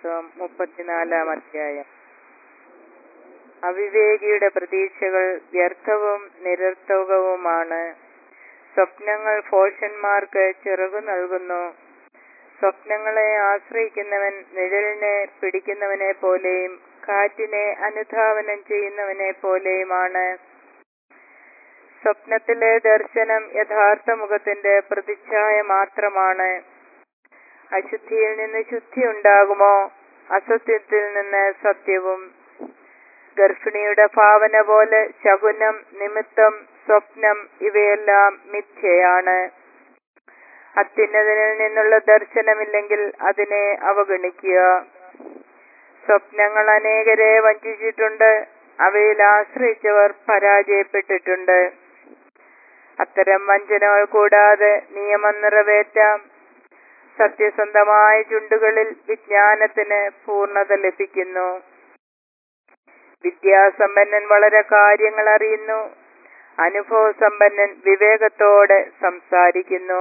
പുസ്തകം മുപ്പത്തിനാലാം അധ്യായം അവിവേകിയുടെ പ്രതീക്ഷകൾ വ്യർത്ഥവും നിരർത്ഥകവുമാണ് സ്വപ്നങ്ങൾ ഭോഷന്മാർക്ക് ചിറകു നൽകുന്നു സ്വപ്നങ്ങളെ ആശ്രയിക്കുന്നവൻ നിഴലിനെ പിടിക്കുന്നവനെ പോലെയും കാറ്റിനെ അനുധാവനം ചെയ്യുന്നവനെ പോലെയുമാണ് സ്വപ്നത്തിലെ ദർശനം യഥാർത്ഥ മുഖത്തിന്റെ പ്രതിച്ഛായ മാത്രമാണ് അശുദ്ധിയിൽ നിന്ന് ശുദ്ധി ഉണ്ടാകുമോ അസത്യത്തിൽ നിന്ന് സത്യവും ഗർഭിണിയുടെ ഭാവന പോലെ ശകുനം നിമിത്തം സ്വപ്നം ഇവയെല്ലാം മിഥ്യയാണ് അത്യുന്നതനിൽ നിന്നുള്ള ദർശനമില്ലെങ്കിൽ അതിനെ അവഗണിക്കുക സ്വപ്നങ്ങൾ അനേകരെ വഞ്ചിച്ചിട്ടുണ്ട് അവയിൽ ആശ്രയിച്ചവർ പരാജയപ്പെട്ടിട്ടുണ്ട് അത്തരം വഞ്ചനകൾ കൂടാതെ നിയമം നിറവേറ്റാം സത്യസന്ധമായ ചുണ്ടുകളിൽ വിജ്ഞാനത്തിന് പൂർണ്ണത ലഭിക്കുന്നു വിദ്യാസമ്പന്നൻ വളരെ കാര്യങ്ങൾ അറിയുന്നു അനുഭവസമ്പന്നൻ വിവേകത്തോടെ സംസാരിക്കുന്നു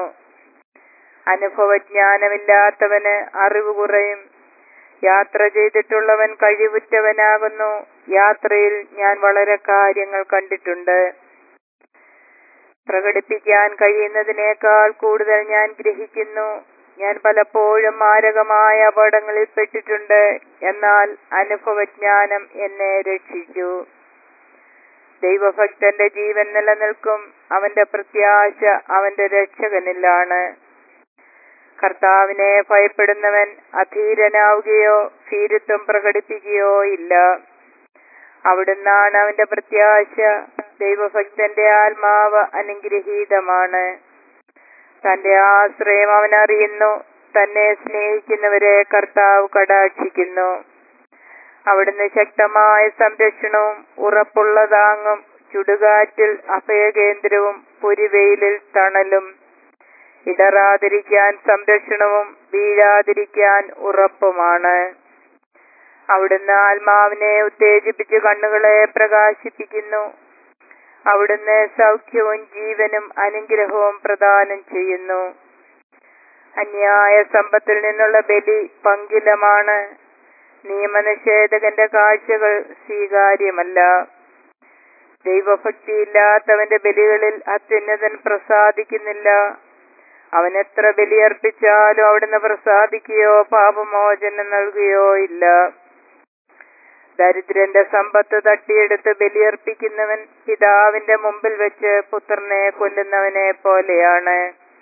അനുഭവജ്ഞാനമില്ലാത്തവന് അറിവ് കുറയും യാത്ര ചെയ്തിട്ടുള്ളവൻ കഴിവുറ്റവനാകുന്നു യാത്രയിൽ ഞാൻ വളരെ കാര്യങ്ങൾ കണ്ടിട്ടുണ്ട് പ്രകടിപ്പിക്കാൻ കഴിയുന്നതിനേക്കാൾ കൂടുതൽ ഞാൻ ഗ്രഹിക്കുന്നു ഞാൻ പലപ്പോഴും മാരകമായ അപകടങ്ങളിൽ പെട്ടിട്ടുണ്ട് എന്നാൽ അനുഭവജ്ഞാനം എന്നെ രക്ഷിച്ചു ദൈവഭക്തന്റെ ജീവൻ നിലനിൽക്കും അവന്റെ പ്രത്യാശ അവന്റെ രക്ഷകനിലാണ് കർത്താവിനെ ഭയപ്പെടുന്നവൻ അധീരനാവുകയോ ഭീരുത്വം പ്രകടിപ്പിക്കുകയോ ഇല്ല അവിടുന്നാണ് അവന്റെ പ്രത്യാശ ദൈവഭക്തന്റെ ആത്മാവ് അനുഗ്രഹീതമാണ് തന്റെ ആശ്രയം അവൻ അറിയുന്നു തന്നെ സ്നേഹിക്കുന്നവരെ കർത്താവ് കടാക്ഷിക്കുന്നു അവിടുന്ന് ശക്തമായ സംരക്ഷണവും ഉറപ്പുള്ള താങ്ങും ചുടുകാറ്റിൽ അഭയകേന്ദ്രവും പുരിവെയിലിൽ തണലും ഇടറാതിരിക്കാൻ സംരക്ഷണവും വീഴാതിരിക്കാൻ ഉറപ്പുമാണ് അവിടുന്ന് ആത്മാവിനെ ഉത്തേജിപ്പിച്ച് കണ്ണുകളെ പ്രകാശിപ്പിക്കുന്നു അവിടുന്ന് സൗഖ്യവും ജീവനും അനുഗ്രഹവും പ്രദാനം ചെയ്യുന്നു അന്യായ സമ്പത്തിൽ നിന്നുള്ള ബലി പങ്കിലമാണ് നിയമനിഷേധകന്റെ കാഴ്ചകൾ സ്വീകാര്യമല്ല ദൈവഭക്തിയില്ലാത്തവന്റെ ബലികളിൽ അത്യുന്നതൻ പ്രസാദിക്കുന്നില്ല അവൻ എത്ര ബലിയർപ്പിച്ചാലും അവിടുന്ന് പ്രസാദിക്കുകയോ പാപമോചനം നൽകുകയോ ഇല്ല ദരിദ്രന്റെ സമ്പത്ത് തട്ടിയെടുത്ത് ബലിയർപ്പിക്കുന്നവൻ പിതാവിന്റെ മുമ്പിൽ വെച്ച് പുത്രനെ കൊല്ലുന്നവനെ പോലെയാണ്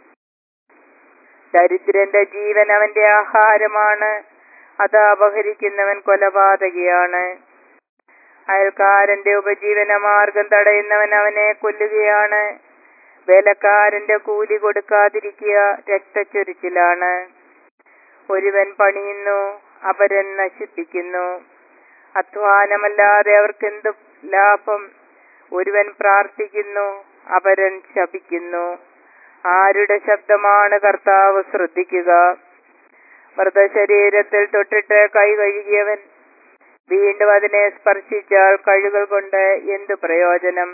ദരിദ്രന്റെ ജീവൻ അവന്റെ ആഹാരമാണ് അത് അപഹരിക്കുന്നവൻ കൊലപാതകിയാണ് അയൽക്കാരന്റെ ഉപജീവന മാർഗം തടയുന്നവൻ അവനെ കൊല്ലുകയാണ് വേലക്കാരന്റെ കൂലി കൊടുക്കാതിരിക്കുക രക്തച്ചൊരിച്ചിലാണ് ഒരുവൻ പണിയുന്നു അപരൻ നശിപ്പിക്കുന്നു അധ്വാനമല്ലാതെ അവർക്കെന്ത് ലാഭം ഒരുവൻ പ്രാർത്ഥിക്കുന്നു അപരൻ ശപിക്കുന്നു ആരുടെ ശബ്ദമാണ് കർത്താവ് ശ്രദ്ധിക്കുക മൃതശരീരത്തിൽ തൊട്ടിട്ട് കൈ കഴുകിയവൻ വീണ്ടും അതിനെ സ്പർശിച്ചാൽ കഴുകൾ കൊണ്ട് എന്തു പ്രയോജനം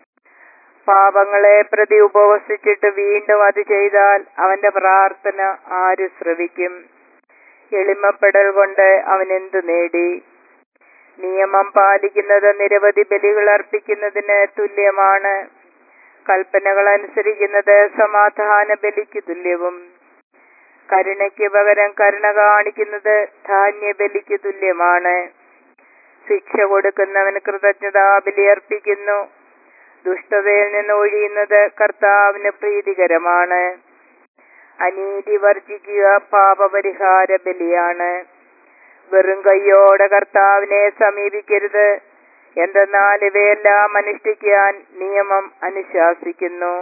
പാപങ്ങളെ പ്രതി ഉപവസിച്ചിട്ട് വീണ്ടും അത് ചെയ്താൽ അവന്റെ പ്രാർത്ഥന ആര് ശ്രവിക്കും എളിമപ്പെടൽ കൊണ്ട് അവൻ എന്തു നേടി നിയമം പാലിക്കുന്നത് നിരവധി ബലികൾ അർപ്പിക്കുന്നതിന് തുല്യമാണ് കൽപ്പനകൾ അനുസരിക്കുന്നത് സമാധാന ബലിക്ക് തുല്യവും കരുണയ്ക്ക് പകരം കരുണ കാണിക്കുന്നത് ധാന്യ ബലിക്ക് തുല്യമാണ് ശിക്ഷ കൊടുക്കുന്നവൻ കൃതജ്ഞത ബലിയർപ്പിക്കുന്നു ദുഷ്ടതയിൽ നിന്ന് ഒഴിയുന്നത് കർത്താവിന് പ്രീതികരമാണ് അനീതി വർജിക്കുക പാപപരിഹാര ബലിയാണ് വെറും കൈയോടെ കർത്താവിനെ സമീപിക്കരുത് എന്തെന്നാൽ ഇവയെല്ലാം അനുഷ്ഠിക്കാൻ നിയമം അനുശാസിക്കുന്നു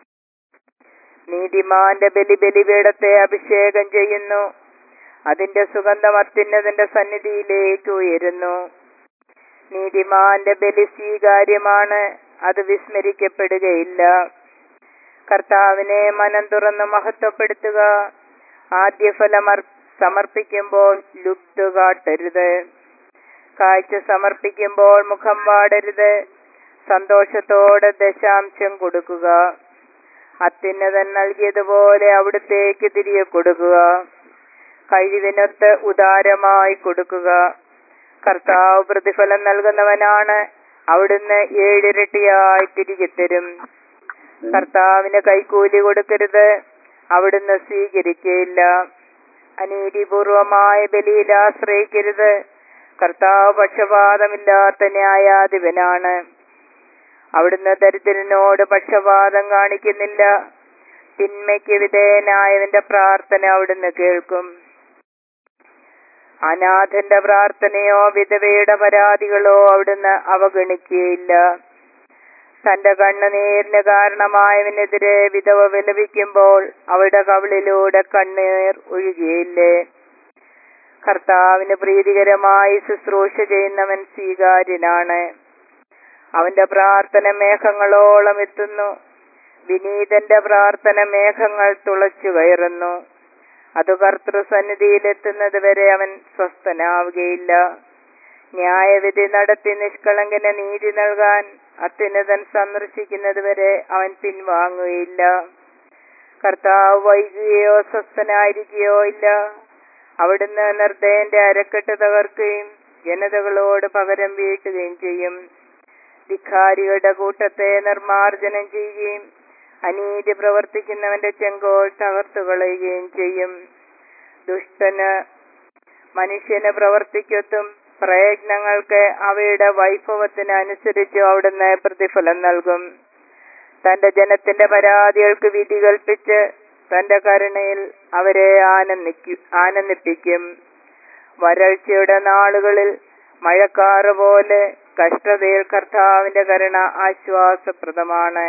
നീതിമാന്റെ ബലി ബലിപീഠത്തെ അഭിഷേകം ചെയ്യുന്നു അതിന്റെ സുഗന്ധം അത്യുന്നതിന്റെ സന്നിധിയിലേക്ക് ഉയരുന്നു നീതിമാന്റെ ബലി സ്വീകാര്യമാണ് അത് വിസ്മരിക്കപ്പെടുകയില്ല കർത്താവിനെ മനം തുറന്ന് മഹത്വപ്പെടുത്തുക ആദ്യഫലം സമർപ്പിക്കുമ്പോൾ ലുപ്തു കാട്ടരുത് കാഴ്ച സമർപ്പിക്കുമ്പോൾ മുഖം വാടരുത് സന്തോഷത്തോടെ ദശാംശം കൊടുക്കുക അത്യുന്നതൻ നൽകിയതുപോലെ അവിടത്തേക്ക് തിരികെ കൊടുക്കുക കഴിവിനൊത്ത് ഉദാരമായി കൊടുക്കുക കർത്താവ് പ്രതിഫലം നൽകുന്നവനാണ് അവിടുന്ന് ഏഴിരട്ടിയായി തിരികെ തരും കർത്താവിന് കൈക്കൂലി കൊടുക്കരുത് അവിടുന്ന് സ്വീകരിക്കയില്ല അനീതിപൂർവമായ ബലിയിൽ ആശ്രയിക്കരുത് കർത്താവ് പക്ഷപാതമില്ലാത്ത ന്യായാധിപനാണ് അവിടുന്ന് ദരിദ്രനോട് പക്ഷപാതം കാണിക്കുന്നില്ല തിന്മയ്ക്ക് വിധേയനായവന്റെ പ്രാർത്ഥന അവിടുന്ന് കേൾക്കും അനാഥന്റെ പ്രാർത്ഥനയോ വിധവയുടെ പരാതികളോ അവിടുന്ന് അവഗണിക്കുകയില്ല തന്റെ കണ്ണുനീരിന് കാരണമായവനെതിരെ വിധവ വിലപിക്കുമ്പോൾ അവളുടെ കവിളിലൂടെ കണ്ണീർ ഒഴുകിയില്ലേ കർത്താവിന് പ്രീതികരമായി ശുശ്രൂഷ ചെയ്യുന്നവൻ സ്വീകാര്യനാണ് അവന്റെ പ്രാർത്ഥന മേഘങ്ങളോളം എത്തുന്നു വിനീതന്റെ പ്രാർത്ഥന മേഘങ്ങൾ തുളച്ചു കയറുന്നു അത് കർത്തൃസന്നിധിയിലെത്തുന്നത് വരെ അവൻ സ്വസ്ഥനാവുകയില്ല ന്യായവിധി നടത്തി നിഷ്കളങ്കന് നീതി നൽകാൻ അത്യുന്നതൻ സന്ദർശിക്കുന്നത് വരെ അവൻ പിൻവാങ്ങുകയില്ല കർത്താവ് വൈകുകയോ സ്വസ്ഥനായിരിക്കുകയോ ഇല്ല അവിടുന്ന് നിർദ്ദയന്റെ അരക്കെട്ട് തകർക്കുകയും ജനതകളോട് പകരം വീട്ടുകയും ചെയ്യും ധിക്കാരികളുടെ കൂട്ടത്തെ നിർമാർജനം ചെയ്യുകയും അനീതി പ്രവർത്തിക്കുന്നവന്റെ ചെങ്കോൾ തകർത്തു കളയുകയും ചെയ്യും ദുഷ്ടന് മനുഷ്യന് പ്രവർത്തിക്കൊത്തും പ്രയത്നങ്ങൾക്ക് അവയുടെ വൈഭവത്തിന് അനുസരിച്ച് അവിടുന്ന് പ്രതിഫലം നൽകും തന്റെ ജനത്തിന്റെ പരാതികൾക്ക് വിധി കൽപ്പിച്ച് തന്റെ കരുണയിൽ അവരെ ആനന്ദിക്കു ആനന്ദിപ്പിക്കും വരൾച്ചയുടെ നാളുകളിൽ മഴക്കാറ് പോലെ കഷ്ടതയിൽ കർത്താവിന്റെ കരുണ ആശ്വാസപ്രദമാണ്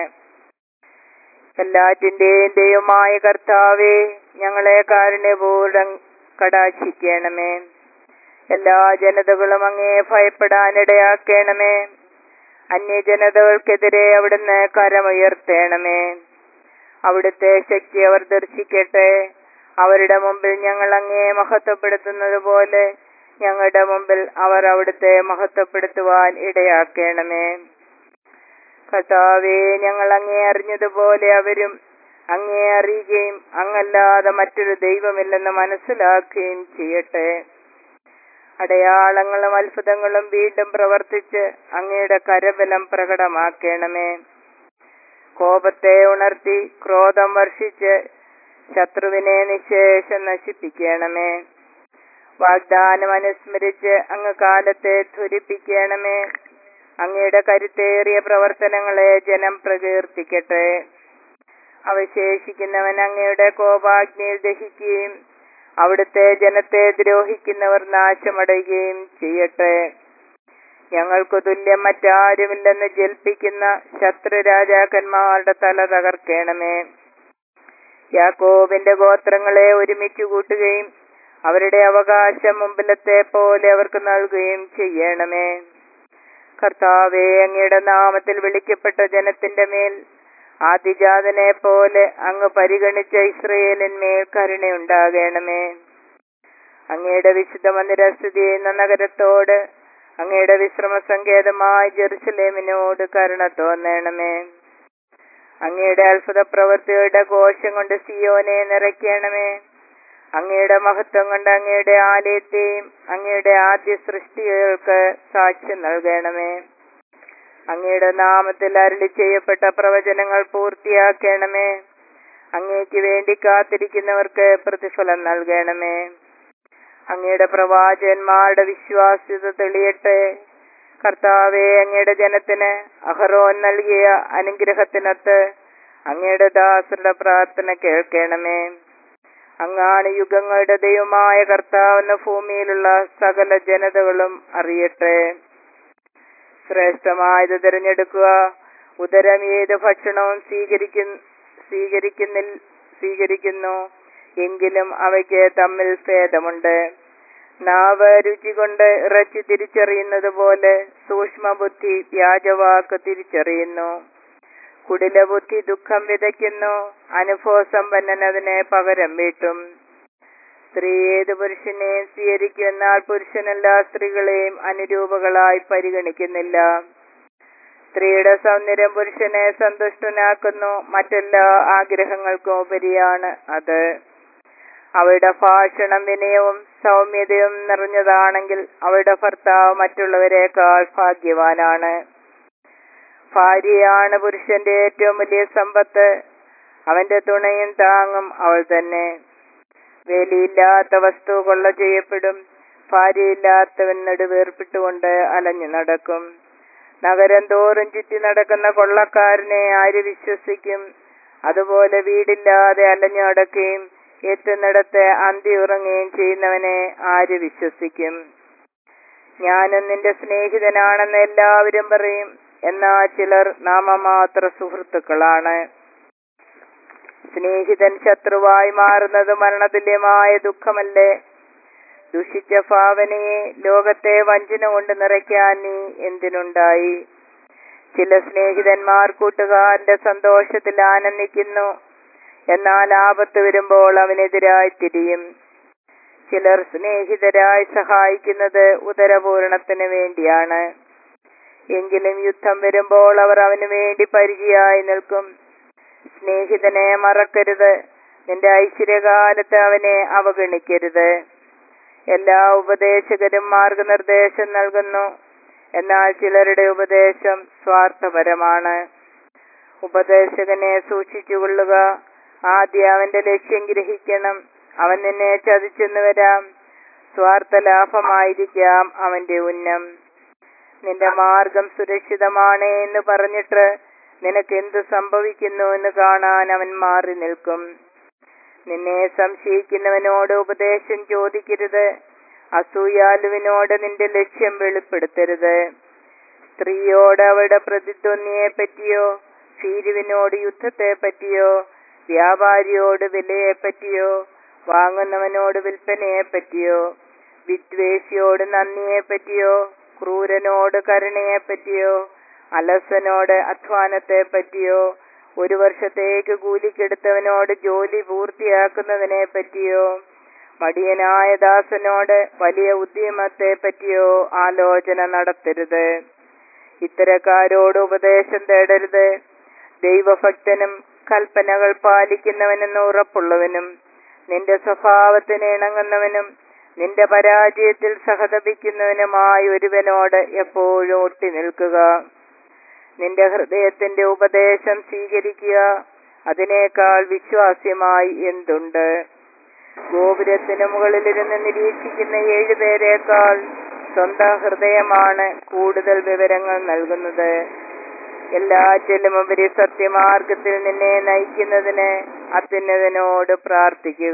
എല്ലാറ്റിന്റെയും ദൈവമായ കർത്താവെ ഞങ്ങളെ കാരുണ്യപൂർവ്വം കടാക്ഷിക്കണമേ എല്ലാ ജനതകളും അങ്ങേ ഭയപ്പെടാനിടയാക്കണമേ അന്യജനതകൾക്കെതിരെ അവിടുന്ന് കരമുയർത്തേണമേ അവിടുത്തെ ശക്തി അവർ ദർശിക്കട്ടെ അവരുടെ മുമ്പിൽ ഞങ്ങൾ അങ്ങേ മഹത്വപ്പെടുത്തുന്നത് പോലെ ഞങ്ങളുടെ മുമ്പിൽ അവർ അവിടുത്തെ മഹത്വപ്പെടുത്തുവാൻ ഇടയാക്കണമേ കർത്താവെ ഞങ്ങൾ അങ്ങേ അറിഞ്ഞതുപോലെ അവരും അങ്ങേ അറിയുകയും അങ്ങല്ലാതെ മറ്റൊരു ദൈവമില്ലെന്ന് മനസ്സിലാക്കുകയും ചെയ്യട്ടെ അടയാളങ്ങളും അത്ഭുതങ്ങളും വീണ്ടും പ്രവർത്തിച്ച് അങ്ങയുടെ കരബലം പ്രകടമാക്കണമേ കോപത്തെ ഉണർത്തി ക്രോധം വർഷിച്ച് ശത്രുവിനെ നിശേഷം നശിപ്പിക്കണമേ വാഗ്ദാനം അനുസ്മരിച്ച് അങ്ങ് കാലത്തെ ധ്വരിപ്പിക്കണമേ അങ്ങയുടെ കരുത്തേറിയ പ്രവർത്തനങ്ങളെ ജനം പ്രകീർത്തിക്കട്ടെ അവശേഷിക്കുന്നവൻ അങ്ങയുടെ കോപാഗ്നിയിൽ ദഹിക്കുകയും അവിടുത്തെ ജനത്തെ ദ്രോഹിക്കുന്നവർ നാശമടയുകയും ചെയ്യട്ടെ ഞങ്ങൾക്ക് തുല്യം മറ്റാരുമില്ലെന്ന് ജൽപ്പിക്കുന്ന ശത്രു രാജാക്കന്മാരുടെ തല തകർക്കണമേ യാക്കോബിന്റെ ഗോത്രങ്ങളെ ഒരുമിച്ച് കൂട്ടുകയും അവരുടെ അവകാശം മുമ്പിലത്തെ പോലെ അവർക്ക് നൽകുകയും ചെയ്യണമേ കർത്താവെ അങ്ങയുടെ നാമത്തിൽ വിളിക്കപ്പെട്ട ജനത്തിന്റെ മേൽ ആദിജാതനെ പോലെ അങ്ങ് പരിഗണിച്ച ഇസ്രയേലിന്മേൽ കരുണയുണ്ടാകണമേ അങ്ങയുടെ വിശുദ്ധ മന്ദിര സ്ഥിതി ചെയ്യുന്ന നഗരത്തോട് അങ്ങയുടെ വിശ്രമ സങ്കേതമായ ജെറുസലേമിനോട് കരുണ തോന്നണമേ അങ്ങയുടെ അത്ഭുത പ്രവൃത്തിയുടെ കോശം കൊണ്ട് സിയോനെ നിറയ്ക്കണമേ അങ്ങയുടെ മഹത്വം കൊണ്ട് അങ്ങയുടെ ആലയത്തെയും അങ്ങയുടെ ആദ്യ സൃഷ്ടികൾക്ക് സാക്ഷ്യം നൽകണമേ അങ്ങയുടെ നാമത്തിൽ അരളി ചെയ്യപ്പെട്ട പ്രവചനങ്ങൾ പൂർത്തിയാക്കണമേ അങ്ങേക്ക് വേണ്ടി കാത്തിരിക്കുന്നവർക്ക് പ്രതിഫലം നൽകണമേ അങ്ങയുടെ പ്രവാചകന്മാരുടെ വിശ്വാസ്യത തെളിയട്ടെ കർത്താവെ അങ്ങയുടെ ജനത്തിന് അഹറോൻ നൽകിയ അനുഗ്രഹത്തിനൊത്ത് അങ്ങയുടെ ദാസരുടെ പ്രാർത്ഥന കേൾക്കണമേ അങ്ങാണ് യുഗങ്ങളുടെ ദൈവമായ കർത്താവെന്ന ഭൂമിയിലുള്ള സകല ജനതകളും അറിയട്ടെ ശ്രേഷ്ഠമായത് തിരഞ്ഞെടുക്കുക ഉദരം ഏത് ഭക്ഷണവും സ്വീകരിക്കുന്ന സ്വീകരിക്കുന്നിൽ സ്വീകരിക്കുന്നു എങ്കിലും അവയ്ക്ക് തമ്മിൽ ഭേദമുണ്ട് നാവ് രുചി കൊണ്ട് ഇറച്ചി തിരിച്ചറിയുന്നത് പോലെ സൂക്ഷ്മബുദ്ധി വ്യാജവാക്ക് തിരിച്ചറിയുന്നു കുടിലബുദ്ധി ദുഃഖം വിതയ്ക്കുന്നു അനുഭവസമ്പന്നൻ അതിനെ പകരം വീട്ടും സ്ത്രീ ഏത് പുരുഷനെയും സ്വീകരിക്കും എന്നാൽ പുരുഷനെല്ലാ സ്ത്രീകളെയും അനുരൂപകളായി പരിഗണിക്കുന്നില്ല സ്ത്രീയുടെ സൗന്ദര്യം പുരുഷനെ സന്തുഷ്ടനാക്കുന്നു മറ്റെല്ലാ ആഗ്രഹങ്ങൾക്കും ഉപരിയാണ് അത് അവളുടെ ഭാഷണം വിനയവും സൗമ്യതയും നിറഞ്ഞതാണെങ്കിൽ അവളുടെ ഭർത്താവ് മറ്റുള്ളവരെക്കാൾ ഭാഗ്യവാനാണ് ഭാര്യയാണ് പുരുഷന്റെ ഏറ്റവും വലിയ സമ്പത്ത് അവന്റെ തുണയും താങ്ങും അവൾ തന്നെ വേലിയില്ലാത്ത വസ്തു കൊള്ള ചെയ്യപ്പെടും ഭാര്യയില്ലാത്തവൻ നെടുവേർപ്പിട്ടുകൊണ്ട് അലഞ്ഞു നടക്കും നഗരം തോറും ചുറ്റി നടക്കുന്ന കൊള്ളക്കാരനെ ആര് വിശ്വസിക്കും അതുപോലെ വീടില്ലാതെ അലഞ്ഞു നടക്കുകയും എത്തുന്നിടത്ത് അന്തി ഉറങ്ങുകയും ചെയ്യുന്നവനെ ആര് വിശ്വസിക്കും ഞാനും നിന്റെ സ്നേഹിതനാണെന്ന് എല്ലാവരും പറയും എന്നാൽ ചിലർ നാമമാത്ര സുഹൃത്തുക്കളാണ് സ്നേഹിതൻ ശത്രുവായി മാറുന്നത് മരണതുല്യമായ ദുഃഖമല്ലേ ദുഷിച്ച ഭാവനയെ ലോകത്തെ വഞ്ചന കൊണ്ട് നിറയ്ക്കാൻ നീ എന്തിനുണ്ടായി ചില സ്നേഹിതന്മാർ കൂട്ടുകാരന്റെ സന്തോഷത്തിൽ ആനന്ദിക്കുന്നു എന്നാൽ ആപത്ത് വരുമ്പോൾ അവനെതിരായി തിരിയും ചിലർ സ്നേഹിതരായി സഹായിക്കുന്നത് ഉദരപൂരണത്തിന് വേണ്ടിയാണ് എങ്കിലും യുദ്ധം വരുമ്പോൾ അവർ അവന് വേണ്ടി പരിചയായി നിൽക്കും സ്നേഹിതനെ മറക്കരുത് നിന്റെ ഐശ്വര്യകാലത്ത് അവനെ അവഗണിക്കരുത് എല്ലാ ഉപദേശകരും മാർഗനിർദ്ദേശം നൽകുന്നു എന്നാൽ ചിലരുടെ ഉപദേശം സ്വാർത്ഥപരമാണ് ഉപദേശകനെ സൂക്ഷിച്ചുകൊള്ളുക ആദ്യം അവന്റെ ലക്ഷ്യം ഗ്രഹിക്കണം അവൻ നിന്നെ ചതിച്ചെന്ന് വരാം സ്വാർത്ഥ ലാഭമായിരിക്കാം അവന്റെ ഉന്നം നിന്റെ മാർഗം സുരക്ഷിതമാണ് എന്ന് പറഞ്ഞിട്ട് നിനക്ക് എന്ത് സംഭവിക്കുന്നു എന്ന് കാണാൻ അവൻ മാറി നിൽക്കും നിന്നെ സംശയിക്കുന്നവനോട് ഉപദേശം ചോദിക്കരുത് അസൂയാലുവിനോട് നിന്റെ ലക്ഷ്യം വെളിപ്പെടുത്തരുത് സ്ത്രീയോട് അവളുടെ പ്രതിദ്വന്ദിയെ പറ്റിയോ ഭീരുവിനോട് യുദ്ധത്തെ പറ്റിയോ വ്യാപാരിയോട് വിലയെ പറ്റിയോ വാങ്ങുന്നവനോട് വിൽപ്പനയെ പറ്റിയോ വിദ്വേഷിയോട് നന്ദിയെ പറ്റിയോ ക്രൂരനോട് കരുണയെ പറ്റിയോ അലസനോട് അധ്വാനത്തെ പറ്റിയോ ഒരു വർഷത്തേക്ക് കൂലിക്കെടുത്തവനോട് ജോലി പൂർത്തിയാക്കുന്നതിനെ പറ്റിയോ മടിയനായ ദാസനോട് വലിയ ഉദ്യമത്തെ പറ്റിയോ ആലോചന നടത്തരുത് ഇത്തരക്കാരോട് ഉപദേശം തേടരുത് ദൈവഭക്തനും കൽപ്പനകൾ പാലിക്കുന്നവനെന്ന് ഉറപ്പുള്ളവനും നിന്റെ സ്വഭാവത്തിന് ഇണങ്ങുന്നവനും നിന്റെ പരാജയത്തിൽ സഹതപിക്കുന്നവനുമായ ഒരുവനോട് എപ്പോഴും ഒട്ടി നിൽക്കുക നിന്റെ ഹൃദയത്തിന്റെ ഉപദേശം സ്വീകരിക്കുക അതിനേക്കാൾ വിശ്വാസ്യമായി എന്തുണ്ട് ഗോപുരത്തിന് മുകളിലിരുന്ന് നിരീക്ഷിക്കുന്ന ഏഴുപേരേക്കാൾ സ്വന്തം ഹൃദയമാണ് കൂടുതൽ വിവരങ്ങൾ നൽകുന്നത് എല്ലാറ്റിലും ഉപരി സത്യമാർഗത്തിൽ നിന്നെ നയിക്കുന്നതിന് അത്യുന്നതനോട് പ്രാർത്ഥിക്കുക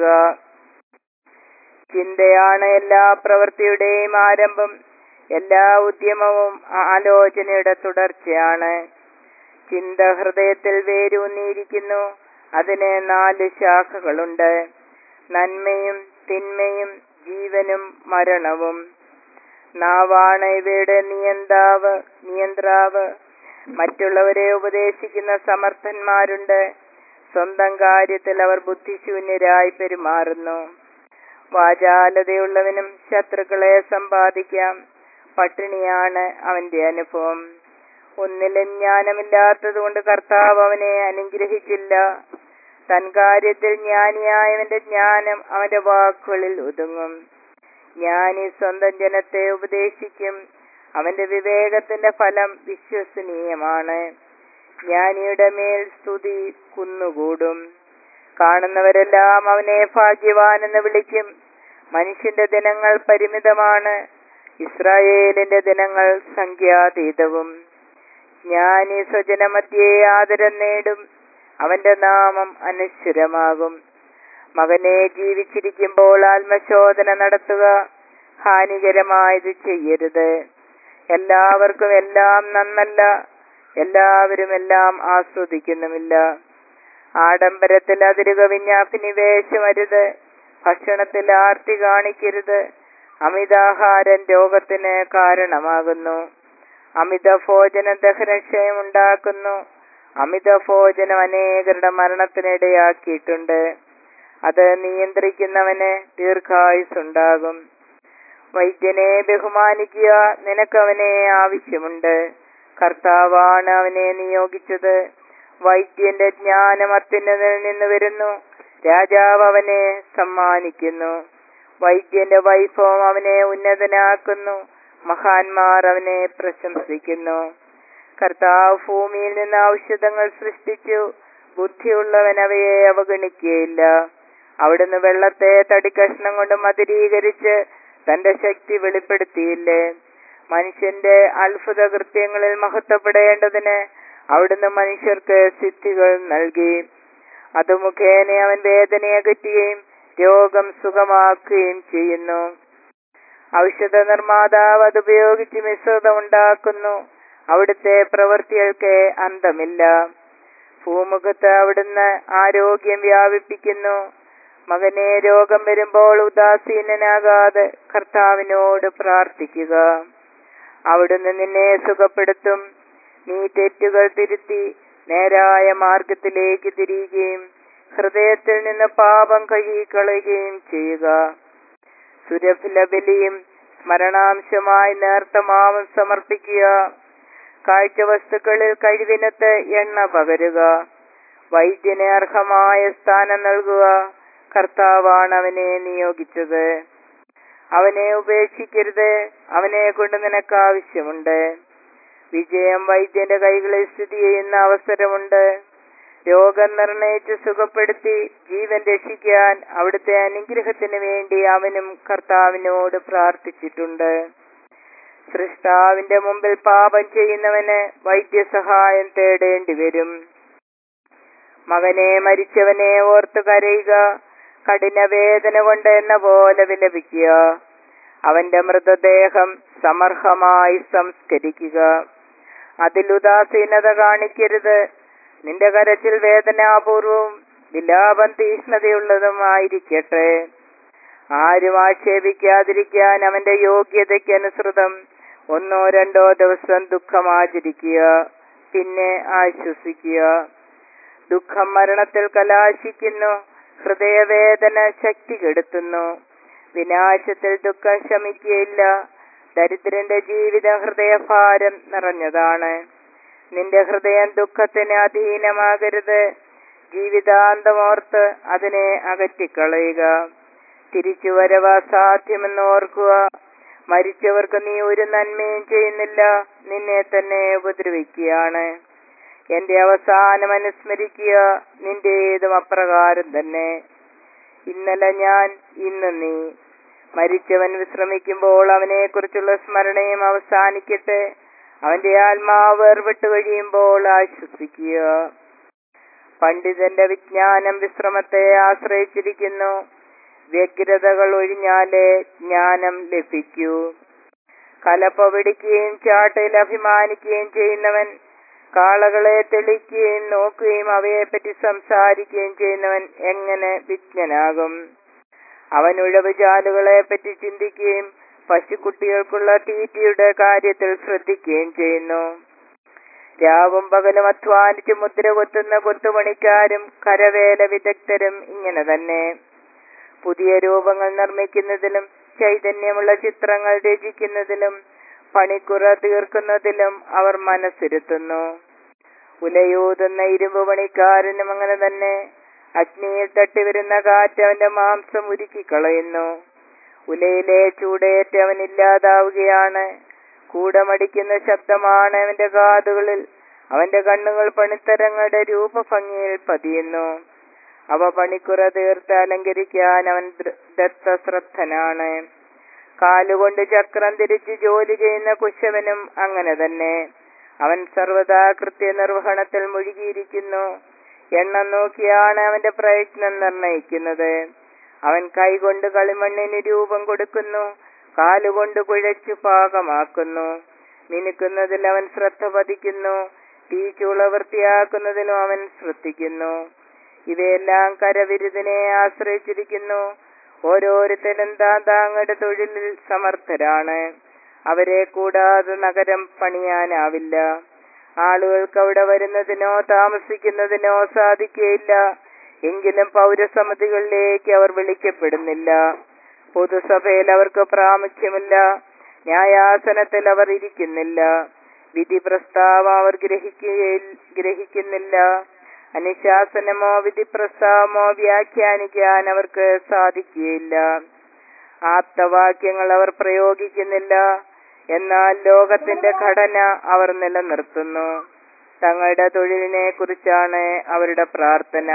ചിന്തയാണ് എല്ലാ പ്രവൃത്തിയുടെയും ആരംഭം എല്ലാ ഉദ്യമവും ആലോചനയുടെ തുടർച്ചയാണ് ചിന്ത ഹൃദയത്തിൽ വേരൂന്നിയിരിക്കുന്നു അതിന് നാല് ശാഖകളുണ്ട് നന്മയും തിന്മയും ജീവനും മരണവും നാവാണ് ഇവയുടെ നിയന്താവ് നിയന്ത്രാവ് മറ്റുള്ളവരെ ഉപദേശിക്കുന്ന സമർത്ഥന്മാരുണ്ട് സ്വന്തം കാര്യത്തിൽ അവർ ബുദ്ധിശൂന്യരായി പെരുമാറുന്നു വാചാലതയുള്ളവനും ശത്രുക്കളെ സമ്പാദിക്കാം പട്ടിണിയാണ് അവന്റെ അനുഭവം ഒന്നിലും ജ്ഞാനമില്ലാത്തത് കൊണ്ട് കർത്താവ് അവനെ അനുഗ്രഹിച്ചില്ല തൻ കാര്യത്തിൽ ജ്ഞാനിയായവന്റെ ജ്ഞാനം അവന്റെ വാക്കുകളിൽ ഒതുങ്ങും ജ്ഞാനി സ്വന്തം ജനത്തെ ഉപദേശിക്കും അവന്റെ വിവേകത്തിന്റെ ഫലം വിശ്വസനീയമാണ് ജ്ഞാനിയുടെ മേൽ സ്തുതി കുന്നുകൂടും കാണുന്നവരെല്ലാം അവനെ ഭാഗ്യവാൻ എന്ന് വിളിക്കും മനുഷ്യന്റെ ദിനങ്ങൾ പരിമിതമാണ് ഇസ്രായേലിന്റെ ദിനങ്ങൾ സംഖ്യാതീതവും ജ്ഞാനി സ്വജനമധ്യേ ആദരം നേടും അവന്റെ നാമം അനശ്വരമാകും മകനെ ജീവിച്ചിരിക്കുമ്പോൾ ആത്മശോധന നടത്തുക ഹാനികരമായത് ചെയ്യരുത് എല്ലാവർക്കും എല്ലാം നന്നല്ല എല്ലാവരും എല്ലാം ആസ്വദിക്കുന്നുമില്ല ആഡംബരത്തിൽ അതിരുകവിഞ്ഞ അഭിനിവേശമരുത് ഭക്ഷണത്തിൽ ആർത്തി കാണിക്കരുത് അമിതാഹാരം രോഗത്തിന് കാരണമാകുന്നു അമിത ഭോജനം ദഹനക്ഷയം ഉണ്ടാക്കുന്നു അമിത ഭോജനം അനേകരുടെ മരണത്തിനിടയാക്കിയിട്ടുണ്ട് അത് നിയന്ത്രിക്കുന്നവന് ദീർഘായുസുണ്ടാകും വൈദ്യനെ ബഹുമാനിക്കുക നിനക്കവനെ ആവശ്യമുണ്ട് കർത്താവാണ് അവനെ നിയോഗിച്ചത് വൈദ്യന്റെ ജ്ഞാനം അത്യുന്നതിൽ നിന്ന് വരുന്നു രാജാവ് അവനെ സമ്മാനിക്കുന്നു വൈദ്യന്റെ വൈഭവം അവനെ ഉന്നതനാക്കുന്നു മഹാന്മാർ അവനെ പ്രശംസിക്കുന്നു കർത്താവ് ഭൂമിയിൽ നിന്ന് ഔഷധങ്ങൾ സൃഷ്ടിച്ചു ബുദ്ധിയുള്ളവൻ അവയെ അവഗണിക്കുകയില്ല അവിടുന്ന് വെള്ളത്തെ തടിക്കഷ്ണം കൊണ്ട് മതിരീകരിച്ച് തന്റെ ശക്തി വെളിപ്പെടുത്തിയില്ലേ മനുഷ്യന്റെ അത്ഭുത കൃത്യങ്ങളിൽ മഹത്വപ്പെടേണ്ടതിന് അവിടുന്ന് മനുഷ്യർക്ക് സിദ്ധികൾ നൽകി അത് മുഖേന അവൻ വേദന അകറ്റുകയും രോഗം സുഖമാക്കുകയും ചെയ്യുന്നു ഔഷധ നിർമ്മാതാവ് അത് ഉപയോഗിച്ച് മിശ്രിതം ഉണ്ടാക്കുന്നു അവിടുത്തെ പ്രവൃത്തികൾക്ക് അന്തമില്ല ഭൂമുഖത്ത് അവിടുന്ന് ആരോഗ്യം വ്യാപിപ്പിക്കുന്നു മകനെ രോഗം വരുമ്പോൾ ഉദാസീനനാകാതെ കർത്താവിനോട് പ്രാർത്ഥിക്കുക അവിടുന്ന് നിന്നെ സുഖപ്പെടുത്തും നീ തെറ്റുകൾ തിരുത്തി നേരായ മാർഗത്തിലേക്ക് തിരിയുകയും ഹൃദയത്തിൽ നിന്ന് പാപം കഴുകിക്കളയുകയും ചെയ്യുക സുരഭില ബലിയും സ്മരണാംശമായി നേർത്ത മാവും സമർപ്പിക്കുക കാഴ്ചവസ്തുക്കളിൽ കഴിവിനത്ത് എണ്ണ പകരുക വൈദ്യന് അർഹമായ സ്ഥാനം നൽകുക കർത്താവാണ് അവനെ നിയോഗിച്ചത് അവനെ ഉപേക്ഷിക്കരുത് അവനെ കൊണ്ട് നിനക്ക് ആവശ്യമുണ്ട് വിജയം വൈദ്യന്റെ കൈകളിൽ സ്ഥിതി ചെയ്യുന്ന അവസരമുണ്ട് രോഗം നിർണയിച്ച് സുഖപ്പെടുത്തി ജീവൻ രക്ഷിക്കാൻ അവിടുത്തെ അനുഗ്രഹത്തിന് വേണ്ടി അവനും കർത്താവിനോട് പ്രാർത്ഥിച്ചിട്ടുണ്ട് സൃഷ്ടാവിന്റെ മുമ്പിൽ പാപം ചെയ്യുന്നവന് വൈദ്യസഹായം തേടേണ്ടി വരും മകനെ മരിച്ചവനെ ഓർത്തു കരയുക കഠിന വേദന കൊണ്ട് എന്ന പോലെ വിലപിക്കുക അവന്റെ മൃതദേഹം സമർഹമായി സംസ്കരിക്കുക അതിൽ ഉദാസീനത കാണിക്കരുത് നിന്റെ കരച്ചിൽ വേദനാപൂർവവും വിലാപം തീഷ്ണതയുള്ളതുമായിരിക്കട്ടെ ആരും ആക്ഷേപിക്കാതിരിക്കാൻ അവന്റെ യോഗ്യതയ്ക്കനുസൃതം ഒന്നോ രണ്ടോ ദിവസം ദുഃഖമാചരിക്കുക പിന്നെ ആശ്വസിക്കുക ദുഃഖം മരണത്തിൽ കലാശിക്കുന്നു ഹൃദയവേദന ശക്തി കെടുത്തുന്നു വിനാശത്തിൽ ദുഃഖം ശമിക്കുകയില്ല ദരിദ്രന്റെ ജീവിതം ഹൃദയഭാരം നിറഞ്ഞതാണ് നിന്റെ ഹൃദയം ദുഃഖത്തിന് അധീനമാകരുത് ജീവിതാന്തമോർത്ത് അതിനെ അകറ്റിക്കളയുക തിരിച്ചുവരവ് അസാധ്യമെന്ന് ഓർക്കുക മരിച്ചവർക്ക് നീ ഒരു നന്മയും ചെയ്യുന്നില്ല നിന്നെ തന്നെ ഉപദ്രവിക്കുകയാണ് എന്റെ അവസാനം അനുസ്മരിക്കുക നിന്റേതും അപ്രകാരം തന്നെ ഇന്നലെ ഞാൻ ഇന്ന് നീ മരിച്ചവൻ വിശ്രമിക്കുമ്പോൾ അവനെ കുറിച്ചുള്ള സ്മരണയും അവസാനിക്കട്ടെ അവന്റെ ആത്മാവ് വേർപെട്ട് കഴിയുമ്പോൾ ആശ്വസിക്കുക പണ്ഡിതന്റെ വിജ്ഞാനം വിശ്രമത്തെ ആശ്രയിച്ചിരിക്കുന്നു വ്യഗ്രതകൾ ഒഴിഞ്ഞാലേ ജ്ഞാനം ലഭിക്കൂ കലപ്പ പിടിക്കുകയും ചാട്ടയിൽ അഭിമാനിക്കുകയും ചെയ്യുന്നവൻ കാളകളെ തെളിക്കുകയും നോക്കുകയും അവയെപ്പറ്റി സംസാരിക്കുകയും ചെയ്യുന്നവൻ എങ്ങനെ വിജ്ഞനാകും അവൻ ഉഴവുചാലുകളെ പറ്റി ചിന്തിക്കുകയും പശുക്കുട്ടികൾക്കുള്ള തീറ്റയുടെ കാര്യത്തിൽ ശ്രദ്ധിക്കുകയും ചെയ്യുന്നു രാവും പകലും അധ്വാനിച്ച് മുദ്ര കൊത്തുന്ന കൊത്തുപണിക്കാരും കരവേല വിദഗ്ധരും ഇങ്ങനെ തന്നെ പുതിയ രൂപങ്ങൾ നിർമ്മിക്കുന്നതിലും ചൈതന്യമുള്ള ചിത്രങ്ങൾ രചിക്കുന്നതിലും പണിക്കുറ തീർക്കുന്നതിലും അവർ മനസ്സിരുത്തുന്നു ഉലയൂതുന്ന ഇരുമ്പ് പണിക്കാരനും അങ്ങനെ തന്നെ അഗ്നിയിൽ തട്ടിവരുന്ന കാറ്റ് അവന്റെ മാംസം ഉരുക്കി കളയുന്നു ഉലയിലെ ചൂടേറ്റ് അവൻ ഇല്ലാതാവുകയാണ് കൂടമടിക്കുന്ന ശബ്ദമാണ് അവന്റെ കാതുകളിൽ അവന്റെ കണ്ണുകൾ പണിത്തരങ്ങളുടെ രൂപഭംഗിയിൽ പതിയുന്നു അവ പണിക്കുറ തീർത്ത് അലങ്കരിക്കാൻ അവൻ ദത്തശ്രദ്ധനാണ് കാലുകൊണ്ട് ചക്രം തിരിച്ച് ജോലി ചെയ്യുന്ന കുശവനും അങ്ങനെ തന്നെ അവൻ സർവദാ കൃത്യനിർവഹണത്തിൽ മുഴുകിയിരിക്കുന്നു എണ്ണം നോക്കിയാണ് അവന്റെ പ്രയത്നം നിർണയിക്കുന്നത് അവൻ കൈകൊണ്ട് കളിമണ്ണിന് രൂപം കൊടുക്കുന്നു കാലുകൊണ്ട് കുഴച്ചു പാകമാക്കുന്നു മിനുക്കുന്നതിൽ അവൻ ശ്രദ്ധ പതിക്കുന്നു തീച്ചുള വൃത്തിയാക്കുന്നതിലും അവൻ ശ്രദ്ധിക്കുന്നു ഇവയെല്ലാം കരവിരുതിനെ ആശ്രയിച്ചിരിക്കുന്നു ഓരോരുത്തരും താൻ താങ്ങളുടെ തൊഴിലിൽ സമർത്ഥരാണ് അവരെ കൂടാതെ നഗരം പണിയാനാവില്ല ആളുകൾക്ക് അവിടെ വരുന്നതിനോ താമസിക്കുന്നതിനോ സാധിക്കുകയില്ല എങ്കിലും പൗരസമിതികളിലേക്ക് അവർ വിളിക്കപ്പെടുന്നില്ല പൊതുസഭയിൽ അവർക്ക് പ്രാമുഖ്യമില്ല ന്യായാസനത്തിൽ അവർ ഇരിക്കുന്നില്ല വിധി പ്രസ്താവം അവർ ഗ്രഹിക്കുകയിൽ ഗ്രഹിക്കുന്നില്ല അനുശാസനമോ വിധി പ്രസ്താവമോ വ്യാഖ്യാനിക്കാൻ അവർക്ക് സാധിക്കുകയില്ല ആപ്തവാക്യങ്ങൾ അവർ പ്രയോഗിക്കുന്നില്ല എന്നാൽ ലോകത്തിന്റെ ഘടന അവർ നിലനിർത്തുന്നു തങ്ങളുടെ തൊഴിലിനെ കുറിച്ചാണ് അവരുടെ പ്രാർത്ഥന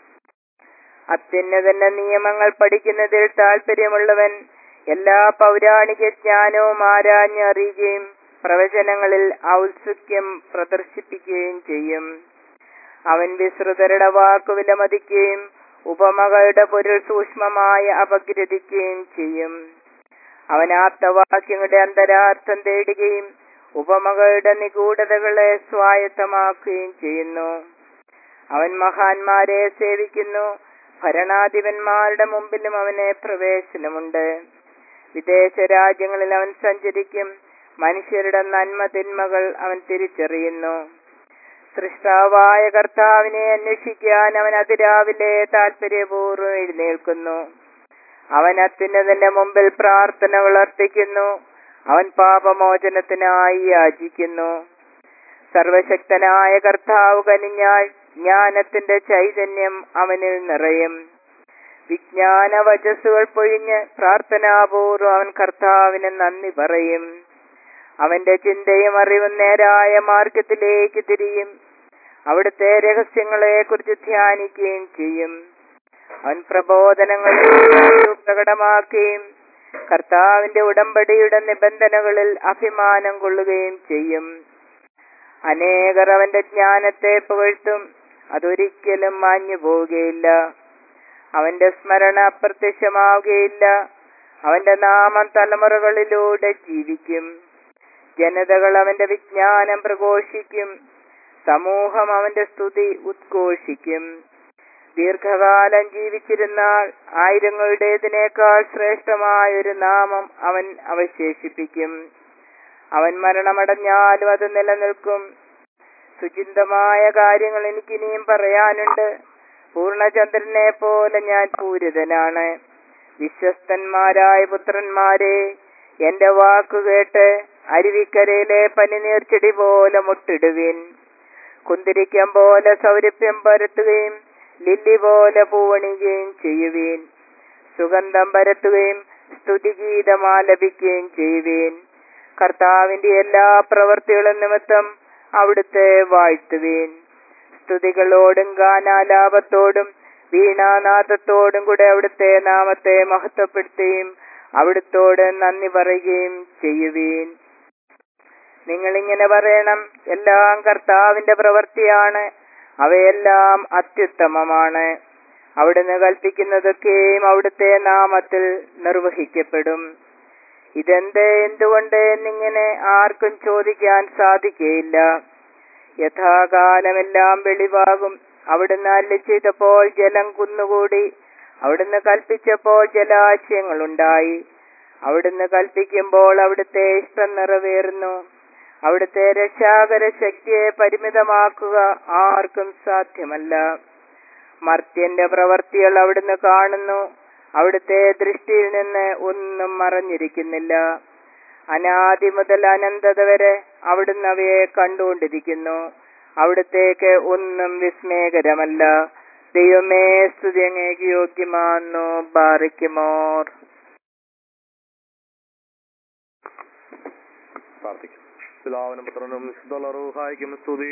അത്യുന്നതന്റെ നിയമങ്ങൾ പഠിക്കുന്നതിൽ താല്പര്യമുള്ളവൻ എല്ലാ പൗരാണിക ജ്ഞാനവും ആരാഞ്ഞറിയുകയും പ്രവചനങ്ങളിൽ ഔത്സുക്യം പ്രദർശിപ്പിക്കുകയും ചെയ്യും അവൻ വിശ്രുതരുടെ വാക്കു വിലമതിക്കുകയും ഉപമകളുടെ പൊരുൾ സൂക്ഷ്മമായി അപഗ്രഥിക്കുകയും ചെയ്യും അവൻ ആപ്തവാക്യങ്ങളുടെ അന്തരാർത്ഥം തേടുകയും ഉപമകളുടെ നിഗൂഢതകളെ സ്വായത്തമാക്കുകയും ചെയ്യുന്നു അവൻ മഹാന്മാരെ സേവിക്കുന്നു ഭരണാധിപന്മാരുടെ മുമ്പിലും അവന് പ്രവേശനമുണ്ട് വിദേശ രാജ്യങ്ങളിൽ അവൻ സഞ്ചരിക്കും മനുഷ്യരുടെ നന്മ തിന്മകൾ അവൻ തിരിച്ചറിയുന്നു സൃഷ്ടാവായ കർത്താവിനെ അന്വേഷിക്കാൻ അവൻ അതിരാവിലെ താല്പര്യപൂർവ്വം എഴുന്നേൽക്കുന്നു അവൻ അത്യുന്നതന്റെ മുമ്പിൽ പ്രാർത്ഥനകൾ അർപ്പിക്കുന്നു അവൻ പാപമോചനത്തിനായി യാചിക്കുന്നു സർവശക്തനായ കർത്താവ് കനിഞ്ഞാൽ ജ്ഞാനത്തിന്റെ ചൈതന്യം അവനിൽ നിറയും വിജ്ഞാന വചസ്സുകൾ പൊഴിഞ്ഞ് പ്രാർത്ഥനാപൂർവ്വം അവൻ കർത്താവിന് നന്ദി പറയും അവന്റെ ചിന്തയും അറിവും നേരായ മാർഗത്തിലേക്ക് തിരിയും അവിടുത്തെ രഹസ്യങ്ങളെ കുറിച്ച് ധ്യാനിക്കുകയും ചെയ്യും അവൻ പ്രബോധനങ്ങൾ പ്രകടമാക്കുകയും കർത്താവിന്റെ ഉടമ്പടിയുടെ നിബന്ധനകളിൽ അഭിമാനം കൊള്ളുകയും ചെയ്യും അനേകർ അവന്റെ ജ്ഞാനത്തെ പുകഴ്ത്തും അതൊരിക്കലും മാഞ്ഞു പോവുകയില്ല അവന്റെ സ്മരണ അപ്രത്യക്ഷമാവുകയില്ല അവന്റെ നാമം തലമുറകളിലൂടെ ജീവിക്കും ജനതകൾ അവന്റെ വിജ്ഞാനം പ്രഘോഷിക്കും സമൂഹം അവന്റെ സ്തുതി ഉദ്ഘോഷിക്കും ദീർഘകാലം ജീവിച്ചിരുന്നാൽ ആയിരങ്ങളുടേതിനേക്കാൾ ശ്രേഷ്ഠമായ ഒരു നാമം അവൻ അവശേഷിപ്പിക്കും അവൻ മരണമടഞ്ഞാലും അത് നിലനിൽക്കും സുചിന്തമായ കാര്യങ്ങൾ എനിക്കിനിയും പറയാനുണ്ട് പൂർണ്ണചന്ദ്രനെ പോലെ ഞാൻ പൂരിതനാണ് വിശ്വസ്തന്മാരായ പുത്രന്മാരെ എന്റെ വാക്കുകേട്ട് അരുവിക്കരയിലെ പനിനീർച്ചെടി പോലെ മുട്ടിടുവിൻ കുന്തിരിക്കം പോലെ സൗരഭ്യം പരത്തുകയും ലില്ലി പോലെ പൂവണിയുകയും ചെയ്യുവീൻ സുഗന്ധം പരത്തുകയും സ്തുതിഗീതം ആലപിക്കുകയും ചെയ്യുവീൻ കർത്താവിന്റെ എല്ലാ പ്രവൃത്തികളും നിമിത്തം അവിടുത്തെ വാഴ്ത്തുവീൻ സ്തുതികളോടും ഗാനാലാപത്തോടും വീണാനാഥത്തോടും കൂടെ അവിടുത്തെ നാമത്തെ മഹത്വപ്പെടുത്തുകയും അവിടുത്തോട് നന്ദി പറയുകയും ചെയ്യുവീൻ നിങ്ങളിങ്ങനെ പറയണം എല്ലാം കർത്താവിന്റെ പ്രവൃത്തിയാണ് അവയെല്ലാം അത്യുത്തമമാണ് അവിടുന്ന് കൽപ്പിക്കുന്നതൊക്കെയും അവിടുത്തെ നാമത്തിൽ നിർവഹിക്കപ്പെടും ഇതെന്ത് എന്തുകൊണ്ട് എന്നിങ്ങനെ ആർക്കും ചോദിക്കാൻ സാധിക്കുകയില്ല യഥാകാലമെല്ലാം വെളിവാകും അവിടുന്ന് അല്ലി ചെയ്തപ്പോൾ ജലം കുന്നുകൂടി അവിടുന്ന് കൽപ്പിച്ചപ്പോൾ ജലാശയങ്ങളുണ്ടായി അവിടുന്ന് കൽപ്പിക്കുമ്പോൾ അവിടുത്തെ ഇഷ്ടം നിറവേറുന്നു അവിടുത്തെ രക്ഷാകര ശക്തിയെ പരിമിതമാക്കുക ആർക്കും സാധ്യമല്ല മർത്യന്റെ പ്രവർത്തികൾ അവിടുന്ന് കാണുന്നു അവിടുത്തെ ദൃഷ്ടിയിൽ നിന്ന് ഒന്നും മറഞ്ഞിരിക്കുന്നില്ല അനാദി മുതൽ അനന്തത വരെ അവിടുന്ന് അവയെ കണ്ടുകൊണ്ടിരിക്കുന്നു അവിടുത്തേക്ക് ഒന്നും വിസ്മയകരമല്ല ദൈവമേ സ്തുതി അങ്ങേക്ക് യോഗ്യമാന്നു ബാറിക്കുമോർ പ്രാർത്ഥിക്കും പിതാവിനും പുത്രനും വിശുദ്ധറൂഹായിക്കും സ്തുതി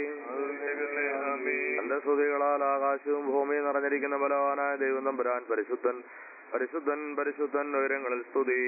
എന്റെ സ്തുതികളാൽ ആകാശവും ഭൂമിയും നിറഞ്ഞിരിക്കുന്ന ബലവാനായ ദൈവം തമ്പുരാൻ പരിശുദ്ധൻ പരിശുദ്ധൻ പരിശുദ്ധൻ ഉയരങ്ങളിൽ സ്തുതി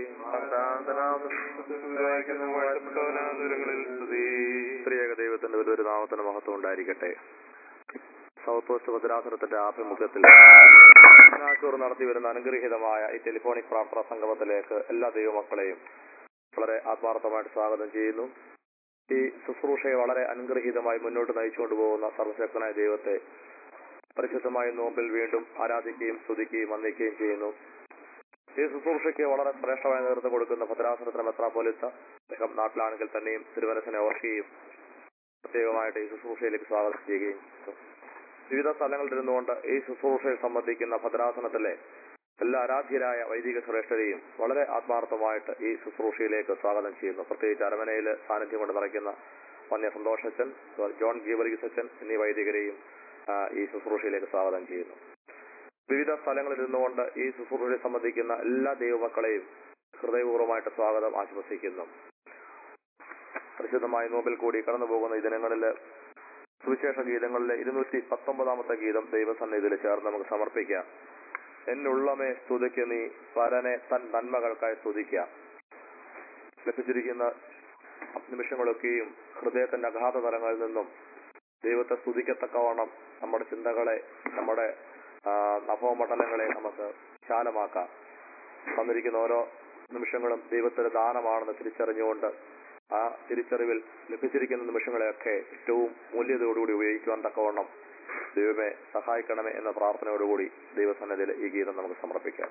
സ്ത്രീയക ദൈവത്തിന്റെ വലിയൊരു നാമത്തിന് മഹത്വം ഉണ്ടായിരിക്കട്ടെ സൗത്ത് വെസ്റ്റ് ഭദ്രാസനത്തിന്റെ ആഭിമുഖ്യത്തിൽ നാശൂർ നടത്തി വരുന്ന അനുഗ്രഹീതമായ ഈ ടെലിഫോണിക് പ്രാർത്ഥനാ സംഗമത്തിലേക്ക് എല്ലാ ദൈവമക്കളെയും വളരെ ആത്മാർത്ഥമായിട്ട് സ്വാഗതം ചെയ്യുന്നു ഈ ശുശ്രൂഷയെ വളരെ അനുഗ്രഹീതമായി മുന്നോട്ട് നയിച്ചുകൊണ്ട് പോകുന്ന സർവശക്തനായ ദൈവത്തെ പരിശുദ്ധമായ നോമ്പിൽ വീണ്ടും ആരാധിക്കുകയും സ്തുതിക്കുകയും വന്ദിക്കുകയും ചെയ്യുന്നു ഈ ശുശ്രൂഷയ്ക്ക് വളരെ ശ്രേഷ്ഠമായ നേതൃത്വം കൊടുക്കുന്ന ഭദ്രാസനത്തിന് മെത്രാപോലിത്ത അദ്ദേഹം നാട്ടിലാണെങ്കിൽ തന്നെയും തിരുവനസിനെ ഓർക്കുകയും പ്രത്യേകമായിട്ട് ഈ ശുശ്രൂഷയിലേക്ക് സ്വാഗതം ചെയ്യുകയും ചെയ്തു. വിവിധ സ്ഥലങ്ങളിൽ ഇരുന്നുകൊണ്ട് ഈ ശുശ്രൂഷയിൽ സംബന്ധിക്കുന്ന ഭദ്രാസനത്തിലെ എല്ലാ ആരാധ്യരായ വൈദിക ശ്രേഷ്ഠരെയും വളരെ ആത്മാർത്ഥമായിട്ട് ഈ ശുശ്രൂഷയിലേക്ക് സ്വാഗതം ചെയ്യുന്നു പ്രത്യേകിച്ച് അരമനയിൽ സാന്നിധ്യം കൊണ്ട് നിറയ്ക്കുന്ന വന്യ സന്തോഷച്ചൻ ജോൺ ഗീവർഗീസ് അച്ഛൻ എന്നീ വൈദികരെയും ആ, ഈ ശുശ്രൂഷയിലേക്ക് സ്വാഗതം ചെയ്യുന്നു വിവിധ സ്ഥലങ്ങളിൽ നിന്നുകൊണ്ട് ഈ ശുശ്രൂഷയെ സംബന്ധിക്കുന്ന എല്ലാ ദൈവമക്കളെയും ഹൃദയപൂർവ്വമായിട്ട് സ്വാഗതം ആശംസിക്കുന്നു പരിശുദ്ധമായ നോമ്പിൽ കൂടി കടന്നു പോകുന്ന ഈ ദിനങ്ങളിൽ സുവിശേഷ ഗീതങ്ങളിലെ ഇരുന്നൂറ്റി പത്തൊമ്പതാമത്തെ ഗീതം ദൈവസന്നിധിയിൽ ചേർന്ന് നമുക്ക് സമർപ്പിക്കാം എന്നുള്ളമേ സ്തുതിക്ക് നീ പരനെ തൻ നന്മകൾക്കായി സ്തുതിക്കാം ലഭിച്ചിരിക്കുന്ന നിമിഷങ്ങളൊക്കെയും ഹൃദയത്തിന്റെ അഗാധ തലങ്ങളിൽ നിന്നും ദൈവത്തെ സ്തുതിക്കത്തക്കവണ്ണം നമ്മുടെ ചിന്തകളെ നമ്മുടെ ആ, നഭോമണ്ഡലങ്ങളെ നമുക്ക് വിശാലമാക്കാം തന്നിരിക്കുന്ന ഓരോ നിമിഷങ്ങളും ദൈവത്തിന്റെ ദാനമാണെന്ന് തിരിച്ചറിഞ്ഞുകൊണ്ട് ആ തിരിച്ചറിവിൽ ലഭിച്ചിരിക്കുന്ന നിമിഷങ്ങളെയൊക്കെ ഏറ്റവും മൂല്യതയോടുകൂടി ഉപയോഗിക്കുവാൻ തക്കവണ്ണം ദൈവമേ സഹായിക്കണമേ എന്ന പ്രാർത്ഥനയോടുകൂടി ദൈവസന്നിധിയിൽ ഈ ഗീതം നമുക്ക് സമർപ്പിക്കാം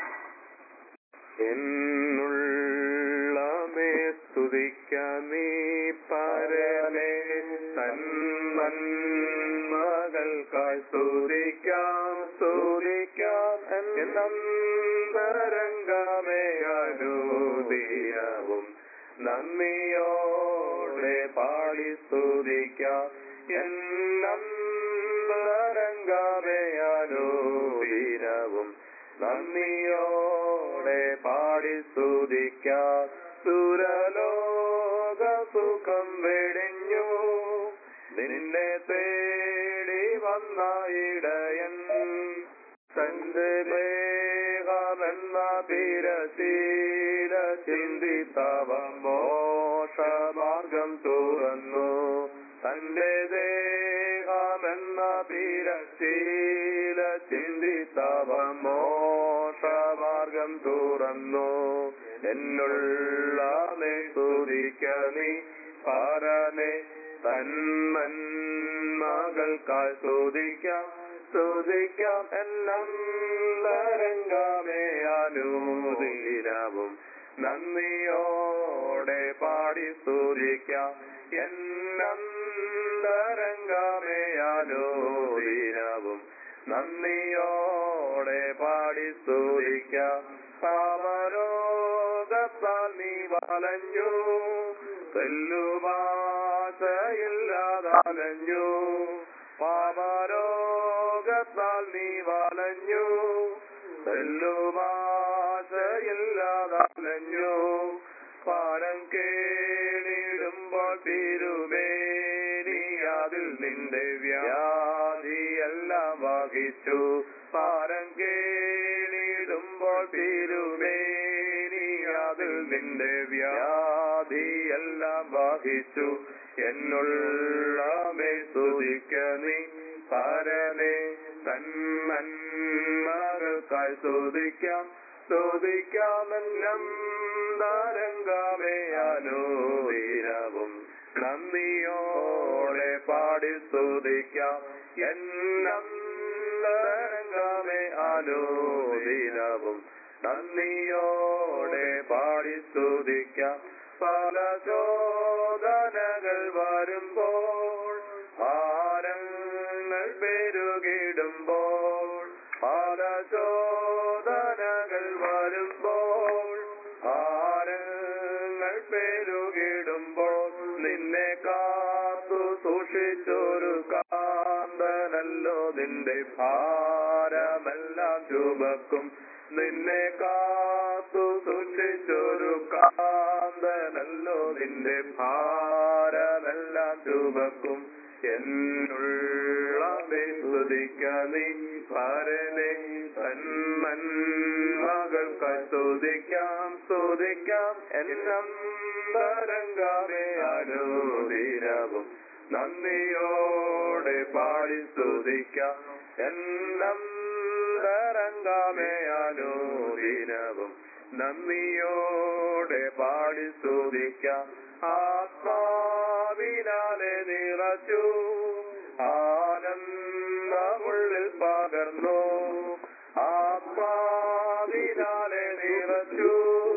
എന്നുള്ളമേ സ്തുതിക്കാൻ നീ പരമേ തന്മകൾക്കായി സ്തുതിക്കാം സ്തുതിക്കാം എന്നന്തരംഗമേ അനുദീയവും നന്ദിയോടെ പാടി സ്തുതിക്കാം എന്നന്തരംഗമേ അനുദീനവും നന്ദിയോടെ പാടി സ്തുതിക്കാം സുരലോക സുഖം വെടിഞ്ഞു നിന്നെ തേടി വന്ന ഇടയൻ തന്റെ ദേഹമെന്ന തിരശീല ചിന്തിത്തവ മോഷമാർഗം തുറന്നു തന്റെ ദേഹമെന്ന തിരശീല ചിന്തിത്തവ മോഷമാർഗം തുറന്നു എന്നുള്ള സ്തുതിക്ക നീ പരനെ തന്മകൾക്കായി സ്തുതിക്കാം സ്തുതിക്കാം എല്ലാം തരംഗമേ അനുദീനവും നന്ദിയോടെ പാടി സ്തുതിക്കാം എല്ലാം തരംഗമേ അനുദീനവും നന്ദിയോടെ പാടി സ്തുതിക്കാം പാവരോഗത്താൽ നീ വലഞ്ഞു തെല്ലുഭാഷയില്ലാതലഞ്ഞു പാപരോഗത്താൽ നീ വലഞ്ഞു തെല്ലുഭാഷയില്ലാതലഞ്ഞു പാരം കേളിടുമ്പോൾ തിരുമേനി അതിൽ നിന്റെ വ്യാധിയെല്ലാം വഹിച്ചു പാരം കേളിടുമ്പോൾ തിരുമേനി അതിൽ നിന്റെ വ്യാധിയെല്ലാം വഹിച്ചു എന്നുള്ള സ്തുതിക്ക നീ പരനെ തന്മകൾക്കായി സ്തുതിക്കാം സ്തുതിക്കാമെന്നം തരംഗമേ അനുദീനവും നന്ദിയോടെ പാടി സ്തുതിക്കാം എന്നും തരംഗമേ അനുദീനവും നന്ദിയോടെ പാടി സ്തുതിക്കാം പല ചോദനകൾ വരുമ്പോൾ ഭാരങ്ങൾ പെരുകിടുമ്പോൾ പല ചോദനകൾ വരുമ്പോൾ ഭാരങ്ങൾ പെരുകിടുമ്പോൾ നിന്നെ കാത്തു സൂക്ഷിച്ചൊരു കാന്തനല്ലോ നിന്റെ ഭാരമെല്ലാം ചുമക്കും നിന്നെ കാത്തു സൂക്ഷിച്ചൊരു കാന്തനല്ലോ നിന്റെ ഭാരമെല്ലാം ചുമക്കും എന്നുള്ള സ്തുതിക്ക നീ പരനെ തന്മന്മകൾക്ക് സ്തുതിക്കാം സ്തുതിക്കാം എന്നും തരംഗമേ അനുദീനവും നന്ദിയോടെ പാടി സ്തുതിക്കാം എന്നും തരംഗമേ അനുദീനവും നന്ദിയോടെ പാടി സ്തുതിക്കാം ആത്മാവിനാലെ നിറച്ചു ആനന്ദമുള്ളിൽ പകർന്നു ആത്മാവിനാലെ നിറച്ചു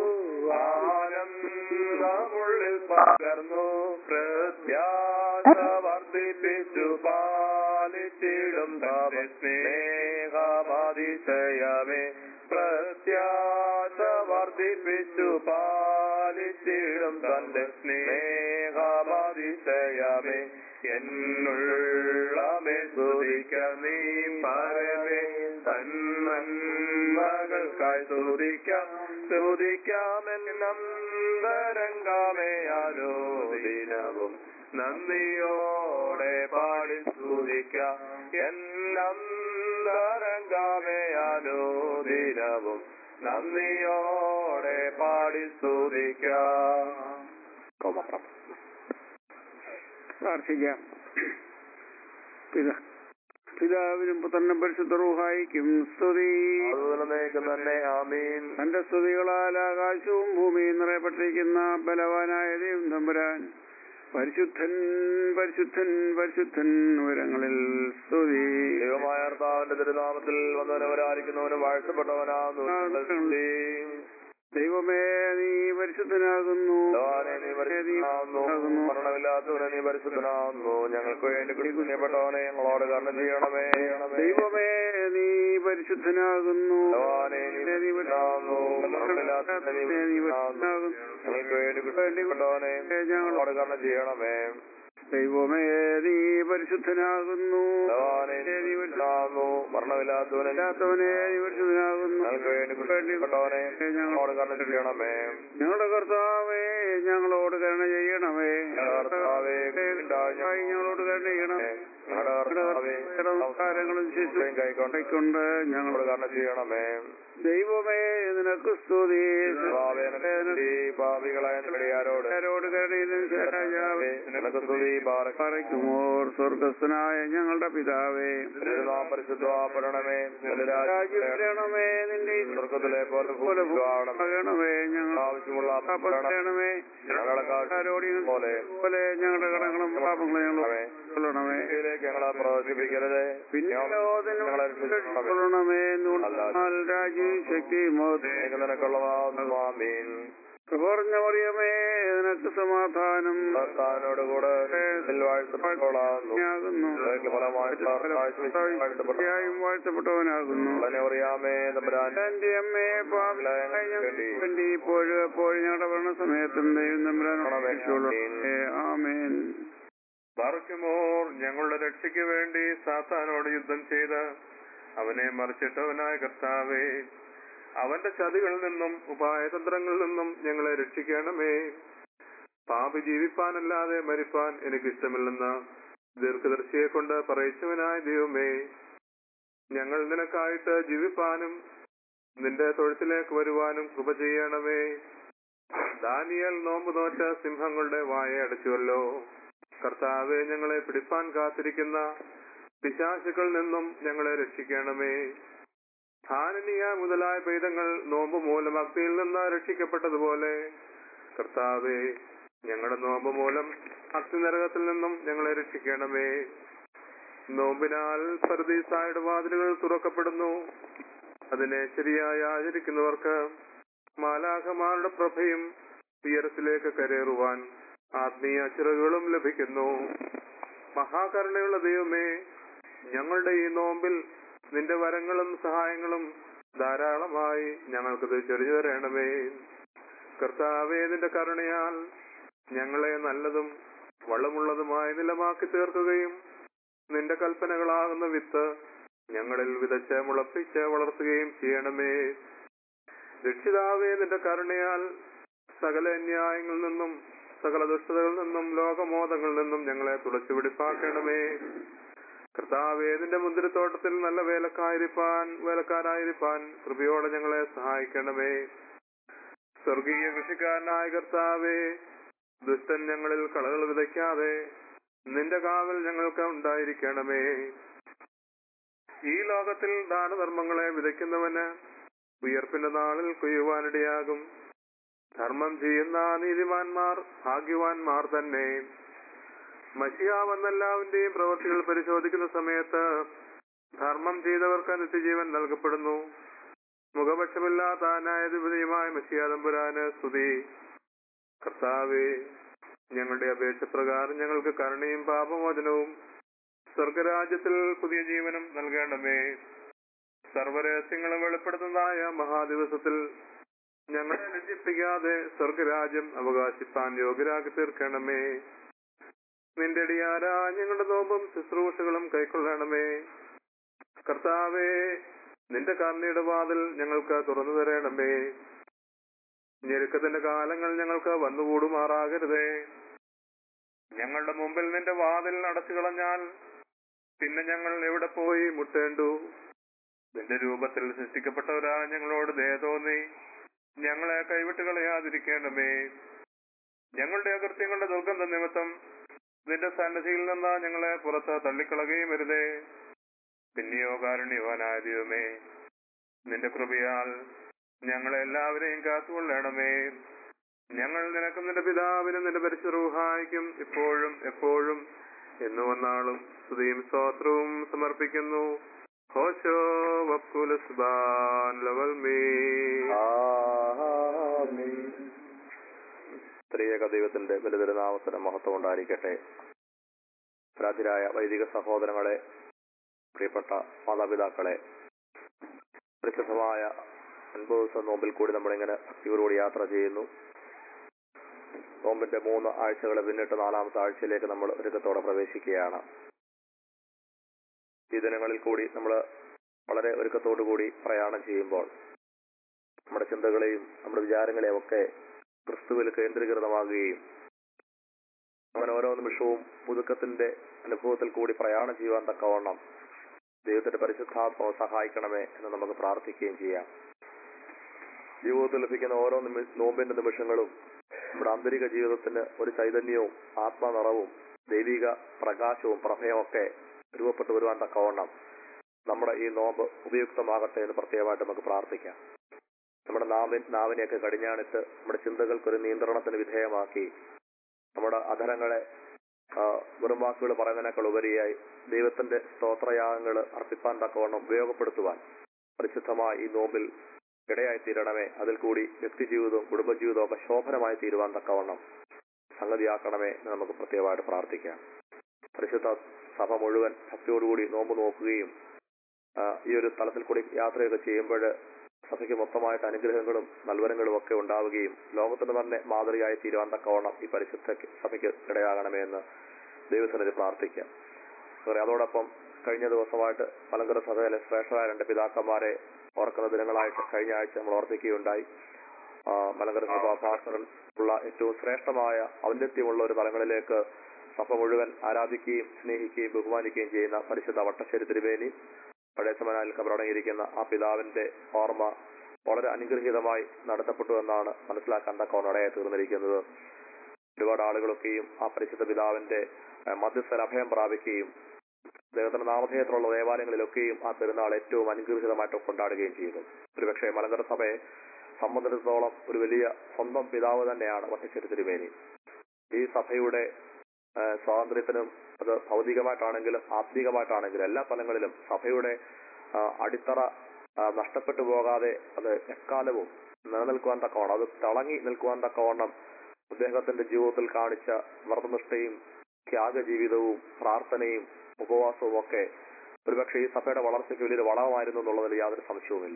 ആനന്ദമുള്ളിൽ പകർന്നു പ്രത്യാശ വർദ്ധിപ്പിച്ചു പാലിച്ചിടും തന്റെ സ്നേഹമതിശയമേ പ്ര വർഷിച്ചിടും തന്റെ സ്നേഹമതിശയമേ എന്നുള്ളമേ സ്തുതിക്ക നീ പരമേ തന്മകൾക്കായി സ്തുതിക്കാം സ്തുതിക്കാമെന്നന്തരംഗമേ ആലോദിനവും നന്ദിയോടെ പാടി സ്തുതിക്കാം എന്നന്തരംഗമേ ആലോദിനവും നന്ദിയോടെ പാടി സ്തുതിക്കാം പ്രാർത്ഥിക്കാം പിതാ പിതാവിനും പുത്രനും പരിശുദ്ധ റൂഹായിക്കും സ്തുതി അതുപോലെ നേക്കും തന്നെ ആമീൻ തന്റെ സ്തുതികളാൽ ആകാശവും ഭൂമിയും നിറയപ്പെട്ടിരിക്കുന്ന ബലവാനായ ദൈവം തമ്പുരാൻ പരിശുദ്ധൻ പരിശുദ്ധൻ പരിശുദ്ധൻ ഉയരങ്ങളിൽ സ്തുതി ദൈവമായ കർത്താവിന്റെ തിരുനാമത്തിൽ വന്നവനവരായിരിക്കുന്നവനും വാഴ്ത്തപ്പെട്ടവനാകുന്നു ദൈവമേ നീ പരിശുദ്ധനാകുന്നു ഭഗവാനെ നീ പരിശുദ്ധനാകുന്നു മരണമില്ലാത്തവനെ നീ പരിശുദ്ധനാകുന്നു ഞങ്ങൾക്ക് വേണ്ടി കുഞ്ഞപ്പെട്ടവനെ ഞങ്ങളോട് കർണം ചെയ്യണമേ ദൈവമേ നീ പരിശുദ്ധനാകുന്നു ഭഗവാനെ നീ പരിശുദ്ധനാകുന്നു മരണമില്ലാത്തവനെ നീ പരിശുദ്ധനാകുന്നു ഞങ്ങൾക്ക് വേണ്ടി കുഞ്ഞപ്പെട്ടവനെ ഞങ്ങളോട് കർണം ചെയ്യണമേ ദൈവമേ നീ പരിശുദ്ധനാകുന്നു ഭഗവാനെ നീ പരിശുദ്ധനാകുന്നു മരണമില്ലാത്തവനെ നീ ഇല്ലാത്തവനെ നീ പരിശുദ്ധനാകുന്നു ഞങ്ങൾക്ക് വേണ്ടി കുഞ്ഞപ്പെട്ടവനെ ഞങ്ങളോട് കർണം ചെയ്യണമേ ഞങ്ങളുടെ കർത്താവേ ഞങ്ങളോട് കരുണ ചെയ്യണമേ കർത്താവേ, കർത്താവേ, ഞങ്ങളോട് കരുണ ചെയ്യണമേ ഞങ്ങളുടെ കർത്താവേ, നമസ്കാരങ്ങളും ശിശുവും കൈക്കൊണ്ട് കൈക്കൊണ്ട് ഞങ്ങളോട് ഞങ്ങളോട് കർണം ചെയ്യണമേ ദൈവമേ നിനക്ക് സ്തുതി കർത്താവേ, നിനക്ക് ഈ പാപികളായ ഞങ്ങളിയാരോട് ആരോട് കരുണയിലും രാജാവേ നിനക്ക് സ്തുതി പാറ- പറയ്ക്കുമോർ സ്വർഗസ്ഥനായ ഞങ്ങളുടെ പിതാവേ തിരുനാമം പരിശുദ്ധമാപ്പെടണമേ നിന്റെ രാജ്യം രാജ്യം വരണമേ നിന്റെ സ്വർഗത്തിലെ പോലെ പോലെ ഭൂമിയിലും ഭൂമിയിലാകണമേ ഞങ്ങൾ ആവശ്യമുള്ള ചെയ്യണമേ ഞങ്ങളെ ആരോട് പോലെ പോലെ ഞങ്ങളുടെ കടങ്ങളും പാപങ്ങളും ഞങ്ങൾ കൊള്ളണമേ ഇതിലേക്ക് ഞങ്ങളെ പ്രവേശിപ്പിക്കരുത് പിന്നെയോ ഞങ്ങളെ രക്ഷിക്കണമേ. കൊള്ളണമേ എന്നാൽ രാജ്യം ശക്തി മോദേ എനിക്ക് നിനക്കുള്ളതാകുന്നു ആമീൻ പറഞ്ഞ മറിയമേ നിനക്ക് സമാധാനം ഭർത്താവിനോട് കൂടെ വാഴ്ത്തപ്പെട്ടോളാകുന്നു ആകുന്നു ഇതിലേക്ക് ഫലമായിട്ട് വാഴ്ത്തപ്പെട്ടു തീർച്ചയായും വാഴ്ത്തപ്പെട്ടവനാകുന്നു അറിയാമേ തമ്പുരാൻ എന്റെ അമ്മയെ പാപിലായ ഞങ്ങൾക്ക് വേണ്ടി ഇപ്പോഴും എപ്പോഴും ഞങ്ങളുടെ ഭരണസമയത്തും ദൈവം തമ്പുരാനോട് ആമേൻ ബാറക്കുമോർ ഞങ്ങളുടെ രക്ഷയ്ക്ക് വേണ്ടി സാത്താനോട് യുദ്ധം ചെയ്ത് അവനെ മറിച്ചിട്ടവനായ കർത്താവേ അവന്റെ ചതികളിൽ നിന്നും ഉപായതന്ത്രങ്ങളിൽ നിന്നും ഞങ്ങളെ രക്ഷിക്കണമേ പാപി ജീവിപ്പാനല്ലാതെ മരിപ്പാൻ എനിക്കിഷ്ടമില്ലെന്ന് ദീർഘദർശിയെ കൊണ്ട് പറയിച്ചവനായ ദൈവമേ ഞങ്ങൾ നിനക്കായിട്ട് ജീവിപ്പാനും നിന്റെ തൊഴുത്തിലേക്ക് വരുവാനും കൃപ ചെയ്യണമേ ദാനിയൽ നോമ്പ് നോറ്റ സിംഹങ്ങളുടെ വായ അടച്ചുവല്ലോ കർത്താവെ ഞങ്ങളെ പിടിപ്പാൻ കാത്തിരിക്കുന്ന പിശാചുക്കളിൽ നിന്നും ഞങ്ങളെ രക്ഷിക്കണമേ ഹാനനീയ മുതലായ ഭേദങ്ങൾ നോമ്പ് മൂലം അഗ്നിയിൽ നിന്ന് രക്ഷിക്കപ്പെട്ടതുപോലെ കർത്താവെ ഞങ്ങളുടെ നോമ്പ് മൂലം അഗ്നിനരകത്തിൽ നിന്നും ഞങ്ങളെ രക്ഷിക്കണമേ നോമ്പിനാൽ പരദീസായുടെ വാതിലുകൾ തുറക്കപ്പെടുന്നു അതിനെ ശരിയായി ആചരിക്കുന്നവർക്ക് മാലാഖമാരുടെ പ്രഭയും ഉയരത്തിലേക്ക് കരേറുവാൻ ആത്മീയ ചിറകുകളും ലഭിക്കുന്നു മഹാകരുണയുള്ള ദൈവമേ ഞങ്ങളുടെ ഈ നോമ്പിൽ നിന്റെ വരങ്ങളും സഹായങ്ങളും ധാരാളമായി ഞങ്ങൾക്കത് ചൊരിഞ്ഞു തരണമേ കർത്താവേ നിന്റെ കരുണയാൽ ഞങ്ങളെ നല്ലതും വളമുള്ളതുമായ നിലമാക്കി തീർക്കുകയും നിന്റെ കൽപ്പനകളാകുന്ന വിത്ത് ഞങ്ങളിൽ വിതച്ച് മുളപ്പിച്ച് വളർത്തുകയും ചെയ്യണമേ രക്ഷിതാവേ നിന്റെ കരുണയാൽ സകല അന്യായങ്ങളിൽ നിന്നും സകല ദുഷ്ടതകളിൽ നിന്നും ലോകമോദങ്ങളിൽ നിന്നും ഞങ്ങളെ തുളച്ചു പിടിപ്പാക്കണമേ കർത്താവേ നിന്റെ മുന്തിരിത്തോട്ടത്തിൽ നല്ല വേലക്കായിരിക്കാൻ വേലക്കാരായിരിക്കാൻ കൃപയോടെ ഞങ്ങളെ സഹായിക്കണമേ സ്വർഗീയ കൃഷിക്കാരനായ കർത്താവേ ദുഷ്ടൻ ഞങ്ങളിൽ കളകൾ വിതയ്ക്കാതെ നിന്റെ കാവൽ ഞങ്ങൾക്ക് ഉണ്ടായിരിക്കണമേ ഈ ലോകത്തിൽ ദാനധർമ്മങ്ങളെ വിതയ്ക്കുന്നവന് ഉയർപ്പിന്റെ നാളിൽ കൊയ്യുവാനിടയാകും ധർമ്മം ചെയ്യുന്ന നീതിമാന്മാർ ഭാഗ്യവാന്മാർ തന്നെ മഷിയാവെന്നെല്ലാവിന്റെയും പ്രവൃത്തികൾ പരിശോധിക്കുന്ന സമയത്ത് ധർമ്മം ചെയ്തവർക്ക് നിത്യജീവൻ നൽകപ്പെടുന്നു മുഖപക്ഷമില്ലാത്ത ന്യായാധിപതിയുമായ മഷിയാതമ്പുരാന് സ്തുതി കർത്താവേ ഞങ്ങളുടെ അപേക്ഷ പ്രകാരം ഞങ്ങൾക്ക് കരുണയും പാപമോചനവും സ്വർഗരാജ്യത്തിൽ പുതിയ ജീവനും നൽകണമേ സർവരഹസ്യങ്ങളും വെളിപ്പെടുത്തുന്നതായ മഹാദിവസത്തിൽ ഞങ്ങളെ ലജ്ജിപ്പിക്കാതെ സ്വർഗരാജ്യം അവകാശിപ്പാൻ യോഗ്യരാക്കി തീർക്കണമേ നിന്റെ അടിയാരാ ഞങ്ങളുടെ നോമ്പും ശുശ്രൂഷകളും കൈക്കൊള്ളണമേ കർത്താവേ നിന്റെ കർണിയുടെ വാതിൽ ഞങ്ങൾക്ക് തുറന്നു തരണമേ ഞെരുക്കത്തിന്റെ കാലങ്ങൾ ഞങ്ങൾക്ക് വന്നുകൂടുമാറാകരുതേ ഞങ്ങളുടെ മുമ്പിൽ നിന്റെ വാതിൽ അടച്ചു കളഞ്ഞാൽ പിന്നെ ഞങ്ങൾ എവിടെ പോയി മുട്ടേണ്ടു നിന്റെ രൂപത്തിൽ സൃഷ്ടിക്കപ്പെട്ടവരാ ഞങ്ങളോട് ദയ തോന്നി ഞങ്ങളെ കൈവിട്ട് കളയാതിരിക്കണമേ ഞങ്ങളുടെ അകൃത്യങ്ങളുടെ ദുർഗന്ധ നിമിത്തം നിന്റെ സന്നിധിയിൽ നിന്ന് ഞങ്ങളെ പുറത്ത് തള്ളിക്കളയുകയും വരുതേ പിന്നെയോ കാരുണ്യവാനായ ദൈവമേ നിന്റെ കൃപയാൽ ഞങ്ങളെ എല്ലാവരെയും കാത്തുകൊള്ളണമേ ഞങ്ങൾ നിനക്കും നിന്റെ പിതാവിനും നിന്റെ പരിശുദ്ധഹായിക്കും ഇപ്പോഴും എപ്പോഴും എന്നു വന്നാളും സ്തുതിയും സ്തോത്രവും സമർപ്പിക്കുന്നു ഹോശോ വക്കുലസ്ബാൻ ലവൽ മേ ത്രിയേക ദൈവത്തിന്റെ ബലിതരനാമത്തിന് മഹത്വം ഉണ്ടായിരിക്കട്ടെ രാജ്യരായ വൈദിക സഹോദരങ്ങളെ പ്രിയപ്പെട്ട മാതാപിതാക്കളെ പ്രസിദ്ധമായ അൻപത് ദിവസം നോമ്പിൽ കൂടി നമ്മളിങ്ങനെ ഭക്തിയോടുകൂടി യാത്ര ചെയ്യുന്നു നോമ്പിന്റെ മൂന്ന് ആഴ്ചകൾ പിന്നിട്ട് നാലാമത്തെ ആഴ്ചയിലേക്ക് നമ്മൾ ഒരുക്കത്തോടെ പ്രവേശിക്കുകയാണ് ഈ ദിനങ്ങളിൽ കൂടി നമ്മൾ വളരെ ഒരുക്കത്തോടു കൂടി പ്രയാണം ചെയ്യുമ്പോൾ നമ്മുടെ ചിന്തകളെയും നമ്മുടെ വിചാരങ്ങളെയും ഒക്കെ ക്രിസ്തുവിൽ കേന്ദ്രീകൃതമാകുകയും അങ്ങനെ ഓരോ നിമിഷവും പുതുക്കത്തിന്റെ അനുഭവത്തിൽ കൂടി പ്രയാണം ചെയ്യുവാൻ തക്കവണ്ണം ദൈവത്തിന്റെ പരിശുദ്ധാത്മാവ് സഹായിക്കണമേ എന്ന് നമുക്ക് പ്രാർത്ഥിക്കുകയും ചെയ്യാം ജീവിതത്തിൽ ലഭിക്കുന്ന ഓരോ നിമി നോമ്പിന്റെ നിമിഷങ്ങളും നമ്മുടെ ആന്തരിക ജീവിതത്തിന് ഒരു ചൈതന്യവും ആത്മനിറവും ദൈവിക പ്രകാശവും പ്രഭയും ഒക്കെ രൂപപ്പെട്ടു വരുവാൻ തക്കവണ്ണം നമ്മുടെ ഈ നോമ്പ് ഉപയുക്തമാകട്ടെ എന്ന് പ്രത്യേകമായിട്ട് നമുക്ക് പ്രാർത്ഥിക്കാം നമ്മുടെ നാവിൻ നാവിനെയൊക്കെ കടിഞ്ഞാണിട്ട് നമ്മുടെ ചിന്തകൾക്കൊരു നിയന്ത്രണത്തിന് വിധേയമാക്കി നമ്മുടെ അധരങ്ങളെ ആ, വെറും വാക്കുകൾ പറയുന്നതിനേക്കാൾ ഉപരിയായി ദൈവത്തിന്റെ സ്തോത്രയാഗങ്ങൾ അർപ്പിപ്പാൻ തക്കവണ്ണം ഉപയോഗപ്പെടുത്തുവാൻ പരിശുദ്ധമായ ഈ നോമ്പിൽ ഇടയായി തീരണമേ അതിൽ കൂടി വ്യക്തിജീവിതവും കുടുംബജീവിതവും ഒക്കെ ശോഭനമായി തീരുവാൻ തക്കവണ്ണം സംഗതിയാക്കണമേ എന്ന് നമുക്ക് പ്രത്യേകമായിട്ട് പ്രാർത്ഥിക്കാം പരിശുദ്ധ സഭ മുഴുവൻ ഭക്തിയോടുകൂടി നോമ്പ് നോക്കുകയും ആ, ഈ ഒരു തലത്തിൽ കൂടി യാത്രയൊക്കെ ചെയ്യുമ്പോൾ സഭയ്ക്ക് മൊത്തമായിട്ട് അനുഗ്രഹങ്ങളും നൽവരങ്ങളും ഒക്കെ ഉണ്ടാവുകയും ലോകത്തിന് തന്നെ മാതൃകയായി തീരുവാൻ തക്കവണ്ണം ഈ പരിശുദ്ധ സഭയ്ക്ക് ഇടയാകണമേ എന്ന് ദൈവത്തിനൊരു പ്രാർത്ഥിക്കാം അതുപോലെ അതോടൊപ്പം കഴിഞ്ഞ ദിവസമായിട്ട് മലങ്കര സഭയിലെ ശ്രേഷ്ഠരായ രണ്ട് പിതാക്കന്മാരെ ഓർക്കുന്ന ദിനങ്ങളായിട്ട് കഴിഞ്ഞ ആഴ്ച നമ്മൾ ഓർപ്പിക്കുകയുണ്ടായി ആ, മലങ്കര സഭ ഭാസ്കരൻ ഉള്ള ഏറ്റവും ശ്രേഷ്ഠമായ ഔന്നത്യമുള്ള ഒരു തലങ്ങളിലേക്ക് സഭ മുഴുവൻ ആരാധിക്കുകയും സ്നേഹിക്കുകയും ബഹുമാനിക്കുകയും ചെയ്യുന്ന പരിശുദ്ധ വട്ടശ്ശേരി തിരുവേനി പഴയ സമനാലിൽ കബറടങ്ങിയിരിക്കുന്ന ആ പിതാവിന്റെ ഓർമ്മ വളരെ അനുഗ്രഹീതമായി നടത്തപ്പെട്ടു എന്നാണ് മനസ്സിലാക്കാൻ തക്കവണ്ണടയായി തീർന്നിരിക്കുന്നത് ഒരുപാട് ആളുകളൊക്കെയും ആ പരിശുദ്ധ പിതാവിന്റെ ഏഹ്, മധ്യസ്ഥൽ അഭയം പ്രാപിക്കുകയും അദ്ദേഹത്തിന്റെ നാമധേയത്തിലുള്ള ദേവാലയങ്ങളിലൊക്കെയും ആ പെരുന്നാൾ ഏറ്റവും അനുഗ്രഹീതമായിട്ട് കൊണ്ടാടുകയും ചെയ്തു ഒരുപക്ഷെ മലങ്കര സഭയെ സംബന്ധിച്ചിടത്തോളം ഒരു വലിയ സ്വന്തം പിതാവ് തന്നെയാണ് വട്ടശ്ശേരി തിരുമേനി ഈ സഭയുടെ ഏഹ്, സ്വാതന്ത്ര്യത്തിനും അത് ഭൗതികമായിട്ടാണെങ്കിലും ആത്മീകമായിട്ടാണെങ്കിലും എല്ലാ തലങ്ങളിലും സഭയുടെ ആ, അടിത്തറ ആ, നഷ്ടപ്പെട്ടു പോകാതെ അത് എക്കാലവും നിലനിൽക്കുവാൻ തക്കവണ്ണം അത് തിളങ്ങി നിൽക്കുവാൻ തക്കവണ്ണം അദ്ദേഹത്തിന്റെ ജീവിതത്തിൽ കാണിച്ച വ്രതനിഷ്ഠയും ത്യാഗജീവിതവും പ്രാർത്ഥനയും ഉപവാസവും ഒക്കെ ഒരുപക്ഷെ ഈ സഭയുടെ വളർച്ചയ്ക്ക് വലിയൊരു വളമായിരുന്നു എന്നുള്ളതിൽ യാതൊരു സംശയവുമില്ല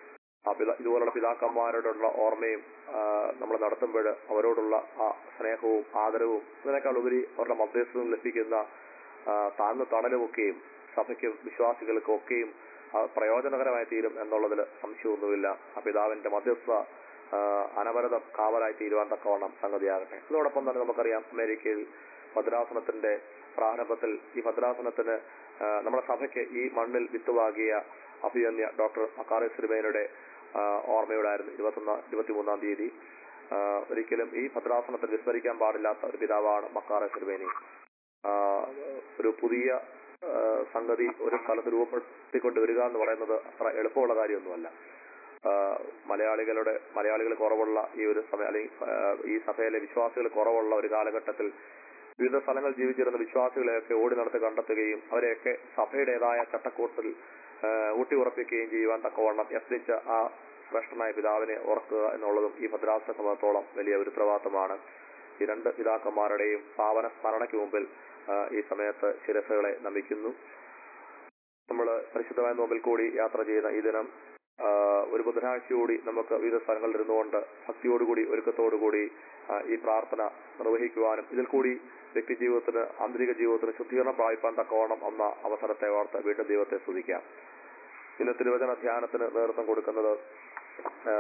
ആ പിതാ ഇതുപോലുള്ള പിതാക്കന്മാരോടുള്ള ഓർമ്മയും നമ്മൾ നടത്തുമ്പോൾ അവരോടുള്ള ആ സ്നേഹവും ആദരവും ഇതിനേക്കാൾ ഉപരി അവരുടെ മധ്യസ്ഥവും ലഭിക്കുന്ന ആ, താഴ്ന്ന തണലുമൊക്കെയും സഭയ്ക്കും വിശ്വാസികൾക്കും ഒക്കെയും ആ, പ്രയോജനകരമായി തീരും എന്നുള്ളതിൽ സംശയമൊന്നുമില്ല ആ പിതാവിന്റെ മധ്യസ്ഥ ആ, അനവരതം കാവലായി തീരുവാൻ തക്കവണ്ണം സംഗതിയാകട്ടെ ഇതോടൊപ്പം തന്നെ നമുക്കറിയാം അമേരിക്കയിൽ ഭദ്രാസനത്തിന്റെ പ്രാരംഭത്തിൽ ഈ ഭദ്രാസനത്തിന് ആ, നമ്മുടെ സഭയ്ക്ക് ഈ മണ്ണിൽ വിത്തുവാകിയ അഭിയന്യ ഡോക്ടർ അക്കാറെ സിരിമേനയുടെ ഓർമ്മയോടായിരുന്നു ഇരുപത്തൊന്നാം ഇരുപത്തിമൂന്നാം തീയതി ആ, ഒരിക്കലും ഈ ഭദ്രാസനത്തിൽ വിസ്മരിക്കാൻ പാടില്ലാത്ത ഒരു പിതാവാണ് മക്കാറെ സിരിമേനി ആ, ഒരു പുതിയ ആ, സംഗതി ഒരു സ്ഥലത്ത് രൂപപ്പെടുത്തിക്കൊണ്ട് വരിക എന്ന് പറയുന്നത് അത്ര എളുപ്പമുള്ള കാര്യമൊന്നുമല്ല ആ, മലയാളികളുടെ മലയാളികൾ കുറവുള്ള ഈ ഒരു സമയം അല്ലെങ്കിൽ ആ, ഈ സഭയിലെ വിശ്വാസികൾ കുറവുള്ള ഒരു കാലഘട്ടത്തിൽ വിവിധ സ്ഥലങ്ങൾ ജീവിച്ചിരുന്ന വിശ്വാസികളെയൊക്കെ ഓടി നടത്തി കണ്ടെത്തുകയും അവരെയൊക്കെ സഭയുടേതായ ചട്ടക്കൂട്ടിൽ ആ, ഊട്ടിയുറപ്പിക്കുകയും ചെയ്യുവാൻ തക്കവണ്ണം യത്നിച്ച ആ ശ്രേഷ്ഠനായ പിതാവിനെ ഓർക്കുക എന്നുള്ളതും ഈ ഭദ്രാസന സമയത്തോളം വലിയ ഒരു ഉത്തരവാദിത്തമാണ് ഈ രണ്ട് പിതാക്കന്മാരുടെയും പാവന സ്മരണയ്ക്ക് മുമ്പിൽ ആ, ഈ സമയത്ത് ശിരസുകളെ നമിക്കുന്നു നമ്മൾ പരിശുദ്ധമായ നോമ്പിൽ കൂടി യാത്ര ചെയ്യുന്ന ഈ ദിനം ആ, ഒരു ബുധനാഴ്ചയോടി നമുക്ക് വിവിധ സ്ഥലങ്ങളിൽ ഇരുന്നുകൊണ്ട് ഭക്തിയോടുകൂടി ഒരുക്കത്തോടുകൂടി ആ, ഈ പ്രാർത്ഥന നിർവഹിക്കുവാനും ഇതിൽ കൂടി വ്യക്തി ജീവിതത്തിന് ആന്തരിക ജീവിതത്തിന് ശുദ്ധീകരണം പ്രാപിപ്പാൻ തക്കവണ്ണം എന്ന അവസരത്തെ ഓർത്ത് വീണ്ടും ദൈവത്തെ സ്തുതിക്കാം ഇന്ന് തിരുവചന ധ്യാനത്തിന് നേതൃത്വം കൊടുക്കുന്നത് ആ,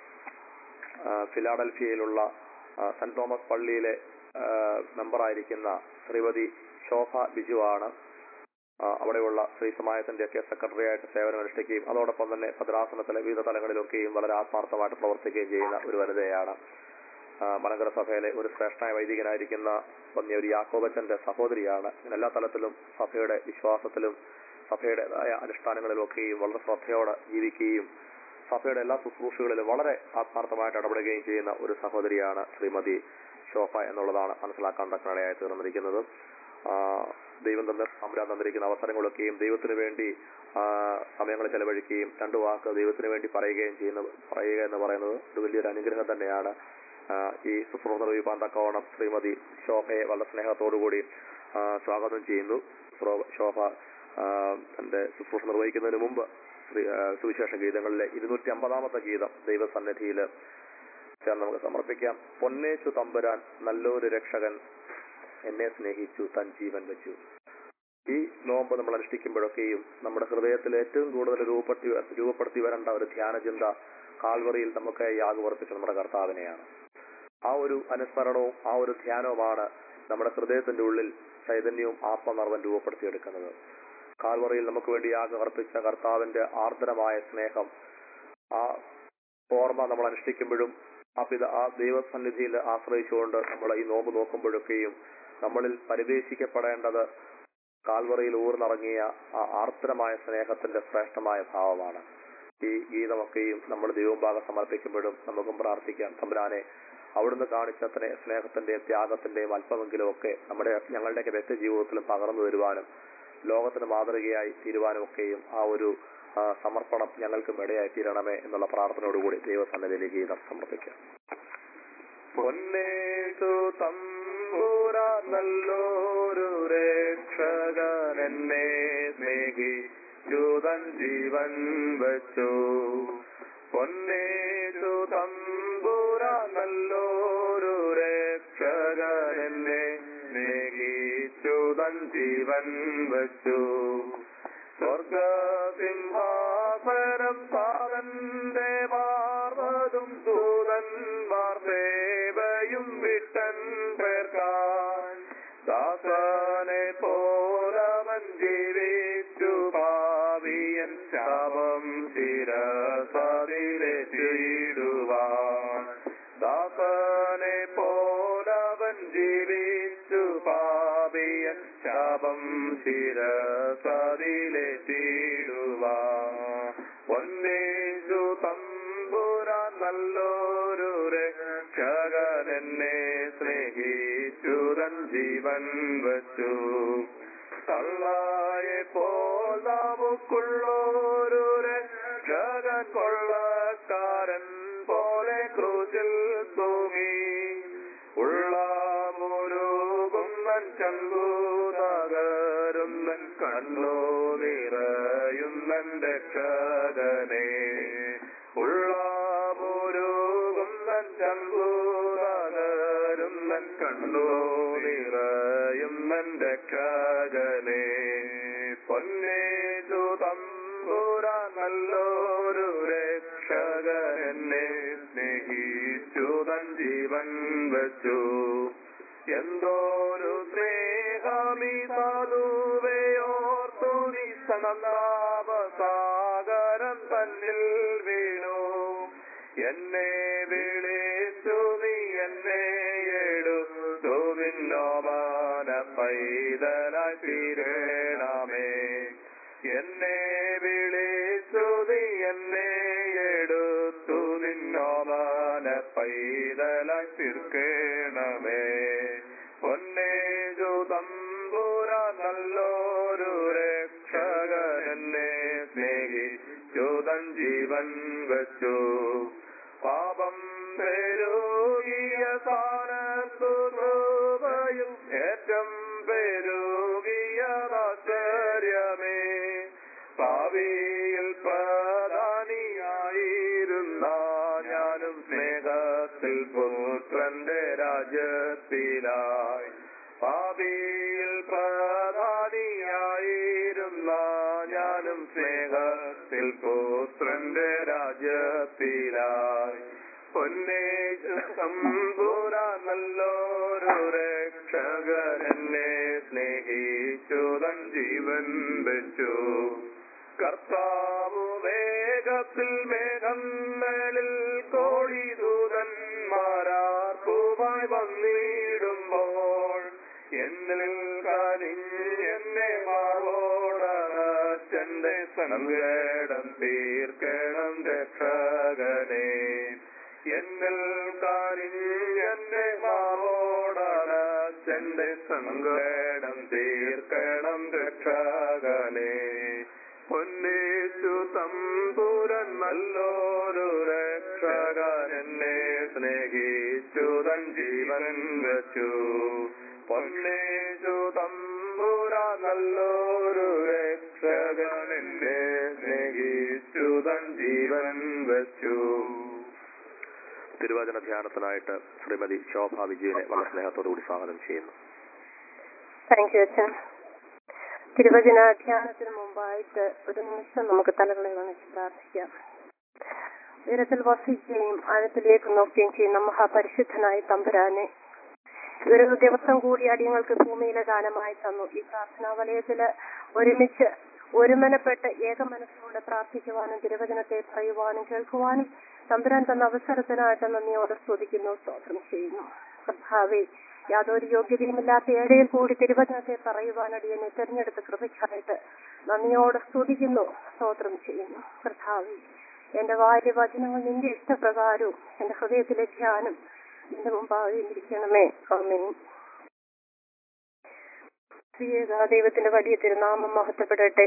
ആ, ഫിലാഡൽഫിയയിലുള്ള ആ, സെന്റ് തോമസ് പള്ളിയിലെ ആ, മെമ്പറായിരിക്കുന്ന ശ്രീമതി ശോഭ ബിജു ആണ് ആ, അവിടെയുള്ള ശ്രീ സമാജത്തിന്റെയൊക്കെ സെക്രട്ടറി ആയിട്ട് സേവനം അനുഷ്ഠിക്കുകയും അതോടൊപ്പം തന്നെ ഭദ്രാസനത്തിലെ വിവിധ തലങ്ങളിലൊക്കെയും വളരെ ആത്മാർത്ഥമായിട്ട് പ്രവർത്തിക്കുകയും ചെയ്യുന്ന ഒരു വനിതയാണ് ആ, മലങ്കര സഭയിലെ ഒരു ശ്രേഷ്ഠനായ വൈദികനായിരിക്കുന്ന വന്യ ഒരു യാക്കോബച്ചന്റെ സഹോദരിയാണ് ഇങ്ങനെ എല്ലാ തലത്തിലും സഭയുടെ വിശ്വാസത്തിലും സഭയുടേതായ അനുഷ്ഠാനങ്ങളിലും ഒക്കെയും വളരെ ശ്രദ്ധയോടെ ജീവിക്കുകയും സഭയുടെ എല്ലാ ശുശ്രൂഷകളിലും വളരെ ആത്മാർത്ഥമായിട്ട് ഇടപെടുകയും ചെയ്യുന്ന ഒരു സഹോദരിയാണ് ശ്രീമതി ശോഭ എന്നുള്ളതാണ് മനസ്സിലാക്കാൻ തക്കനടയായി തീർന്നിരിക്കുന്നത് ആ, ദൈവം തന്ന തമ്പുരാൻ തന്നിരിക്കുന്ന അവസരങ്ങളൊക്കെയും ദൈവത്തിന് വേണ്ടി ആ, സമയങ്ങൾ ചെലവഴിക്കുകയും രണ്ടു വാക്ക് ദൈവത്തിന് വേണ്ടി പറയുകയും ചെയ്യുന്ന പറയുക എന്ന് പറയുന്നത് ഒരു വലിയൊരു അനുഗ്രഹം തന്നെയാണ് ആ, ഈ ശുശ്രൂഷ നിർവഹിപ്പാൻ തക്കവണ്ണം ശ്രീമതി ശോഭയെ വളരെ സ്നേഹത്തോടുകൂടി ആ, സ്വാഗതം ചെയ്യുന്നു ശ്രോ- ശോഭ ആ, തന്റെ ശുശ്രൂഷ നിർവഹിക്കുന്നതിന് മുമ്പ് ശ്രീ ആ, സുവിശേഷ ഗീതങ്ങളിലെ ഇരുന്നൂറ്റി അമ്പതാമത്തെ ഗീതം ദൈവസന്നിധിയിൽ ചേർന്ന് നമുക്ക് സമർപ്പിക്കാം പൊന്നേശു തമ്പുരാൻ നല്ലൊരു രക്ഷകൻ എന്നെ സ്നേഹിച്ചു തൻ ജീവൻ വെച്ചു ഈ നോമ്പ് നമ്മൾ അനുഷ്ഠിക്കുമ്പോഴൊക്കെയും നമ്മുടെ ഹൃദയത്തിൽ ഏറ്റവും കൂടുതൽ രൂപപ്പെടുത്തി രൂപപ്പെടുത്തി വരേണ്ട ഒരു ധ്യാന ചിന്ത കാൽവറിയിൽ നമുക്ക് യാഗവർപ്പിച്ച നമ്മുടെ കർത്താവിനെയാണ് ആ ഒരു അനുസ്മരണവും ആ ഒരു ധ്യാനവുമാണ് നമ്മുടെ ഹൃദയത്തിന്റെ ഉള്ളിൽ ചൈതന്യവും ആത്മനർവം രൂപപ്പെടുത്തിയെടുക്കുന്നത് കാൽവറിയിൽ നമുക്ക് വേണ്ടി യാഗം അർപ്പിച്ച കർത്താവിന്റെ ആർദ്രമായ സ്നേഹം ആ ഓർമ്മ നമ്മൾ അനുഷ്ഠിക്കുമ്പോഴും ആ പിത ആ ദൈവസന്നിധിയിൽ ആശ്രയിച്ചുകൊണ്ട് നമ്മൾ ഈ നോമ്പ് നോക്കുമ്പോഴൊക്കെയും നമ്മളിൽ പരിവേശിക്കപ്പെടേണ്ടത് കാൽവറയിൽ ഊർന്നിറങ്ങിയ ആ ആർദ്രമായ സ്നേഹത്തിന്റെ ശ്രേഷ്ഠമായ ഭാവമാണ് ഈ ഗീതമൊക്കെയും നമ്മൾ ദൈവഭാഗം സമർപ്പിക്കുമ്പോഴും നമുക്കും പ്രാർത്ഥിക്കാം തമ്പുരാനെ അവിടുന്ന് കാണിച്ച സ്നേ- സ്നേഹത്തിന്റെയും ത്യാഗത്തിന്റെയും അല്പമെങ്കിലും ഒക്കെ നമ്മുടെ ഞങ്ങളുടെയൊക്കെ വ്യക്തി ജീവിതത്തിലും പകർന്നു തരുവാനും ലോകത്തിന് മാതൃകയായി തീരുവാനും ഒക്കെയും ആ ഒരു ആ, സമർപ്പണം ഞങ്ങൾക്കും ഇടയായി തീരണമേ എന്നുള്ള പ്രാർത്ഥനയോടുകൂടി ദൈവസന്നിധിയിലേക്ക് ഗീതം സമർപ്പിക്കാം പൊന്നേതു തമ്പൂര നല്ലൊരു രക്ഷകൻ എന്നെ സ്നേഹി ജൂതൻ ജീവൻ വച്ചു പൊന്നേതു തമ്പൂര നല്ലൊരു രക്ഷകൻ എന്നെ സ്നേഹിച്ചുതൻ ജീവൻ വച്ചു സ്വർഗസിംഹാസനം സാതന്റെ പാർവതും ദൂതന്മാർ സേവയും വിട്ടൻ പേർക്കാൻ ദാസനെ പോലവൻ ജീവിച്ചു പാവിയൻ ശാപം ശിരസതിലേറ്റിടുവാൻ ദാസനെ പോലവൻ ജീവിച്ചു പാപിയൻ ശാപം ശിരസതിലേറ്റിടുവാൻ ഒന്നേശു തമ്പുരാൻ നല്ലൊരു രക്ഷകൻ എന്നെ സ്നേഹിച്ചുതൻ ജീവൻ വച്ചു തള്ളായെ പോൽ നമുക്കുള്ളൊരു രക്ഷകൻ കൊള്ളക്കാരൻ പോലെ ക്രൂശിൽ തൂങ്ങി ഉള്ള മുരുകുന്നൻ ചങ്കു തകരുന്നൻ കണ്ണു നിറയുന്നൻ രക്ഷകനെ ഉള്ള മുരുകുന്നൻ ചങ്കു തകരുന്നൻ കണ്ണു നിറയുന്നൻ രക്ഷകനെ പൊന്നേതു തമ്പുര നല്ലൊരു രക്ഷകൻ എന്നെ സ്നേഹിച്ചു തൻ ജീവൻ വച്ചു എന്തോരു സ്നേഹമി സാധുവയോർത്തു നിസ്സണതാപസാഗരം തന്നിൽ വീണു എന്നെ വിളിച്ചു നീ എന്നെ എടുത്തു നിന്നോമാന പൈതലായി തീരണമേ എന്നെ വിളിച്ചു നീ എന്നെ എടുത്തു നിന്നോമാന പൈതലായി തീർക്കണമേ പൊന്നേജു തമ്പുര നല്ലൊരു രക്ഷകൻ എന്നെ സ്നേഹിച്ചു തൻ ജീവൻ വച്ചു പാപം പെരുകിയ സ്ഥാനത്തു കൃപയും ഏറ്റം പെരുകിയതാശ്ചര്യമേ ഭാവിയിൽ പ്രധാനിയാ രാജ്യത്തിലായി പാപിയിൽ പ്രധാനിയായിരുന്ന ഞാനും സ്നേഹത്തിൽ പുത്രന്റെ രാജ്യത്തിലായി പൊന്നേശു തമ്പുരാൻ നല്ലൊരു രക്ഷകരെന്നെ സ്നേഹിച്ചു തൻ ജീവൻ വെച്ചു കർത്താവ് വേഗത്തിൽ മേഘം മേലിൽ കോഴിദൂതന്മാരാർക്കുമായി വന്നിടുമ്പോൾ എന്നിൽ കനിഞ്ഞെന്നെ മാറോടച്ചന്റെ സങ്കടം തീർക്കണം രക്ഷകനെ എന്നിൽ കനിഞ്ഞെന്നെ മാറോടച്ചന്റെ സങ്കടം തീർക്കണം രക്ഷകനെ പൊന്നേശു തമ്പുരൻ നല്ലൊരു രക്ഷകൻ എന്നെ സ്നേഹിച്ചു തൻ ജീവൻ വെച്ചു പൊന്നേശു തമ്പുര നല്ലൊരു രക്ഷകൻ എന്നെ സ്നേഹിച്ചു തൻ ജീവൻ വെച്ചു തിരുവചന ധ്യാനത്തിനായിട്ട് ശ്രീമതി ശോഭ വിജയനെ വളരെ സ്നേഹത്തോടുകൂടി സ്വാഗതം ചെയ്യുന്നു താങ്ക് യു അച്ഛൻ തിരുവചന ധ്യാനത്തിന് മുമ്പായിട്ട് ഒരു നിമിഷം നമുക്ക് തലകളെ വന്നിച്ച് പ്രാർത്ഥിക്കാം ഉയരത്തിൽ വസിക്കുകയും ആഴത്തിലേക്ക് നോക്കുകയും ചെയ്യുന്ന മഹാപരിശുദ്ധനായ തമ്പുരാനെ ഒരു ദിവസം കൂടി അടിയങ്ങൾക്ക് ഭൂമിയിലെ ദാനമായി തന്നു ഈ പ്രാർത്ഥനാ വലയത്തില് ഒരുമിച്ച് ഒരുമനപ്പെട്ട് ഏക മനസ്സോടെ പ്രാർത്ഥിക്കുവാനും തിരുവചനത്തെ പറയുവാനും കേൾക്കുവാനും തമ്പുരാൻ തന്ന അവസരത്തിനായിട്ട് നന്ദിയോടെ സ്തുതിക്കുന്നു സ്തോത്രം ചെയ്യുന്നു കർത്താവേ യാതൊരു യോഗ്യതയുമില്ലാത്ത ഏഴയിൽ കൂടി തിരുവചനത്തെ പറയുവാനടി എന്നെ തെരഞ്ഞെടുത്ത കൃപയ്ക്കായിട്ട് നന്ദിയോടെ സ്തുതിക്കുന്നു സ്തോത്രം ചെയ്യുന്നു കർത്താവേ എന്റെ വാര്യ വചനങ്ങൾ നിന്റെ ഇഷ്ടപ്രകാരവും എന്റെ ഹൃദയത്തിലെ ധ്യാനം നിന്റെ മുമ്പാകെ ഇരിക്കണമേ ആമേൻ ശ്രീയേക ദൈവത്തിന്റെ വലിയ തിരുനാമം മഹത്വപ്പെടട്ടെ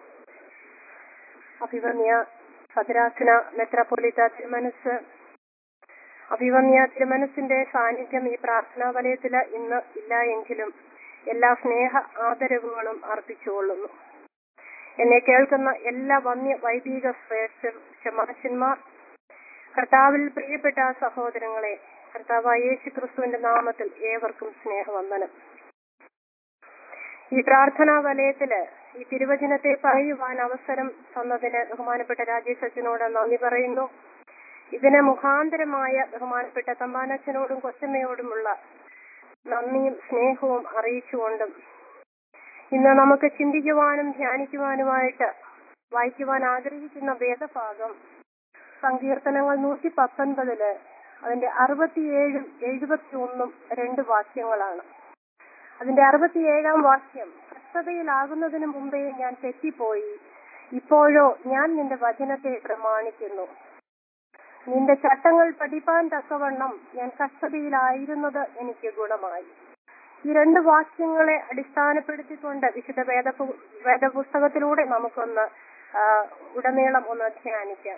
അഭിവന്യ ഭദ്രാസന മെത്രാപ്പൊലിത്ത തിരുമനസ് അഭിവന്യ തിരുമനസിന്റെ സാന്നിധ്യം ഈ പ്രാർത്ഥനാ വലയത്തില് ഇന്ന് ഇല്ല എങ്കിലും എല്ലാ സ്നേഹ ആദരവുകളും അർപ്പിച്ചുകൊള്ളുന്നു എന്നെ കേൾക്കുന്ന എല്ലാ വന്യ വൈദിക ശ്രേഷ്ഠ ശമാശന്മാർ കർത്താവിൽ പ്രിയപ്പെട്ട സഹോദരങ്ങളെ കർത്താവായ യേശു ക്രിസ്തുവിന്റെ നാമത്തിൽ ഏവർക്കും സ്നേഹവന്ദനം ഈ പ്രാർത്ഥനാ വലയത്തില് ഈ തിരുവചനത്തെ പറയുവാൻ അവസരം തന്നതിന് ബഹുമാനപ്പെട്ട രാജേഷ് അച്ഛനോട് നന്ദി പറയുന്നു ഇതിന് മുഖാന്തരമായ ബഹുമാനപ്പെട്ട തമ്പാനച്ഛനോടും കൊച്ചമ്മയോടുമുള്ള നന്ദിയും സ്നേഹവും അറിയിച്ചുകൊണ്ടും ഇന്ന് നമുക്ക് ചിന്തിക്കുവാനും ധ്യാനിക്കുവാനുമായിട്ട് വായിക്കുവാൻ ആഗ്രഹിക്കുന്ന വേദഭാഗം സങ്കീർത്തനങ്ങൾ നൂറ്റി പത്തൊൻപതില് അതിന്റെ അറുപത്തിയേഴും എഴുപത്തി ഒന്നും രണ്ട് വാക്യങ്ങളാണ് അതിന്റെ അറുപത്തിയേഴാം വാക്യം കഷ്ടതയിലാകുന്നതിന് മുമ്പേ ഞാൻ തെറ്റിപ്പോയി ഇപ്പോഴോ ഞാൻ നിന്റെ വചനത്തെ പ്രമാണിക്കുന്നു നിന്റെ ചട്ടങ്ങൾ പഠിപ്പാൻ തക്കവണ്ണം ഞാൻ കഷ്ടതയിലായിരുന്നത് എനിക്ക് ഗുണമായി ഈ രണ്ട് വാക്യങ്ങളെ അടിസ്ഥാനപ്പെടുത്തിക്കൊണ്ട് വിശുദ്ധ വേദ വേദപുസ്തകത്തിലൂടെ നമുക്കൊന്ന് ആ, ഉടനീളം ഒന്ന് ധ്യാനിക്കാം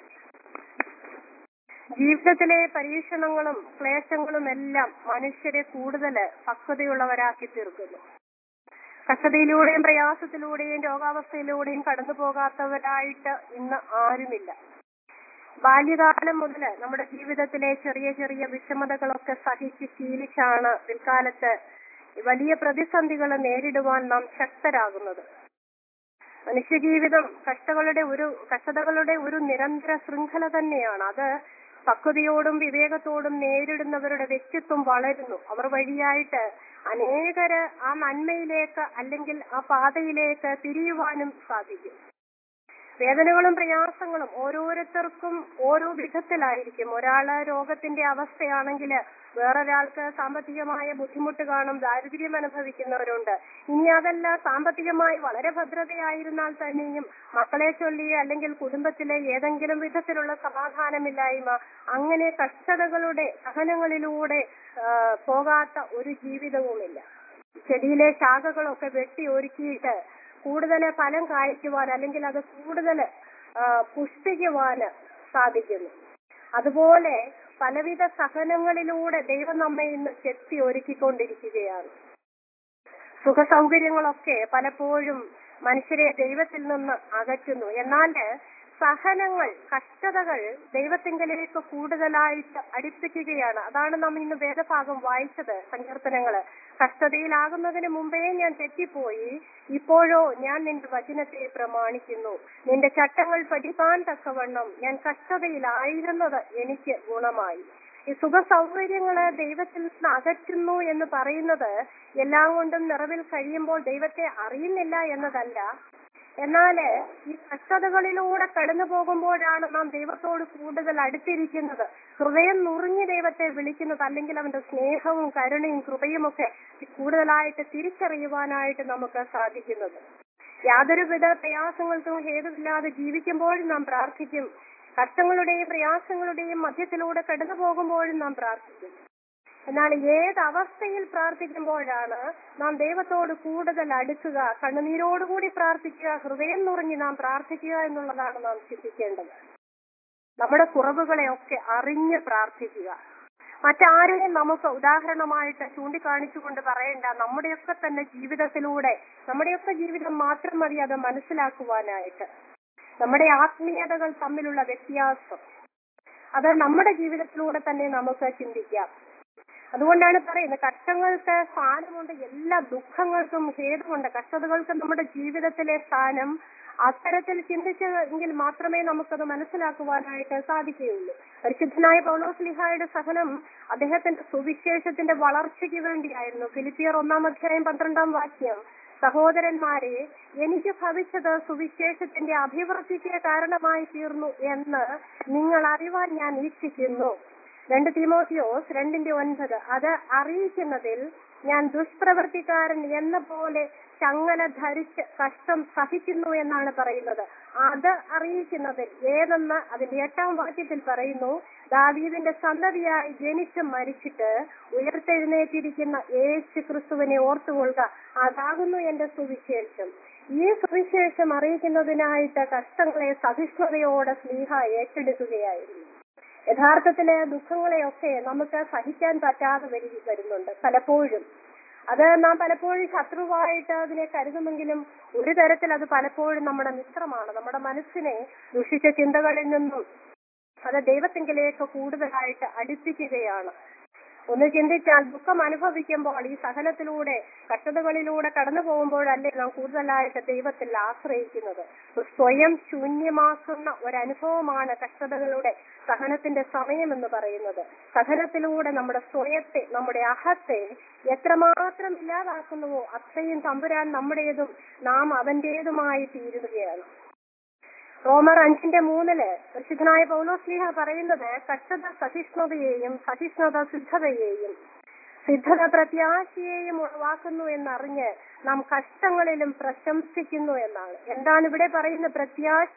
ജീവിതത്തിലെ പരീക്ഷണങ്ങളും ക്ലേശങ്ങളും എല്ലാം മനുഷ്യരെ കൂടുതൽ പക്വതയുള്ളവരാക്കി തീർക്കുന്നു കഷ്ടതയിലൂടെയും പ്രയാസത്തിലൂടെയും രോഗാവസ്ഥയിലൂടെയും കടന്നു പോകാത്തവരായിട്ട് ഇന്ന് ആരുമില്ല ബാല്യകാലം മുതൽ നമ്മുടെ ജീവിതത്തിലെ ചെറിയ ചെറിയ വിഷമതകളൊക്കെ സഹിച്ച് ശീലിച്ചാണ് പിൽക്കാലത്ത് വലിയ പ്രതിസന്ധികൾ നേരിടുവാൻ നാം ശക്തരാകുന്നത് മനുഷ്യജീവിതം കഷ്ടകളുടെ ഒരു കഷ്ടതകളുടെ ഒരു നിരന്തര ശൃംഖല തന്നെയാണ് അത് പക്വതയോടും വിവേകത്തോടും നേരിടുന്നവരുടെ വ്യക്തിത്വം വളരുന്നു അവർ വഴിയായിട്ട് അനേകര് ആ നന്മയിലേക്ക് അല്ലെങ്കിൽ ആ പാതയിലേക്ക് തിരിയുവാനും സാധിക്കും വേദനകളും പ്രയാസങ്ങളും ഓരോരുത്തർക്കും ഓരോ വിധത്തിലായിരിക്കും ഒരാള് രോഗത്തിന്റെ അവസ്ഥയാണെങ്കിൽ വേറൊരാൾക്ക് സാമ്പത്തികമായ ബുദ്ധിമുട്ട് കാണും ദാരിദ്ര്യം അനുഭവിക്കുന്നവരുണ്ട് ഇനി അതല്ല സാമ്പത്തികമായി വളരെ ഭദ്രതയായിരുന്നാൽ തന്നെയും മക്കളെ ചൊല്ലി അല്ലെങ്കിൽ കുടുംബത്തിലെ ഏതെങ്കിലും വിധത്തിലുള്ള സമാധാനമില്ലായ്മ അങ്ങനെ കഷ്ടതകളുടെ സഹനങ്ങളിലൂടെ ആ, പോകാത്ത ഒരു ജീവിതവുമില്ല ചെടിയിലെ ശാഖകളൊക്കെ വെട്ടി ഒരുക്കിയിട്ട് കൂടുതൽ ഫലം കായ്ക്കുവാൻ അല്ലെങ്കിൽ അത് കൂടുതൽ പുഷ്പിക്കുവാൻ സാധിക്കുന്നു അതുപോലെ പലവിധ സഹനങ്ങളിലൂടെ ദൈവം നമ്മെ ഇന്ന് ചെത്തി ഒരുക്കിക്കൊണ്ടിരിക്കുകയാണ് സുഖ സൗകര്യങ്ങളൊക്കെ പലപ്പോഴും മനുഷ്യരെ ദൈവത്തിൽ നിന്ന് അകറ്റുന്നു എന്നാൽ സഹനങ്ങൾ കഷ്ടതകൾ ദൈവത്തിങ്കലേക്ക് കൂടുതലായിട്ട് അടുപ്പിക്കുകയാണ് അതാണ് നാം ഇന്ന് വേദഭാഗം വായിച്ചത് സങ്കീർത്തനങ്ങള് കഷ്ടതയിലാകുന്നതിന് മുമ്പേ ഞാൻ തെറ്റിപ്പോയി ഇപ്പോഴോ ഞാൻ നിന്റെ വചനത്തെ പ്രമാണിക്കുന്നു നിന്റെ ചട്ടങ്ങൾ പഠിപ്പാൻ തക്കവണ്ണം ഞാൻ കഷ്ടതയിലായിരുന്നത് എനിക്ക് ഗുണമായി ഈ സുഖ സൗകര്യങ്ങള് ദൈവത്തിൽ നിന്ന് അകറ്റുന്നു എന്ന് പറയുന്നത് എല്ലാം കൊണ്ടും നിറവിൽ കഴിയുമ്പോൾ ദൈവത്തെ അറിയുന്നില്ല എന്നതല്ല എന്നാല് ഈ കഷ്ടതകളിലൂടെ കടന്നു പോകുമ്പോഴാണ് നാം ദൈവത്തോട് കൂടുതൽ അടുത്തിരിക്കുന്നത് ഹൃദയം നുറുങ്ങി ദൈവത്തെ വിളിക്കുന്നത് അല്ലെങ്കിൽ അവന്റെ സ്നേഹവും കരുണയും കൃപയും ഒക്കെ കൂടുതലായിട്ട് തിരിച്ചറിയുവാനായിട്ട് നമുക്ക് സാധിക്കുന്നത് യാതൊരുവിധ പ്രയാസങ്ങൾക്കും ഹേതുവില്ലാതെ ജീവിക്കുമ്പോഴും നാം പ്രാർത്ഥിക്കും കഷ്ടങ്ങളുടെയും പ്രയാസങ്ങളുടെയും മധ്യത്തിലൂടെ കടന്നു പോകുമ്പോഴും നാം പ്രാർത്ഥിക്കും എന്നാൽ ഏത് അവസ്ഥയിൽ പ്രാർത്ഥിക്കുമ്പോഴാണ് നാം ദൈവത്തോട് കൂടുതൽ അടുക്കുക കണ്ണുനീരോടുകൂടി പ്രാർത്ഥിക്കുക ഹൃദയം നുറങ്ങി നാം പ്രാർത്ഥിക്കുക എന്നുള്ളതാണ് നാം ചിന്തിക്കേണ്ടത് നമ്മുടെ കുറവുകളെ ഒക്കെ അറിഞ്ഞ് പ്രാർത്ഥിക്കുക മറ്റാരെയും നമുക്ക് ഉദാഹരണമായിട്ട് ചൂണ്ടിക്കാണിച്ചുകൊണ്ട് പറയേണ്ട നമ്മുടെയൊക്കെ തന്നെ ജീവിതത്തിലൂടെ നമ്മുടെയൊക്കെ ജീവിതം മാത്രം മതി അത് മനസ്സിലാക്കുവാനായിട്ട് നമ്മുടെ ആത്മീയതകൾ തമ്മിലുള്ള വ്യത്യാസം അത് നമ്മുടെ ജീവിതത്തിലൂടെ തന്നെ നമുക്ക് ചിന്തിക്കാം അതുകൊണ്ടാണ് പറയുന്നത് കഷ്ടങ്ങൾക്ക് സ്ഥാനമുണ്ട് എല്ലാ ദുഃഖങ്ങൾക്കും ഹേതുമുണ്ട് കഷ്ടതകൾക്ക് നമ്മുടെ ജീവിതത്തിലെ സ്ഥാനം അത്തരത്തിൽ ചിന്തിച്ചെങ്കിൽ മാത്രമേ നമുക്കത് മനസ്സിലാക്കുവാനായിട്ട് സാധിക്കുകയുള്ളൂ പരിശുദ്ധനായ പൗലോസ് ലിഹായുടെ സഹനം അദ്ദേഹത്തിന്റെ സുവിശേഷത്തിന്റെ വളർച്ചയ്ക്ക് വേണ്ടിയായിരുന്നു ഫിലിപ്പിയർ ഒന്നാം അധ്യായം പന്ത്രണ്ടാം വാക്യം സഹോദരന്മാരെ എനിക്ക് ഭവിച്ചത് സുവിശേഷത്തിന്റെ അഭിവൃദ്ധിക്ക് കാരണമായി തീർന്നു എന്ന് നിങ്ങൾ അറിവാൻ ഞാൻ ഇച്ഛിക്കുന്നു രണ്ട് തീമോത്തിയോസ് രണ്ടിന്റെ ഒൻപത് അത് അറിയിക്കുന്നതിൽ ഞാൻ ദുഷ്പ്രവൃത്തിക്കാരൻ എന്ന പോലെ ചങ്ങല ധരിച്ച് കഷ്ടം സഹിക്കുന്നു എന്നാണ് പറയുന്നത് അത് അറിയിക്കുന്നതിൽ ഏതെന്ന് അതിന്റെ എട്ടാം വാക്യത്തിൽ പറയുന്നു ദാവീദിന്റെ സന്തതിയായി ജനിച്ച് മരിച്ചിട്ട് ഉയർത്തെഴുന്നേറ്റിരിക്കുന്ന യേശു ക്രിസ്തുവിനെ ഓർത്തുകൊള്ളുക അതാകുന്നു എന്റെ സുവിശേഷം ഈ സുവിശേഷം അറിയിക്കുന്നതിനായിട്ട് കഷ്ടങ്ങളെ സഹിഷ്ണുതയോടെ സ്നേഹ ഏറ്റെടുക്കുകയായിരുന്നു യഥാർത്ഥത്തില് ദുഃഖങ്ങളെയൊക്കെ നമുക്ക് സഹിക്കാൻ പറ്റാതെ വരി വരുന്നുണ്ട് പലപ്പോഴും അത് നാം പലപ്പോഴും ശത്രുവായിട്ട് അതിനെ കരുതുമെങ്കിലും ഒരു തരത്തിൽ അത് പലപ്പോഴും നമ്മുടെ മിത്രമാണ് നമ്മുടെ മനസ്സിനെ ദുഷിച്ച ചിന്തകളിൽ നിന്നും അത് ദൈവത്തിങ്കിലേക്ക് കൂടുതലായിട്ട് അടുപ്പിക്കുകയാണ് ഒന്ന് ചിന്തിച്ചാൽ ദുഃഖം അനുഭവിക്കുമ്പോൾ ഈ സഹനത്തിലൂടെ കഷ്ടതകളിലൂടെ കടന്നു പോകുമ്പോഴല്ലേ നാം കൂടുതലായിട്ട് ദൈവത്തിൽ ആശ്രയിക്കുന്നത് സ്വയം ശൂന്യമാക്കുന്ന ഒരനുഭവമാണ് കഷ്ടതകളുടെ സഹനത്തിന്റെ സമയം എന്ന് പറയുന്നത് സഹനത്തിലൂടെ നമ്മുടെ സ്വയത്തെ നമ്മുടെ അഹത്തെ എത്രമാത്രം ഇല്ലാതാക്കുന്നുവോ അത്രയും തമ്പുരാൻ നമ്മുടേതും നാം അവന്റേതുമായി തീരുകയാണ് റോമർ അഞ്ചിന്റെ മൂന്നില് പ്രസിദ്ധനായ പൗലോസ്ലിഹ പറയുന്നത് കഷ്ടത സഹിഷ്ണുതയെയും സഹിഷ്ണുത സിദ്ധതയെയും സിദ്ധത പ്രത്യാശയെയും ഉളവാക്കുന്നു എന്നറിഞ്ഞ് നാം കഷ്ടങ്ങളിലും പ്രശംസിക്കുന്നു എന്നാണ് എന്താണ് ഇവിടെ പറയുന്ന പ്രത്യാശ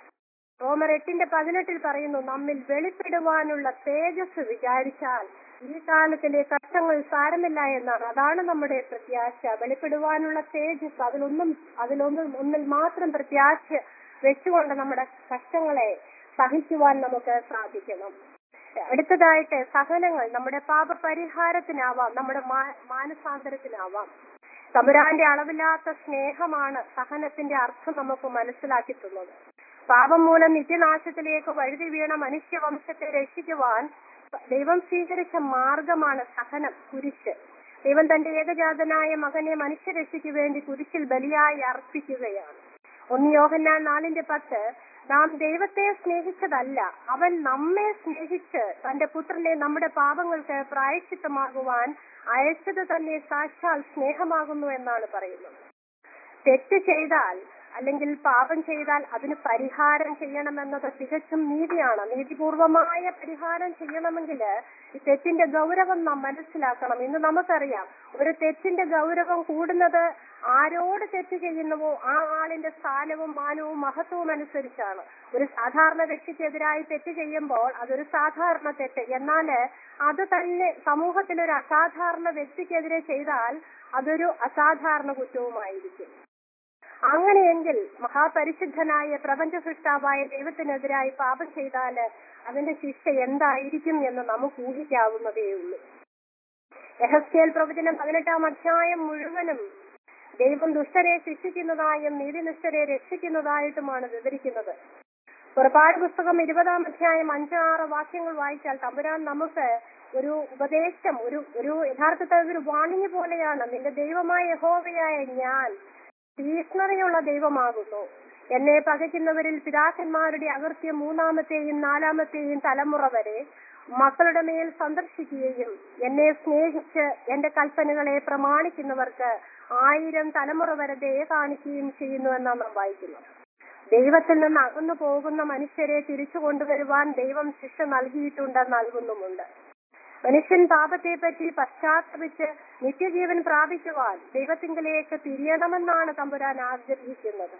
റോമർ എട്ടിന്റെ പതിനെട്ടിൽ പറയുന്നു നമ്മിൽ വെളിപ്പെടുവാനുള്ള തേജസ് വിചാരിച്ചാൽ ഈ കാലത്തിലെ കഷ്ടങ്ങൾ സാരമില്ല എന്നാണ് അതാണ് നമ്മുടെ പ്രത്യാശ വെളിപ്പെടുവാനുള്ള തേജസ് അതിലൊന്നും അതിലൊന്നും ഒന്നിൽ മാത്രം പ്രത്യാശ വെച്ചുകൊണ്ട് നമ്മുടെ കഷ്ടങ്ങളെ സഹിക്കുവാൻ നമുക്ക് സാധിക്കണം അടുത്തതായിട്ട് സഹനങ്ങൾ നമ്മുടെ പാപപരിഹാരത്തിനാവാം നമ്മുടെ മാനസാന്തരത്തിനാവാം തമ്പുരാന്റെ അളവില്ലാത്ത സ്നേഹമാണ് സഹനത്തിന്റെ അർത്ഥം നമുക്ക് മനസ്സിലാക്കി തന്നത് പാപം മൂലം നിത്യനാശത്തിലേക്ക് വഴുതി വീണ മനുഷ്യവംശത്തെ രക്ഷിക്കുവാൻ ദൈവം സ്വീകരിച്ച മാർഗമാണ് സഹനം കുരിശ് ദൈവം തന്റെ ഏകജാതനായ മകനെ മനുഷ്യരക്ഷയ്ക്ക് വേണ്ടി കുരിശിൽ ബലിയായി അർപ്പിക്കുകയാണ് ഒന്ന് യോഹന്നാൻ നാലിന്റെ പത്ത് നാം ദൈവത്തെ സ്നേഹിച്ചതല്ല അവൻ നമ്മെ സ്നേഹിച്ച് തന്റെ പുത്രനെ നമ്മുടെ പാപങ്ങൾക്ക് പ്രായശ്ചിത്തമാകുവാൻ അയച്ചത് തന്നെ സാക്ഷാൽ സ്നേഹമാകുന്നു എന്നാണ് പറയുന്നത് തെറ്റ് ചെയ്താൽ അല്ലെങ്കിൽ പാപം ചെയ്താൽ അതിന് പരിഹാരം ചെയ്യണമെന്നത് തികച്ചും നീതിയാണ് നീതിപൂർവമായ പരിഹാരം ചെയ്യണമെങ്കിൽ ഈ തെറ്റിന്റെ ഗൗരവം നാം മനസ്സിലാക്കണം ഇന്ന് നമുക്കറിയാം ഒരു തെറ്റിന്റെ ഗൗരവം കൂടുന്നത് ആരോട് തെറ്റ് ചെയ്യുന്നുവോ ആ ആളിന്റെ സ്ഥാനവും മാനവും മഹത്വവും അനുസരിച്ചാണ് ഒരു സാധാരണ വ്യക്തിക്കെതിരായി തെറ്റ് ചെയ്യുമ്പോൾ അതൊരു സാധാരണ തെറ്റ് എന്നാൽ അത് തന്നെ സമൂഹത്തിൽ ഒരു അസാധാരണ വ്യക്തിക്കെതിരെ ചെയ്താൽ അതൊരു അസാധാരണ കുറ്റവുമായിരിക്കും അങ്ങനെയെങ്കിൽ മഹാപരിശുദ്ധനായ പ്രപഞ്ച സൃഷ്ടാവായ ദൈവത്തിനെതിരായി പാപം ചെയ്താല് അതിന്റെ ശിക്ഷ എന്തായിരിക്കും എന്ന് നമുക്ക് ഊഹിക്കാവുന്നതേയുള്ളൂ എഹസ്കേൽ പ്രവചനം പതിനെട്ടാം അധ്യായം മുഴുവനും ദൈവം ദുഷ്ടരെ ശിക്ഷിക്കുന്നതായും നീതിനിഷ്ഠരെ രക്ഷിക്കുന്നതായിട്ടുമാണ് വിവരിക്കുന്നത് പുറപ്പാട് പുസ്തകം ഇരുപതാം അധ്യായം അഞ്ചാറ് വാക്യങ്ങൾ വായിച്ചാൽ തമ്പുരാൻ നമുക്ക് ഒരു ഉപദേശം ഒരു ഒരു യഥാർത്ഥത്തിൽ ഒരു വാണിംഗ് പോലെയാണ് നിന്റെ ദൈവമായ യഹോവയായ ഞാൻ തീക്ഷ്ണതയുള്ള ദൈവമാകുന്നു എന്നെ പകയ്ക്കുന്നവരിൽ പിതാക്കന്മാരുടെ അകൃത്യം മൂന്നാമത്തെയും നാലാമത്തെയും തലമുറ വരെ മക്കളുടെ മേൽ സന്ദർശിക്കുകയും എന്നെ സ്നേഹിച്ച് എന്റെ കൽപ്പനകളെ പ്രമാണിക്കുന്നവർക്ക് ആയിരം തലമുറ വരെ ദയ കാണിക്കുകയും ചെയ്യുന്നു എന്നാണ് നാം വായിക്കുന്നത് ദൈവത്തിൽ നിന്ന് അകന്നു പോകുന്ന മനുഷ്യരെ തിരിച്ചു കൊണ്ടുവരുവാൻ ദൈവം ശിക്ഷ നൽകിയിട്ടുണ്ട് നൽകുന്നുമുണ്ട് മനുഷ്യൻ പാപത്തെ പറ്റി പശ്ചാത്തപിച്ച് നിത്യജീവൻ പ്രാപിക്കുവാൻ ദൈവത്തിങ്കലേക്ക് തിരിയണമെന്നാണ് തമ്പുരാൻ ആഗ്രഹിക്കുന്നത്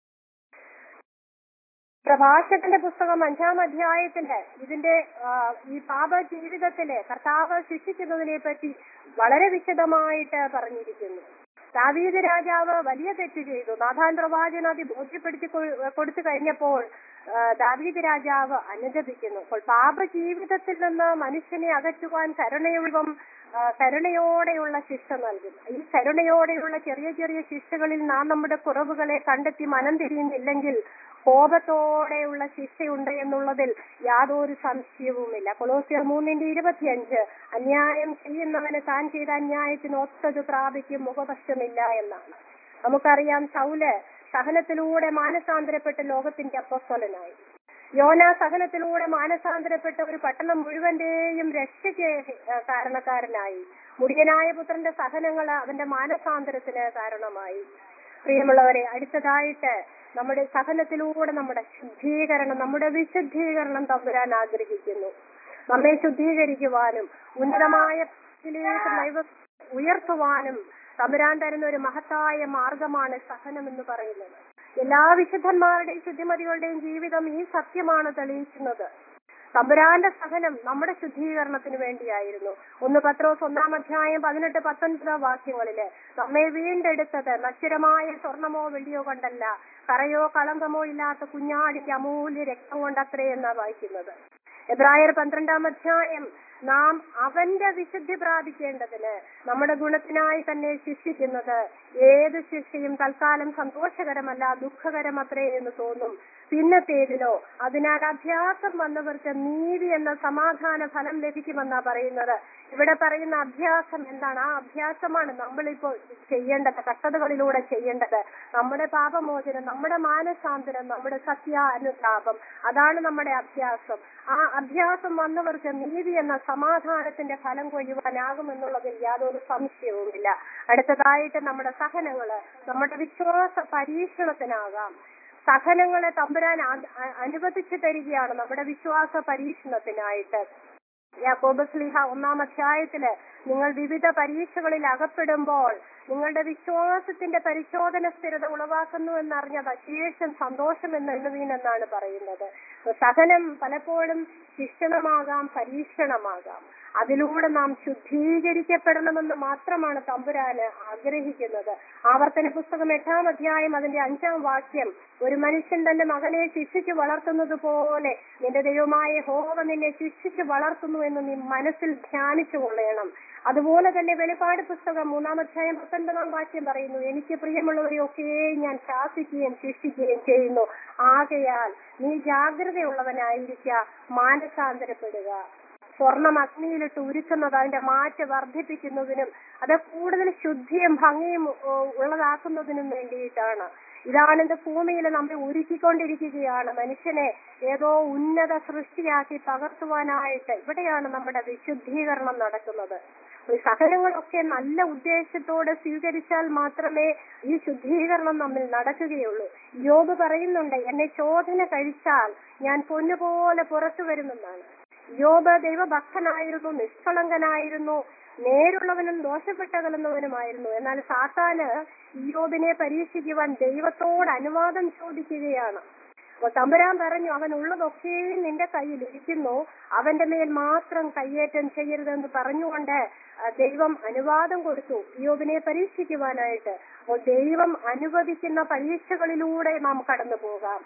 പ്രഭാഷകന്റെ പുസ്തകം അഞ്ചാം അധ്യായത്തില് ഇതിന്റെ ആ, ഈ പാപ ജീവിതത്തില് കർത്താവ് ശിക്ഷിക്കുന്നതിനെ പറ്റി വളരെ വിശദമായിട്ട് പറഞ്ഞിരിക്കുന്നു ദാവീദ് രാജാവ് വലിയ തെറ്റ് ചെയ്തു നാഥാൻ പ്രവാചകൻ അത് ബോധ്യപ്പെടുത്തി കൊ- കൊടുത്തു കഴിഞ്ഞപ്പോൾ ആ, ദാവീദ് രാജാവ് അനുദപിക്കുന്നു അപ്പോൾ പാപ ജീവിതത്തിൽ നിന്ന് മനുഷ്യനെ അകറ്റുവാൻ കരുണയുള്ളതും ആ, കരുണയോടെയുള്ള ശിക്ഷ നൽകും ഈ കരുണയോടെയുള്ള ചെറിയ ചെറിയ ശിക്ഷകളിൽ നാം നമ്മുടെ കുറവുകളെ കണ്ടെത്തി മനം തിരിയുന്നില്ലെങ്കിൽ കോപത്തോടെയുള്ള ശിക്ഷയുണ്ട് എന്നുള്ളതിൽ യാതൊരു സംശയവുമില്ല കൊളോസിയർ മൂന്നിന്റെ ഇരുപത്തിയഞ്ച് അന്യായം ചെയ്യുന്നവന് താൻ ചെയ്ത അന്യായത്തിന് ഒത്തത് പ്രാപിക്കും മുഖപക്ഷമില്ല എന്നാണ് നമുക്കറിയാം ശൗല് സഹനത്തിലൂടെ മാനസാന്തരപ്പെട്ട് ലോകത്തിന്റെ അപ്പസ്വലനായി യോന സഹനത്തിലൂടെ മാനസാന്തരപ്പെട്ട ഒരു പട്ടണം മുഴുവന്റെയും രക്ഷയ്ക്ക് ഏഹ്, കാരണക്കാരനായി മുടിയനായ പുത്രന്റെ സഹനങ്ങൾ അവന്റെ മാനസാന്തരത്തിന് കാരണമായി പ്രിയമുള്ളവരെ അടുത്തതായിട്ട് നമ്മുടെ സഹനത്തിലൂടെ നമ്മുടെ ശുദ്ധീകരണം നമ്മുടെ വിശുദ്ധീകരണം തമ്പുരാൻ ആഗ്രഹിക്കുന്നു നമ്മെ ശുദ്ധീകരിക്കുവാനും ഉന്നതമായ പദവിയിലേക്ക് നൈവ- ഉയർത്തുവാനും തമ്പുരാൻ തരുന്ന ഒരു മഹത്തായ മാർഗമാണ് സഹനം എന്ന് പറയുന്നത് എല്ലാ വിശുദ്ധന്മാരുടെയും ശുദ്ധിമതികളുടെയും ജീവിതം ഈ സത്യമാണ് തെളിയിക്കുന്നത് തമ്പുരാന്റെ സഹനം നമ്മുടെ ശുദ്ധീകരണത്തിന് വേണ്ടിയായിരുന്നു ഒന്ന് പത്രോസ് ഒന്നാം അധ്യായം പതിനെട്ട് പത്തൊൻപത് വാക്യങ്ങളില് നമ്മെ വീണ്ടെടുത്തത് നശ്വരമായ സ്വർണമോ വെള്ളിയോ കൊണ്ടല്ല കറയോ കളങ്കമോ ഇല്ലാത്ത കുഞ്ഞാടിക്ക് അമൂല്യ രക്തം കൊണ്ടത്രേ എന്നാ വായിക്കുന്നത് എബ്രായർ പന്ത്രണ്ടാം അധ്യായം നാം അവന്റെ വിശുദ്ധി പ്രാപിക്കേണ്ടതിന് നമ്മുടെ ഗുണത്തിനായി തന്നെ ശിക്ഷിക്കുന്നത് ഏത് ശിക്ഷയും തൽക്കാലം സന്തോഷകരമല്ല ദുഃഖകരമത്രേ എന്ന് തോന്നും പിന്നത്തേതിലോ അതിനാൽ അഭ്യാസം വന്നവർക്ക് നീതി എന്ന സമാധാന ഫലം ലഭിക്കുമെന്നാ പറയുന്നത് ഇവിടെ പറയുന്ന അഭ്യാസം എന്താണ് ആ അഭ്യാസമാണ് നമ്മളിപ്പോൾ ചെയ്യേണ്ടത് കഷ്ടതകളിലൂടെ ചെയ്യേണ്ടത് നമ്മുടെ പാപമോചനം നമ്മുടെ മാനസാന്തരം നമ്മുടെ സത്യാനുതാപം അതാണ് നമ്മുടെ അഭ്യാസം ആ അഭ്യാസം വന്നവർക്ക് നീതി എന്ന സമാധാനത്തിന്റെ ഫലം കൊയ്യുവാനാകുമെന്നുള്ളതിൽ യാതൊരു സംശയവുമില്ല അടുത്തതായിട്ട് നമ്മുടെ സഹനങ്ങള് നമ്മുടെ വിശ്വാസ പരീക്ഷണത്തിനാകാം സഹനങ്ങളെ തമ്പുരാൻ ആ- ആ- അനുവദിച്ചു തരികയാണ് നമ്മുടെ വിശ്വാസ പരീക്ഷണത്തിനായിട്ട് യാക്കോബ് സ്ലിഹ ഒന്നാം അധ്യായത്തില് നിങ്ങൾ വിവിധ പരീക്ഷകളിൽ അകപ്പെടുമ്പോൾ നിങ്ങളുടെ വിശ്വാസത്തിന്റെ പരിശോധന സ്ഥിരത ഉളവാക്കുന്നു എന്നറിഞ്ഞത് അശേഷം സന്തോഷം എന്ന് എണ്ണുവീനെന്നാണ് പറയുന്നത് സഹനം പലപ്പോഴും ശിക്ഷണമാകാം പരീക്ഷണമാകാം അതിലൂടെ നാം ശുദ്ധീകരിക്കപ്പെടണമെന്ന് മാത്രമാണ് തമ്പുരാന് ആഗ്രഹിക്കുന്നത് ആവർത്തന പുസ്തകം എട്ടാം അധ്യായം അതിന്റെ അഞ്ചാം വാക്യം ഒരു മനുഷ്യൻ തന്റെ മകനെ ശിക്ഷിച്ചു വളർത്തുന്നത് പോലെ നിന്റെ ദൈവമായ ഹോവ നിന്നെ ശിക്ഷിച്ചു വളർത്തുന്നു എന്ന് നീ മനസ്സിൽ ധ്യാനിച്ചു കൊള്ളണം അതുപോലെ തന്നെ വെളിപ്പാട് പുസ്തകം മൂന്നാം അധ്യായം പത്തൊൻപതാം വാക്യം പറയുന്നു എനിക്ക് പ്രിയമുള്ളവരെയൊക്കെ ഞാൻ ശാസിക്കുകയും ശിക്ഷിക്കുകയും ചെയ്യുന്നു ആകയാൽ നീ ജാഗ്രതയുള്ളവനായിരിക്കുക മാനസാന്തരപ്പെടുക സ്വർണം അഗ്നിയിലിട്ട് ഉരുക്കുന്നത് അതിന്റെ മാറ്റ് വർദ്ധിപ്പിക്കുന്നതിനും അത് കൂടുതൽ ശുദ്ധിയും ഭംഗിയും ഓ, ഉള്ളതാക്കുന്നതിനും വേണ്ടിയിട്ടാണ് ഇതാണിത് ഭൂമിയിൽ നമ്മെ ഒരുക്കിക്കൊണ്ടിരിക്കുകയാണ് മനുഷ്യനെ ഏതോ ഉന്നത സൃഷ്ടിയാക്കി പകർത്തുവാനായിട്ട് ഇവിടെയാണ് നമ്മുടെ വിശുദ്ധീകരണം നടക്കുന്നത് ഈ സഹനങ്ങളൊക്കെ നല്ല ഉദ്ദേശത്തോടെ സ്വീകരിച്ചാൽ മാത്രമേ ഈ ശുദ്ധീകരണം നമ്മിൽ നടക്കുകയുള്ളൂ യോബ് പറയുന്നുണ്ട് എന്നെ ചോദന കഴിച്ചാൽ ഞാൻ പൊന്നുപോലെ പുറത്തു വരുമെന്നാണ് യോബ് ദൈവഭക്തനായിരുന്നു നിഷ്കളങ്കനായിരുന്നു നേരുള്ളവനും ദോഷപ്പെട്ടകലുന്നവനുമായിരുന്നു എന്നാൽ സാത്താന് യോബിനെ പരീക്ഷിക്കുവാൻ ദൈവത്തോട് അനുവാദം ചോദിക്കുകയാണ് അപ്പൊ തമ്പുരാൻ പറഞ്ഞു അവൻ ഉള്ളതൊക്കെയും നിന്റെ കയ്യിൽ ഇരിക്കുന്നു അവന്റെ മേൽ മാത്രം കയ്യേറ്റം ചെയ്യരുതെന്ന് പറഞ്ഞുകൊണ്ട് ആ, ദൈവം അനുവാദം കൊടുത്തു യോബിനെ പരീക്ഷിക്കുവാനായിട്ട് അപ്പോൾ ദൈവം അനുവദിക്കുന്ന പരീക്ഷകളിലൂടെ നാം കടന്നു പോകാം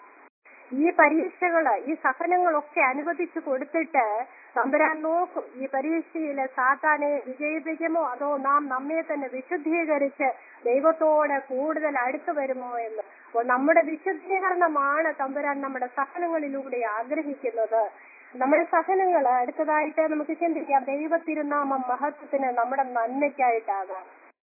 ഈ പരീക്ഷകള് ഈ സഹനങ്ങളൊക്കെ അനുവദിച്ചു കൊടുത്തിട്ട് തമ്പുരാൻ നോക്കും ഈ പരീക്ഷയില് സാത്താനെ വിജയിപ്പിക്കുമോ അതോ നാം നമ്മെ തന്നെ വിശുദ്ധീകരിച്ച് ദൈവത്തോട് കൂടുതൽ അടുത്തു വരുമോ എന്ന് അപ്പോൾ നമ്മുടെ വിശുദ്ധീകരണമാണ് തമ്പുരാൻ നമ്മുടെ സഹനങ്ങളിലൂടെ ആഗ്രഹിക്കുന്നത് നമ്മുടെ സഹനങ്ങൾ അടുത്തതായിട്ട് നമുക്ക് ചിന്തിക്കാം ദൈവത്തിരുനാമം മഹത്വത്തിന് നമ്മുടെ നന്മയ്ക്കായിട്ടാകാം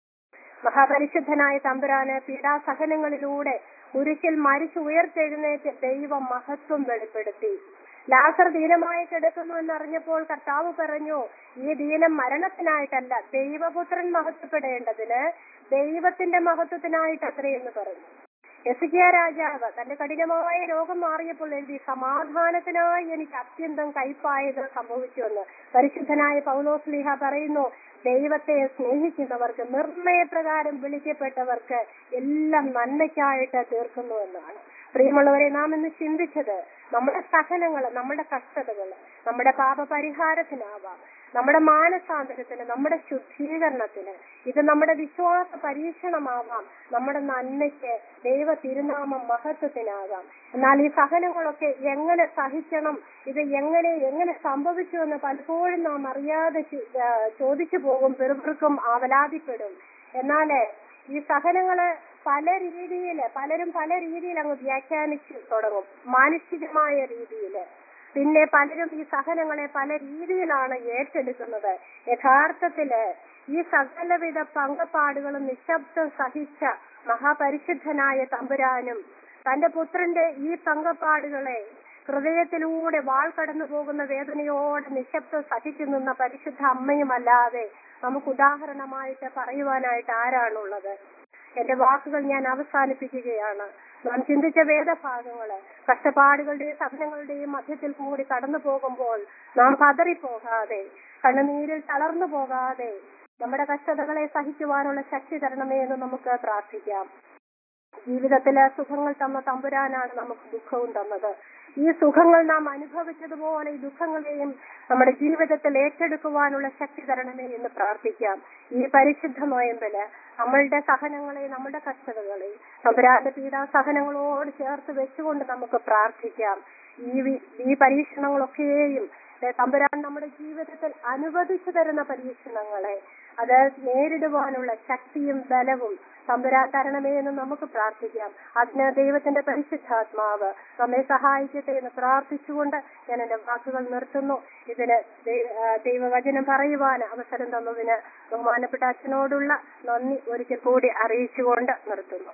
മഹാപരിശുദ്ധനായ തമ്പുരാന് പീഡാസഹനങ്ങളിലൂടെ കുരിശിൽ മരിച്ചു ഉയർത്തെഴുന്നേറ്റ് ദൈവം മഹത്വം വെളിപ്പെടുത്തി ലാസർ ദീനമായി കിടക്കുന്നു എന്നറിഞ്ഞപ്പോൾ കർത്താവ് പറഞ്ഞു ഈ ദീനം മരണത്തിനായിട്ടല്ല ദൈവപുത്രൻ മഹത്വപ്പെടേണ്ടതിന് ദൈവത്തിന്റെ മഹത്വത്തിനായിട്ട് അത്രയെന്ന് പറഞ്ഞു എസിക്കിയ രാജാവ് തന്റെ കഠിനമായ രോഗം മാറിയപ്പോൾ എഴുതി സമാധാനത്തിനായി എനിക്ക് അത്യന്തം കൈപ്പായത് സംഭവിച്ചുവെന്ന് പരിശുദ്ധനായ പൗലോസ് ലീഹ പറയുന്നു ദൈവത്തെ സ്നേഹിക്കുന്നവർക്ക് നിർണയപ്രകാരം വിളിക്കപ്പെട്ടവർക്ക് എല്ലാം നന്മയ്ക്കായിട്ട് തീർക്കുന്നു എന്നാണ് പ്രിയമുള്ളവരെ നാം ഇന്ന് ചിന്തിച്ചത് നമ്മുടെ സഹനങ്ങൾ നമ്മുടെ കഷ്ടതകൾ നമ്മുടെ പാപപരിഹാരത്തിനാവാം നമ്മുടെ മാനസാന്തരത്തിന് നമ്മുടെ ശുദ്ധീകരണത്തിന് ഇത് നമ്മുടെ വിശ്വാസ പരീക്ഷണമാവാം നമ്മുടെ നന്മയ്ക്ക് ദൈവ തിരുനാമം മഹത്വത്തിനാകാം എന്നാൽ ഈ സഹനങ്ങളൊക്കെ എങ്ങനെ സഹിക്കണം ഇത് എങ്ങനെ എങ്ങനെ സംഭവിച്ചു എന്ന് പലപ്പോഴും നാം അറിയാതെ ചി- ആ, ചോദിച്ചു പോകും പെറുപെറുക്കും ആവലാതിപ്പെടും എന്നാല് ഈ സഹനങ്ങള് പല രീതിയിൽ പലരും പല രീതിയിൽ അങ്ങ് വ്യാഖ്യാനിച്ചു തുടങ്ങും മാനുഷികമായ രീതിയില് പിന്നെ പലരും ഈ സഹനങ്ങളെ പല രീതിയിലാണ് ഏറ്റെടുക്കുന്നത് യഥാർത്ഥത്തില് ഈ സകലവിധ പങ്കപ്പാടുകളും നിശബ്ദം സഹിച്ച മഹാപരിശുദ്ധനായ തമ്പുരാനും തന്റെ പുത്രന്റെ ഈ പങ്കപ്പാടുകളെ ഹൃദയത്തിലൂടെ വാൾ കടന്നു പോകുന്ന വേദനയോടെ നിശബ്ദം സഹിച്ചു നിന്ന പരിശുദ്ധ അമ്മയുമല്ലാതെ നമുക്ക് ഉദാഹരണമായിട്ട് പറയുവാനായിട്ട് ആരാണുള്ളത് എന്റെ വാക്കുകൾ ഞാൻ അവസാനിപ്പിക്കുകയാണ് നാം ചിന്തിച്ച വേദഭാഗങ്ങള് കഷ്ടപ്പാടുകളുടെയും സഹനങ്ങളുടെയും മധ്യത്തിൽ കൂടി കടന്നു പോകുമ്പോൾ നാം പതറിപ്പോകാതെ കണ്ണുനീരിൽ തളർന്നു പോകാതെ നമ്മുടെ കഷ്ടതകളെ സഹിക്കുവാനുള്ള ശക്തി തരണമേ എന്ന് നമുക്ക് പ്രാർത്ഥിക്കാം ജീവിതത്തിലെ സുഖങ്ങൾ തന്ന തമ്പുരാനാണ് നമുക്ക് ദുഃഖവും തന്നത് ഈ സുഖങ്ങൾ നാം അനുഭവിച്ചതുപോലെ ഈ ദുഃഖങ്ങളെയും നമ്മുടെ ജീവിതത്തിൽ ഏറ്റെടുക്കുവാനുള്ള ശക്തി തരണമേ എന്ന് പ്രാർത്ഥിക്കാം ഈ പരിശുദ്ധ നോയമ്പില് നമ്മളുടെ സഹനങ്ങളെ നമ്മുടെ കഷ്ടതകളെ തമ്പുരാന്റെ പീഡാസഹനങ്ങളോട് ചേർത്ത് വെച്ചുകൊണ്ട് നമുക്ക് പ്രാർത്ഥിക്കാം ഈ വി- ഈ പരീക്ഷണങ്ങളൊക്കെയും ഏ, തമ്പുരാൻ നമ്മുടെ ജീവിതത്തിൽ അനുവദിച്ചു തരുന്ന പരീക്ഷണങ്ങളെ അത് നേരിടുവാനുള്ള ശക്തിയും ബലവും തമ്പുരാൻ തരണമേ എന്ന് നമുക്ക് പ്രാർത്ഥിക്കാം അതിന് ദൈവത്തിന്റെ പരിശുദ്ധാത്മാവ് നമ്മെ സഹായിക്കട്ടെ എന്ന് പ്രാർത്ഥിച്ചുകൊണ്ട് ഞാൻ എന്റെ വാക്കുകൾ നിർത്തുന്നു ഇതിന് ദൈ- ആ, ദൈവവചനം പറയുവാൻ അവസരം തന്നതിന് ബഹുമാനപ്പെട്ട അച്ഛനോടുള്ള നന്ദി ഒരിക്കൽ കൂടി അറിയിച്ചുകൊണ്ട് നിർത്തുന്നു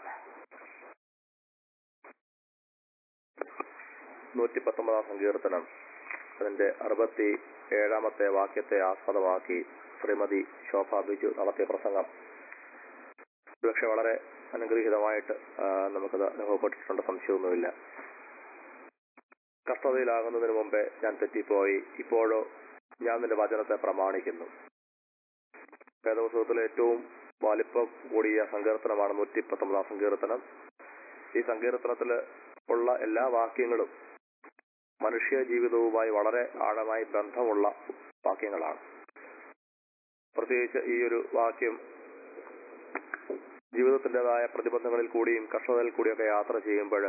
നൂറ്റി പത്തൊമ്പതാം സങ്കീർത്തനം അതിന്റെ അറുപത്തി ഏഴാമത്തെ വാക്യത്തെ ആസ്പദമാക്കി ശ്രീമതി ശോഭ ബിജു നടത്തിയ പ്രസംഗം ഒരുപക്ഷെ വളരെ അനുഗ്രഹീതമായിട്ട് ആ, നമുക്കത് അനുഭവപ്പെട്ടിട്ടുണ്ട് സംശയമൊന്നുമില്ല കഷ്ടതയിലാകുന്നതിന് മുമ്പേ ഞാൻ തെറ്റിപ്പോയി ഇപ്പോഴോ ഞാൻ നിന്റെ വചനത്തെ പ്രമാണിക്കുന്നു വേദപുസ്തകത്തിലെ ഏറ്റവും വലിപ്പം കൂടിയ സങ്കീർത്തനമാണ് നൂറ്റി പത്തൊമ്പതാം സങ്കീർത്തനം ഈ സങ്കീർത്തനത്തിൽ ഉള്ള എല്ലാ വാക്യങ്ങളും മനുഷ്യ ജീവിതവുമായി വളരെ ആഴമായി ബന്ധമുള്ള വാക്യങ്ങളാണ് പ്രത്യേകിച്ച് ഈ ഒരു വാക്യം ജീവിതത്തിൻ്റെതായ പ്രതിബന്ധങ്ങളിൽ കൂടിയും കഷ്ടതയിൽ കൂടിയൊക്കെ യാത്ര ചെയ്യുമ്പോൾ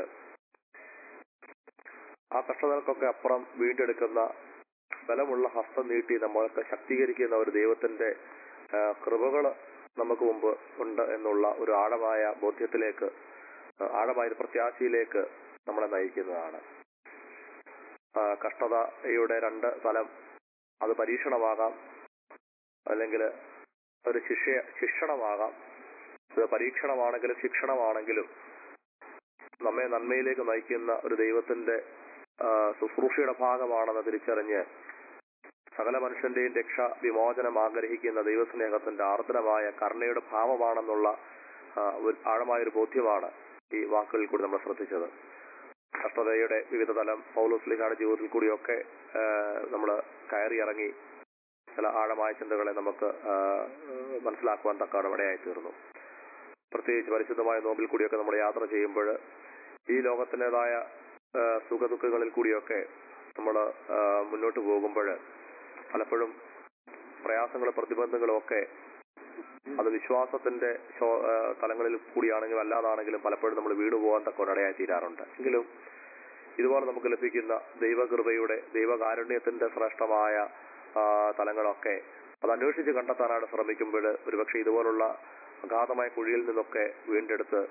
ആ കഷ്ടതകൾക്കൊക്കെ അപ്പുറം വീണ്ടെടുക്കുന്ന ബലമുള്ള ഹസ്തം നീട്ടി നമ്മൾക്ക് ശക്തീകരിക്കുന്ന ഒരു ദൈവത്തിന്റെ ആ, കൃപകള് നമുക്ക് മുമ്പ് ഉണ്ട് എന്നുള്ള ഒരു ആഴമായ ബോധ്യത്തിലേക്ക് ആ, ആഴമായ ഒരു പ്രത്യാശയിലേക്ക് നമ്മളെ നയിക്കുന്നതാണ് ആ, കഷ്ടതയുടെ രണ്ട് തലം അത് പരീക്ഷണമാകാം അല്ലെങ്കിൽ ഒരു ശിക്ഷ ശിക്ഷണമാകാം അത് പരീക്ഷണമാണെങ്കിലും ശിക്ഷണമാണെങ്കിലും നമ്മെ നന്മയിലേക്ക് നയിക്കുന്ന ഒരു ദൈവത്തിന്റെ ആ, ശുശ്രൂഷയുടെ ഭാഗമാണെന്ന് തിരിച്ചറിഞ്ഞ് സകല മനുഷ്യന്റെയും രക്ഷ വിമോചനം ആഗ്രഹിക്കുന്ന ദൈവസ്നേഹത്തിന്റെ ആർദ്രമായ കരുണയുടെ ഭാവമാണെന്നുള്ള ആ, ഒരു ആഴമായൊരു ബോധ്യമാണ് ഈ വാക്കുകളിൽ കൂടി നമ്മൾ ശ്രദ്ധിച്ചത് കഷ്ടതയുടെ വിവിധ തലം പൗലോസ്ലിഹായുടെ ജീവിതത്തിൽ കൂടിയൊക്കെ നമ്മൾ കയറി ഇറങ്ങി ചില ആഴമായ ചിന്തകളെ നമുക്ക് ആ, മനസ്സിലാക്കുവാൻ തക്കാണ് ഇടയായി തീർന്നു പ്രത്യേകിച്ച് പരിശുദ്ധമായ നോമ്പിൽ കൂടിയൊക്കെ നമ്മൾ യാത്ര ചെയ്യുമ്പോൾ ഈ ലോകത്തിൻ്റെതായ സുഖദുഃഖങ്ങളിൽ കൂടിയൊക്കെ നമ്മൾ മുന്നോട്ട് പോകുമ്പോൾ പലപ്പോഴും പ്രയാസങ്ങളും പ്രതിബന്ധങ്ങളും ഒക്കെ അത് വിശ്വാസത്തിന്റെ ശോ- ആ, തലങ്ങളിൽ കൂടിയാണെങ്കിലും അല്ലാതാണെങ്കിലും പലപ്പോഴും നമ്മൾ വീണു പോകാൻ തക്ക ഇടയായി തീരാറുണ്ട് എങ്കിലും ഇതുപോലെ നമുക്ക് ലഭിക്കുന്ന ദൈവകൃപയുടെ ദൈവകാരുണ്യത്തിന്റെ ശ്രേഷ്ഠമായ ആ, തലങ്ങളൊക്കെ അത് അന്വേഷിച്ച് കണ്ടെത്താനാണ് ശ്രമിക്കുമ്പോൾ ഒരുപക്ഷെ ഇതുപോലുള്ള അഗാധമായ കുഴിയിൽ നിന്നൊക്കെ വീണ്ടെടുത്ത്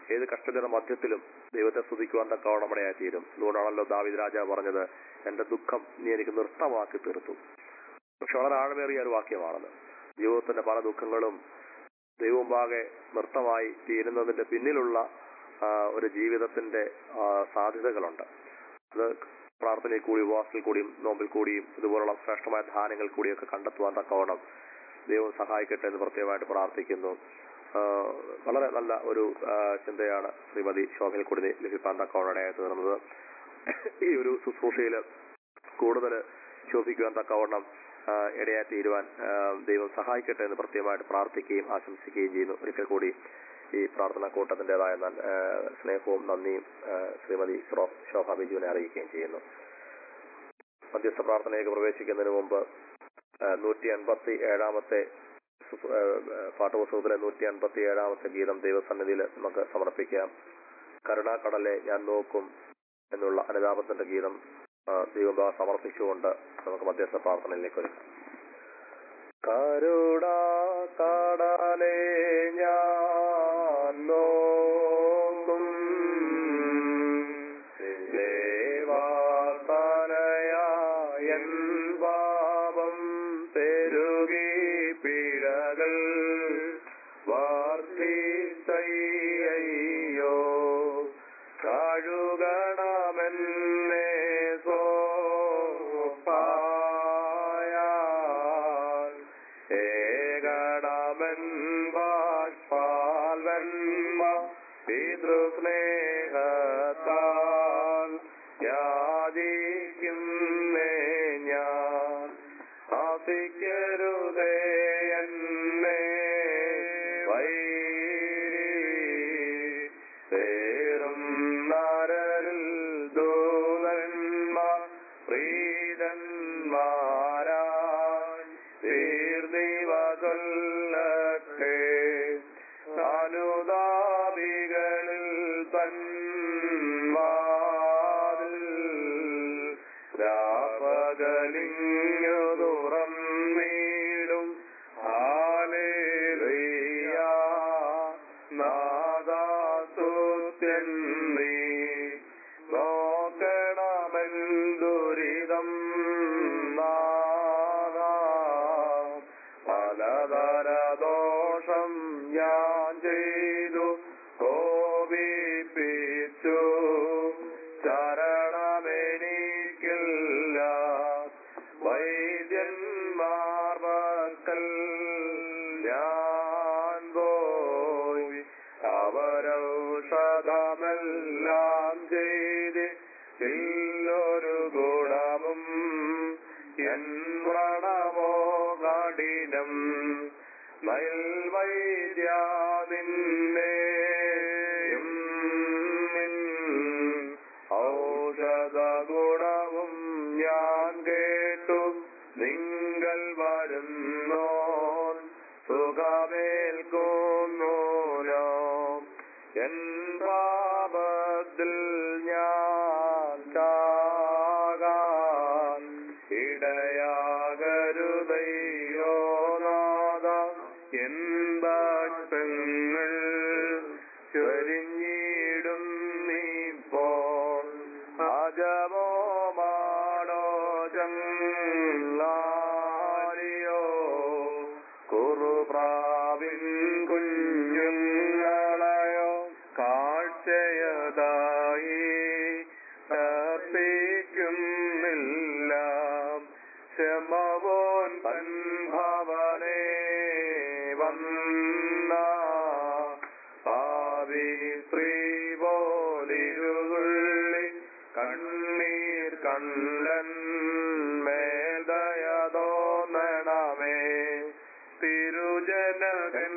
ഏത് കഷ്ടതയുടെ മധ്യത്തിലും ദൈവത്തെ സ്തുതിക്കുവാൻ തക്കവണ്ണം ഇടയായി തീരും അതുകൊണ്ടാണല്ലോ ദാവിദ് രാജാവ് പറഞ്ഞത് എന്റെ ദുഃഖം നീ എനിക്ക് നൃത്തമാക്കി തീർത്തു പക്ഷെ വളരെ ആഴമേറിയ ഒരു വാക്യമാണത് ജീവിതത്തിന്റെ പല ദുഃഖങ്ങളും ദൈവമുമ്പാകെ നൃത്തമായി തീരുന്നതിന്റെ പിന്നിലുള്ള ആ, ഒരു ജീവിതത്തിന്റെ ആ, സാധ്യതകളുണ്ട് അത് പ്രാർത്ഥനയിൽ കൂടി ഉപവാസത്തിൽ കൂടിയും നോമ്പിൽ കൂടിയും ഇതുപോലുള്ള ശ്രേഷ്ഠമായ ധാന്യങ്ങൾ കൂടിയൊക്കെ കണ്ടെത്തുവാൻ തക്കവണ്ണം ദൈവം സഹായിക്കട്ടെ എന്ന് പ്രത്യേകമായിട്ട് പ്രാർത്ഥിക്കുന്നു ആ, വളരെ നല്ല ഒരു ആ, ചിന്തയാണ് ശ്രീമതി ശോഭയിൽ കൂടി ലഭിക്കാൻ തക്കവണ്ണം ഇടയായി തീർന്നത് ഈ ഒരു ശുശ്രൂഷയിൽ കൂടുതൽ ശോഭിക്കുവാൻ തക്കവണ്ണം ആ, ഇടയായി തീരുവാൻ ആ, ദൈവം സഹായിക്കട്ടെ എന്ന് പ്രത്യേകമായിട്ട് പ്രാർത്ഥിക്കുകയും ആശംസിക്കുകയും ചെയ്യുന്നു ഒരിക്കൽ കൂടി ഈ പ്രാർത്ഥനാ കൂട്ടത്തിൻ്റെതായ നല്ല, ആ, സ്നേഹവും നന്ദിയും ആ, ശ്രീമതി ശ്രോ- ശോഭ ബിജുവിനെ അറിയിക്കുകയും ചെയ്യുന്നു മധ്യസ്ഥ പ്രാർത്ഥനയിലേക്ക് പ്രവേശിക്കുന്നതിന് മുമ്പ് നൂറ്റി അൻപത്തി ഏഴാമത്തെ സുസ്- ആ, ആ, പാഠപുസ്തകത്തിലെ നൂറ്റി അൻപത്തി ഏഴാമത്തെ ഗീതം ദൈവസന്നിധിയിൽ നമുക്ക് സമർപ്പിക്കാം കരുണാക്കടലെ ഞാൻ നോക്കും എന്നുള്ള അനുതാപത്തിന്റെ ഗീതം ആ, ദൈവം സമർപ്പിച്ചുകൊണ്ട് നമുക്ക് മധ്യസ്ഥ പ്രാർത്ഥനയിലേക്ക് ഒരുക്കാം കരുണ കടലേ ഞാൻ നോക്കും ദേവാതനയായൻ പാപം പെരുകി പിഴകൾ വാർത്തിച്ചയ്യോ കഴുകണമെന്നേ സോപ്പായാൽ ഏകടമൻ ബാഷ്പാൽ വെൺമ പിതൃസ്നേഹത്താൽ യാചിക്കുന്നേ ഞാൻ ആസിക്കരുതേ എന്നെ വൈരി പേരും നരരിൽ ദൂതന്മാർ പ്രീതന്മാരാൻ തീർന്നിവ ചൊല്ലട്ടെ അനുദാപികളിൽ തൻവാതിൽ രാപകലിങ്ങു തുറന്നീടും ഹാലേലുയ്യ നാദാസുത്യൻ നീ നോക്കണമെൻ ദുരിതം നാദാ പലതര ദോഷം ഞാൻ ചെയ്തു കോപിപ്പിച്ചു ചരണമെനിക്കില്ല വൈദ്യന്മാർ മക്കൾ ഞാൻ പോയി അവരൗഷധമെല്ലാം ചെയ്ത് ഇല്ലൊരു ഗുണവും എൻ വ്രണമോ കഠിനം നൈൽവൈദ്യാതിന്നേയും ഔഷധ ഗുണവും ഞാൻ കേട്ടു നിങ്ങൾ വരുന്നോ സുഖമേൽക്കുന്നോനോ എൻ പാപത്തിൽ ഞാൻ ചാകാൻ ഇടയാകരുതയോ നാദ എൻ ഭക്തങ്ങൾ ചൊരിഞ്ഞിടും നീപ്പോൾ അജമോ മാടോ ചങ്ങാരിയോ കുറുപ്രാവിൻ കുഞ്ഞുങ്ങളെയോ കാഴ്ചയതായി തപ്പിക്കുന്നില്ല ക്ഷമവോൻ പൻഭവനേ വന്ന പാവി സ്ത്രീ പോലിരുതുള്ളി കണ്ണീർ കണ്ടൻ മേൽദയതോന്നണമേ തിരുജനകൻ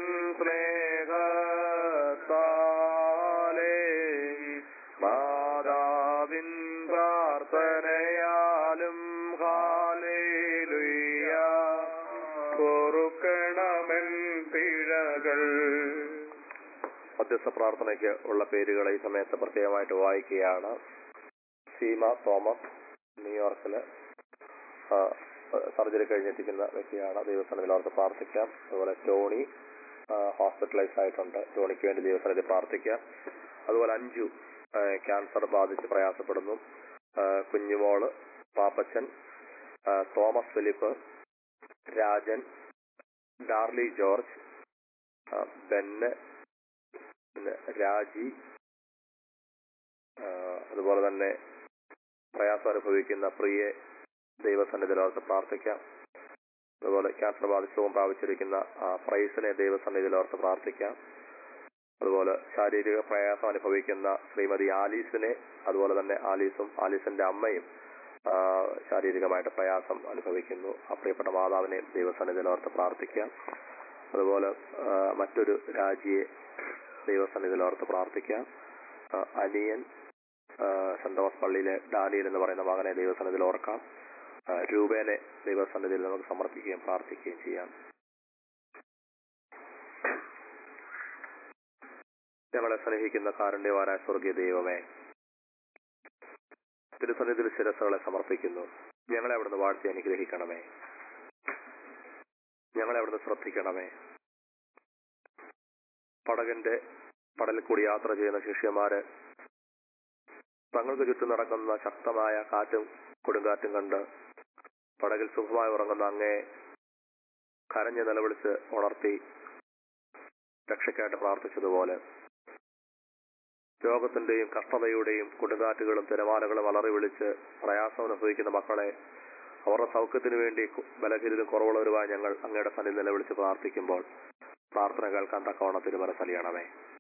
സ്നേഹത്താലേ മാതാവിൻ പ്രാർത്ഥനയാലും ഹാലേലുയ്യ പൊറുക്കണമെൻ പിഴകൾ മധ്യസ്ഥ പ്രാർത്ഥനയ്ക്ക് ഉള്ള പേരുകൾ ഈ സമയത്ത് പ്രത്യേകമായിട്ട് വായിക്കുകയാണ് സീമ തോമസ് ന്യൂയോർക്കില് ആ, സർജറി കഴിഞ്ഞെത്തിക്കുന്ന വ്യക്തിയാണ് ദൈവസ്ഥാനത്തിൽ അവർക്ക് പ്രാർത്ഥിക്കാം അതുപോലെ ടോണി ഹോസ്പിറ്റലൈസ് ആയിട്ടുണ്ട് ജോണിക്ക് വേണ്ടി ദൈവസന്നിധി പ്രാർത്ഥിക്കാം അതുപോലെ അഞ്ചു ആ, ക്യാൻസർ ബാധിച്ച് പ്രയാസപ്പെടുന്നു ആ, കുഞ്ഞുമോള് പാപ്പച്ചൻ ആ, തോമസ് ഫിലിപ്പ് രാജൻ ഡാർലി ജോർജ് ആ, ബെന്ന് പിന്നെ രാജി ആ, അതുപോലെ തന്നെ പ്രയാസം അനുഭവിക്കുന്ന പ്രിയെ ദൈവസന്നിധിയിലോർത്ത് പ്രാർത്ഥിക്കാം അതുപോലെ ക്യാൻസർ ബാധിച്ചവും പ്രാപിച്ചിരിക്കുന്ന ആ, പ്രൈസിനെ ദൈവസന്നിധിയിലോർത്ത് പ്രാർത്ഥിക്കാം അതുപോലെ ശാരീരിക പ്രയാസം അനുഭവിക്കുന്ന ശ്രീമതി ആലീസിനെ അതുപോലെ തന്നെ ആലീസും ആലീസിന്റെ അമ്മയും ആ, ശാരീരികമായിട്ട് പ്രയാസം അനുഭവിക്കുന്നു ആ പ്രിയപ്പെട്ട മാതാവിനെ ദൈവസന്നിധിയിലോർത്ത് പ്രാർത്ഥിക്കാം അതുപോലെ ആ, മറ്റൊരു രാജിയെ ദൈവസന്നിധിയിലോർത്ത് പ്രാർത്ഥിക്കാം ആ, അനിയൻ ആ, സെന്റ് തോമസ് പള്ളിയിലെ ഡാനിയൽ എന്ന് പറയുന്ന മകനെ ദൈവസന്നിധിയിൽ ഓർക്കാം ആ, രൂപേനെ ദൈവസന്നിധിയിൽ നമുക്ക് സമർപ്പിക്കുകയും പ്രാർത്ഥിക്കുകയും ചെയ്യാം ഞങ്ങളെ സ്നേഹിക്കുന്ന കാരുണ്യവാനായ സ്വർഗീയ ദൈവമേ തിരുസന്നിധിയിൽ ശിരസുകളെ സമർപ്പിക്കുന്നു ഞങ്ങളെ അവിടുന്ന് വാഴ്ത്തി അനുഗ്രഹിക്കണമേ ഞങ്ങളെ അവിടുന്ന് ശ്രദ്ധിക്കണമേ പടകന്റെ പടലിൽ കൂടി യാത്ര ചെയ്യുന്ന ശിഷ്യന്മാര് തങ്ങൾക്ക് ചുറ്റും നടക്കുന്ന ശക്തമായ കാറ്റും കൊടുങ്കാറ്റും കണ്ട് പടകിൽ സുഖമായി ഉറങ്ങുന്ന അങ്ങേ കരഞ്ഞ് നിലവിളിച്ച് ഉണർത്തി രക്ഷയ്ക്കായിട്ട് പ്രാർത്ഥിച്ചതുപോലെ രോഗത്തിന്റെയും കഷ്ടതയുടെയും കൊടുങ്കാറ്റുകളും തിരമാലകളും അലറി വിളിച്ച് പ്രയാസം അനുഭവിക്കുന്ന മക്കളെ അവരുടെ സൗഖ്യത്തിനു വേണ്ടി കു- ബലഹീനരും കുറവുള്ളവരുമായി ഞങ്ങൾ അങ്ങയുടെ സന്നിധി നിലവിളിച്ച് പ്രാർത്ഥിക്കുമ്പോൾ പ്രാർത്ഥന കേൾക്കാൻ തക്കവണ്ണം തിരുമനസലിയണമേ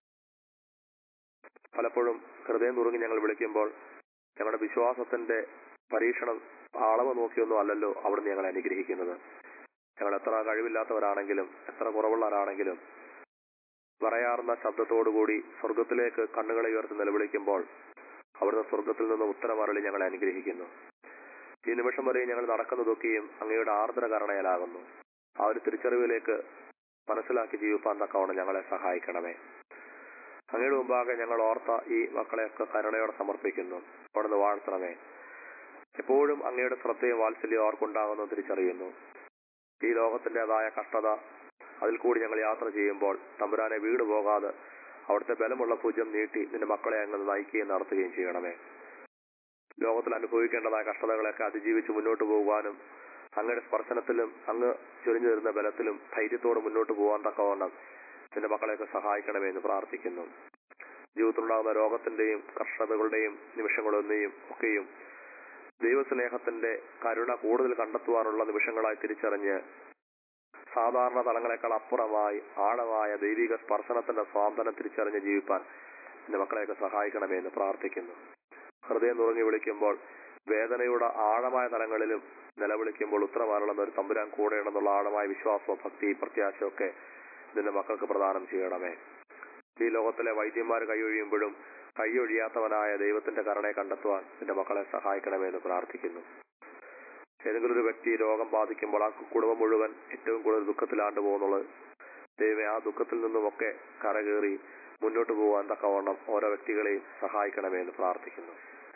പലപ്പോഴും ഹൃദയം നുറുങ്ങി ഞങ്ങൾ വിളിക്കുമ്പോൾ ഞങ്ങളുടെ വിശ്വാസത്തിന്റെ പരീക്ഷണം അളവ് നോക്കിയൊന്നും അല്ലല്ലോ അവിടുന്ന് ഞങ്ങളെ അനുഗ്രഹിക്കുന്നത് ഞങ്ങൾ എത്ര കഴിവില്ലാത്തവരാണെങ്കിലും എത്ര കുറവുള്ളവരാണെങ്കിലും പറയാറുന്ന ശബ്ദത്തോടുകൂടി സ്വർഗത്തിലേക്ക് കണ്ണുകളെ ഉയർത്തി നിലവിളിക്കുമ്പോൾ അവിടുന്ന് സ്വർഗത്തിൽ നിന്ന് ഉത്തരമരളി ഞങ്ങളെ അനുഗ്രഹിക്കുന്നു ഈ നിമിഷം വരെ ഞങ്ങൾ നടക്കുന്നതൊക്കെയും അങ്ങയുടെ ആർദ്ര കരണയിലാകുന്നു ആ ഒരു തിരിച്ചറിവിലേക്ക് മനസ്സിലാക്കി ജീവിപ്പാൻ തക്കവണ്ണം ഞങ്ങളെ സഹായിക്കണമേ അങ്ങയുടെ മുമ്പാകെ ഞങ്ങൾ ഓർത്ത ഈ മക്കളെയൊക്കെ കരുണയോടെ സമർപ്പിക്കുന്നു അവിടുന്ന് വാഴ്ത്തണമേ എപ്പോഴും അങ്ങയുടെ ശ്രദ്ധയും വാത്സല്യവും അവർക്കുണ്ടാകുന്നു തിരിച്ചറിയുന്നു ഈ ലോകത്തിൻ്റെതായ കഷ്ടത അതിൽ കൂടി ഞങ്ങൾ യാത്ര ചെയ്യുമ്പോൾ തമ്പുരാനെ വീട് പോകാതെ അവിടുത്തെ ബലമുള്ള ഭുജം നീട്ടി നിന്റെ മക്കളെ അങ്ങ് നയിക്കുകയും നടത്തുകയും ചെയ്യണമേ ലോകത്തിൽ അനുഭവിക്കേണ്ടതായ കഷ്ടതകളെയൊക്കെ അതിജീവിച്ച് മുന്നോട്ട് പോകുവാനും അങ്ങയുടെ സ്പർശനത്തിലും അങ്ങ് ചൊരിഞ്ഞു തരുന്ന ബലത്തിലും ധൈര്യത്തോടെ മുന്നോട്ട് പോകാൻ തക്കവണ്ണം നിന്റെ മക്കളെയൊക്കെ സഹായിക്കണമേ എന്ന് പ്രാർത്ഥിക്കുന്നു ജീവിതത്തിലുണ്ടാകുന്ന രോഗത്തിന്റെയും കഷ്ടതകളുടെയും നിമിഷങ്ങളൊന്നെയും ഒക്കെയും ദൈവസ്നേഹത്തിന്റെ കരുണ കൂടുതൽ കണ്ടെത്തുവാനുള്ള നിമിഷങ്ങളായി തിരിച്ചറിഞ്ഞ് സാധാരണ തലങ്ങളെക്കാൾ അപ്പുറമായി ആഴമായ ദൈവിക സ്പർശനത്തിന്റെ സ്വാന്തനം തിരിച്ചറിഞ്ഞ് ജീവിപ്പാൻ എന്റെ മക്കളെയൊക്കെ സഹായിക്കണമേ എന്ന് പ്രാർത്ഥിക്കുന്നു ഹൃദയം നുറങ്ങി വിളിക്കുമ്പോൾ വേദനയുടെ ആഴമായ തലങ്ങളിലും നിലവിളിക്കുമ്പോൾ ഉത്തരമാരണമെന്ന ഒരു തമ്പുരാൻ കൂടെയുണ്ടെന്നുള്ള ആഴമായ വിശ്വാസവും ഭക്തി പ്രത്യാശയും ഒക്കെ നിന്റെ മക്കൾക്ക് പ്രദാനം ചെയ്യണമേ ഈ ലോകത്തിലെ വൈദ്യന്മാർ കൈയൊഴിയുമ്പോഴും കൈയൊഴിയാത്തവനായ ദൈവത്തിന്റെ കരുണയെ കണ്ടെത്തുവാൻ നിന്റെ മക്കളെ സഹായിക്കണമേ എന്ന് പ്രാർത്ഥിക്കുന്നു ഏതെങ്കിലും ഒരു വ്യക്തി രോഗം ബാധിക്കുമ്പോൾ ആ കുടുംബം മുഴുവൻ ഏറ്റവും കൂടുതൽ ദുഃഖത്തിലാണ്ട് പോകുന്നുള്ളത് ദൈവമേ ആ ദുഃഖത്തിൽ നിന്നുമൊക്കെ കരകയറി മുന്നോട്ട് പോകാൻ തക്കവണ്ണം ഓരോ വ്യക്തികളെയും സഹായിക്കണമേ എന്ന് പ്രാർത്ഥിക്കുന്നു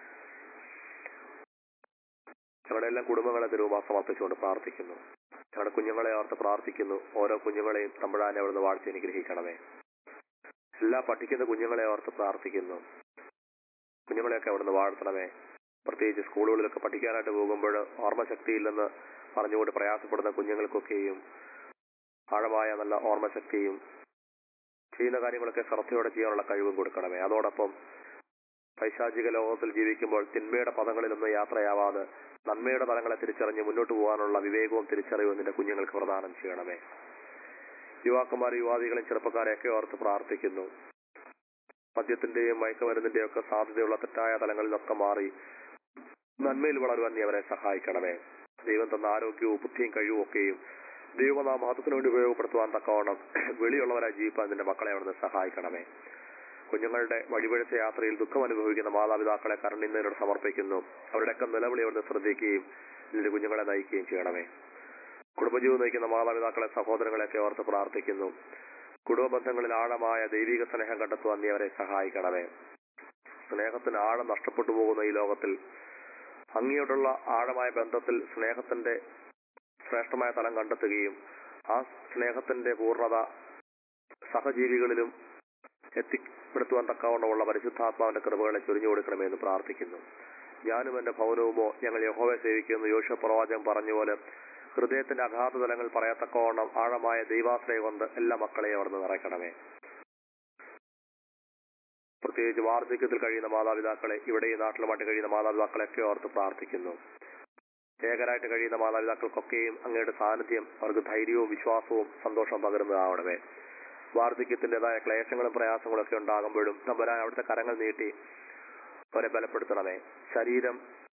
ഞങ്ങളുടെ എല്ലാം കുടുംബങ്ങളെ തിരുവുമാ സമർപ്പിച്ചുകൊണ്ട് പ്രാർത്ഥിക്കുന്നു ഞങ്ങളുടെ കുഞ്ഞുങ്ങളെ ഓർത്ത് പ്രാർത്ഥിക്കുന്നു ഓരോ കുഞ്ഞുങ്ങളെയും തമ്പുരാനെ അവിടുന്ന് വാഴ്ച അനുഗ്രഹിക്കണമേ എല്ലാ പഠിക്കുന്ന കുഞ്ഞുങ്ങളെ ഓർത്ത് പ്രാർത്ഥിക്കുന്നു കുഞ്ഞുങ്ങളെയൊക്കെ അവിടുന്ന് വാഴ്ത്തണമേ പ്രത്യേകിച്ച് സ്കൂളുകളിലൊക്കെ പഠിക്കാനായിട്ട് പോകുമ്പോൾ ഓർമ്മശക്തിയില്ലെന്ന് പറഞ്ഞുകൊണ്ട് പ്രയാസപ്പെടുന്ന കുഞ്ഞുങ്ങൾക്കൊക്കെയും ആഴമായ നല്ല ഓർമ്മശക്തിയും ചെയ്യുന്ന കാര്യങ്ങളൊക്കെ ശ്രദ്ധയോടെ ചെയ്യാനുള്ള കഴിവും കൊടുക്കണമേ അതോടൊപ്പം പൈശാചിക ലോകത്തിൽ ജീവിക്കുമ്പോൾ തിന്മയുടെ പദങ്ങളിലൊന്നും യാത്രയാവാതെ നന്മയുടെ തലങ്ങളെ തിരിച്ചറിഞ്ഞ് മുന്നോട്ട് പോകാനുള്ള വിവേകവും തിരിച്ചറിവും നിന്റെ കുഞ്ഞുങ്ങൾക്ക് പ്രദാനം ചെയ്യണമേ യുവാക്കന്മാർ യുവാദികളും ചെറുപ്പക്കാരെയൊക്കെ ഓർത്ത് പ്രാർത്ഥിക്കുന്നു മദ്യത്തിന്റെയും മയക്കുമരുന്നിന്റെയും ഒക്കെ സാധ്യതയുള്ള തെറ്റായ തലങ്ങളിലൊക്കെ മാറി നന്മയിൽ വളരുവാൻ നീ അവരെ സഹായിക്കണമേ ദൈവം തന്ന ആരോഗ്യവും ബുദ്ധിയും കഴിവും ഒക്കെയും ദൈവനാമഹത്വത്തിന് വേണ്ടി ഉപയോഗപ്പെടുത്തുവാൻ തക്കവണ്ണം വെളിയുള്ളവരായി ജീവിപ്പാൻ നിന്റെ മക്കളെ അവിടുന്ന് സഹായിക്കണമേ കുഞ്ഞുങ്ങളുടെ വഴിപഴച്ച യാത്രയിൽ ദുഃഖം അനുഭവിക്കുന്ന മാതാപിതാക്കളെ കരുണിന്നതിനോട് സമർപ്പിക്കുന്നു അവരുടെയൊക്കെ നിലവിളി അവിടുന്ന് ശ്രദ്ധിക്കുകയും നിന്റെ കുഞ്ഞുങ്ങളെ നയിക്കുകയും ചെയ്യണമേ കുടുംബജീവിതം നയിക്കുന്ന മാതാപിതാക്കളെ സഹോദരങ്ങളെയൊക്കെ ഓർത്ത് പ്രാർത്ഥിക്കുന്നു കുടുംബ ബന്ധങ്ങളിൽ ആഴമായ ദൈവിക സ്നേഹം കണ്ടെത്തുവാൻ നീ അവരെ സഹായിക്കണമേ സ്നേഹത്തിന് ആഴം നഷ്ടപ്പെട്ടു പോകുന്ന ഈ ലോകത്തിൽ ഭംഗിയോടുള്ള ആഴമായ ബന്ധത്തിൽ സ്നേഹത്തിന്റെ ശ്രേഷ്ഠമായ തലം കണ്ടെത്തുകയും ആ സ്നേഹത്തിന്റെ പൂർണ്ണത സഹജീവികളിലും എത്തിപ്പെടുത്തുവാൻ തക്കവണ്ണമുള്ള പരിശുദ്ധാത്മാവിന്റെ കൃപകളെ ചൊരിഞ്ഞു കൊടുക്കണമേ എന്ന് പ്രാർത്ഥിക്കുന്നു ഞാനും എന്റെ ഭവനവുമോ ഞങ്ങൾ യഹോവയെ സേവിക്കുന്നു യോശ പ്രവാചകൻ പറഞ്ഞ പോലെ ഹൃദയത്തിന്റെ അഗാധ തലങ്ങൾ പറയത്തക്കവണ്ണം ആഴമായ ദൈവാശ്രയം കൊണ്ട് എല്ലാ മക്കളെയും അവിടുന്ന് നിറയ്ക്കണമേ പ്രത്യേകിച്ച് വാർദ്ധക്യത്തിൽ കഴിയുന്ന മാതാപിതാക്കളെ ഇവിടെ ഈ നാട്ടിലുമായിട്ട് കഴിയുന്ന മാതാപിതാക്കളെയൊക്കെ ഓർത്ത് പ്രാർത്ഥിക്കുന്നു ഏകരായിട്ട് കഴിയുന്ന മാതാപിതാക്കൾക്കൊക്കെയും അങ്ങയുടെ സാന്നിധ്യം അവർക്ക് ധൈര്യവും വിശ്വാസവും സന്തോഷവും പകരുന്നതാവണമേ വാർദ്ധക്യത്തിൻ്റെതായ ക്ലേശങ്ങളും പ്രയാസങ്ങളും ഒക്കെ ഉണ്ടാകുമ്പോഴും തമ്പുരാൻ അവിടുത്തെ കരങ്ങൾ നീട്ടി അവരെ ബലപ്പെടുത്തണമേ ശരീരം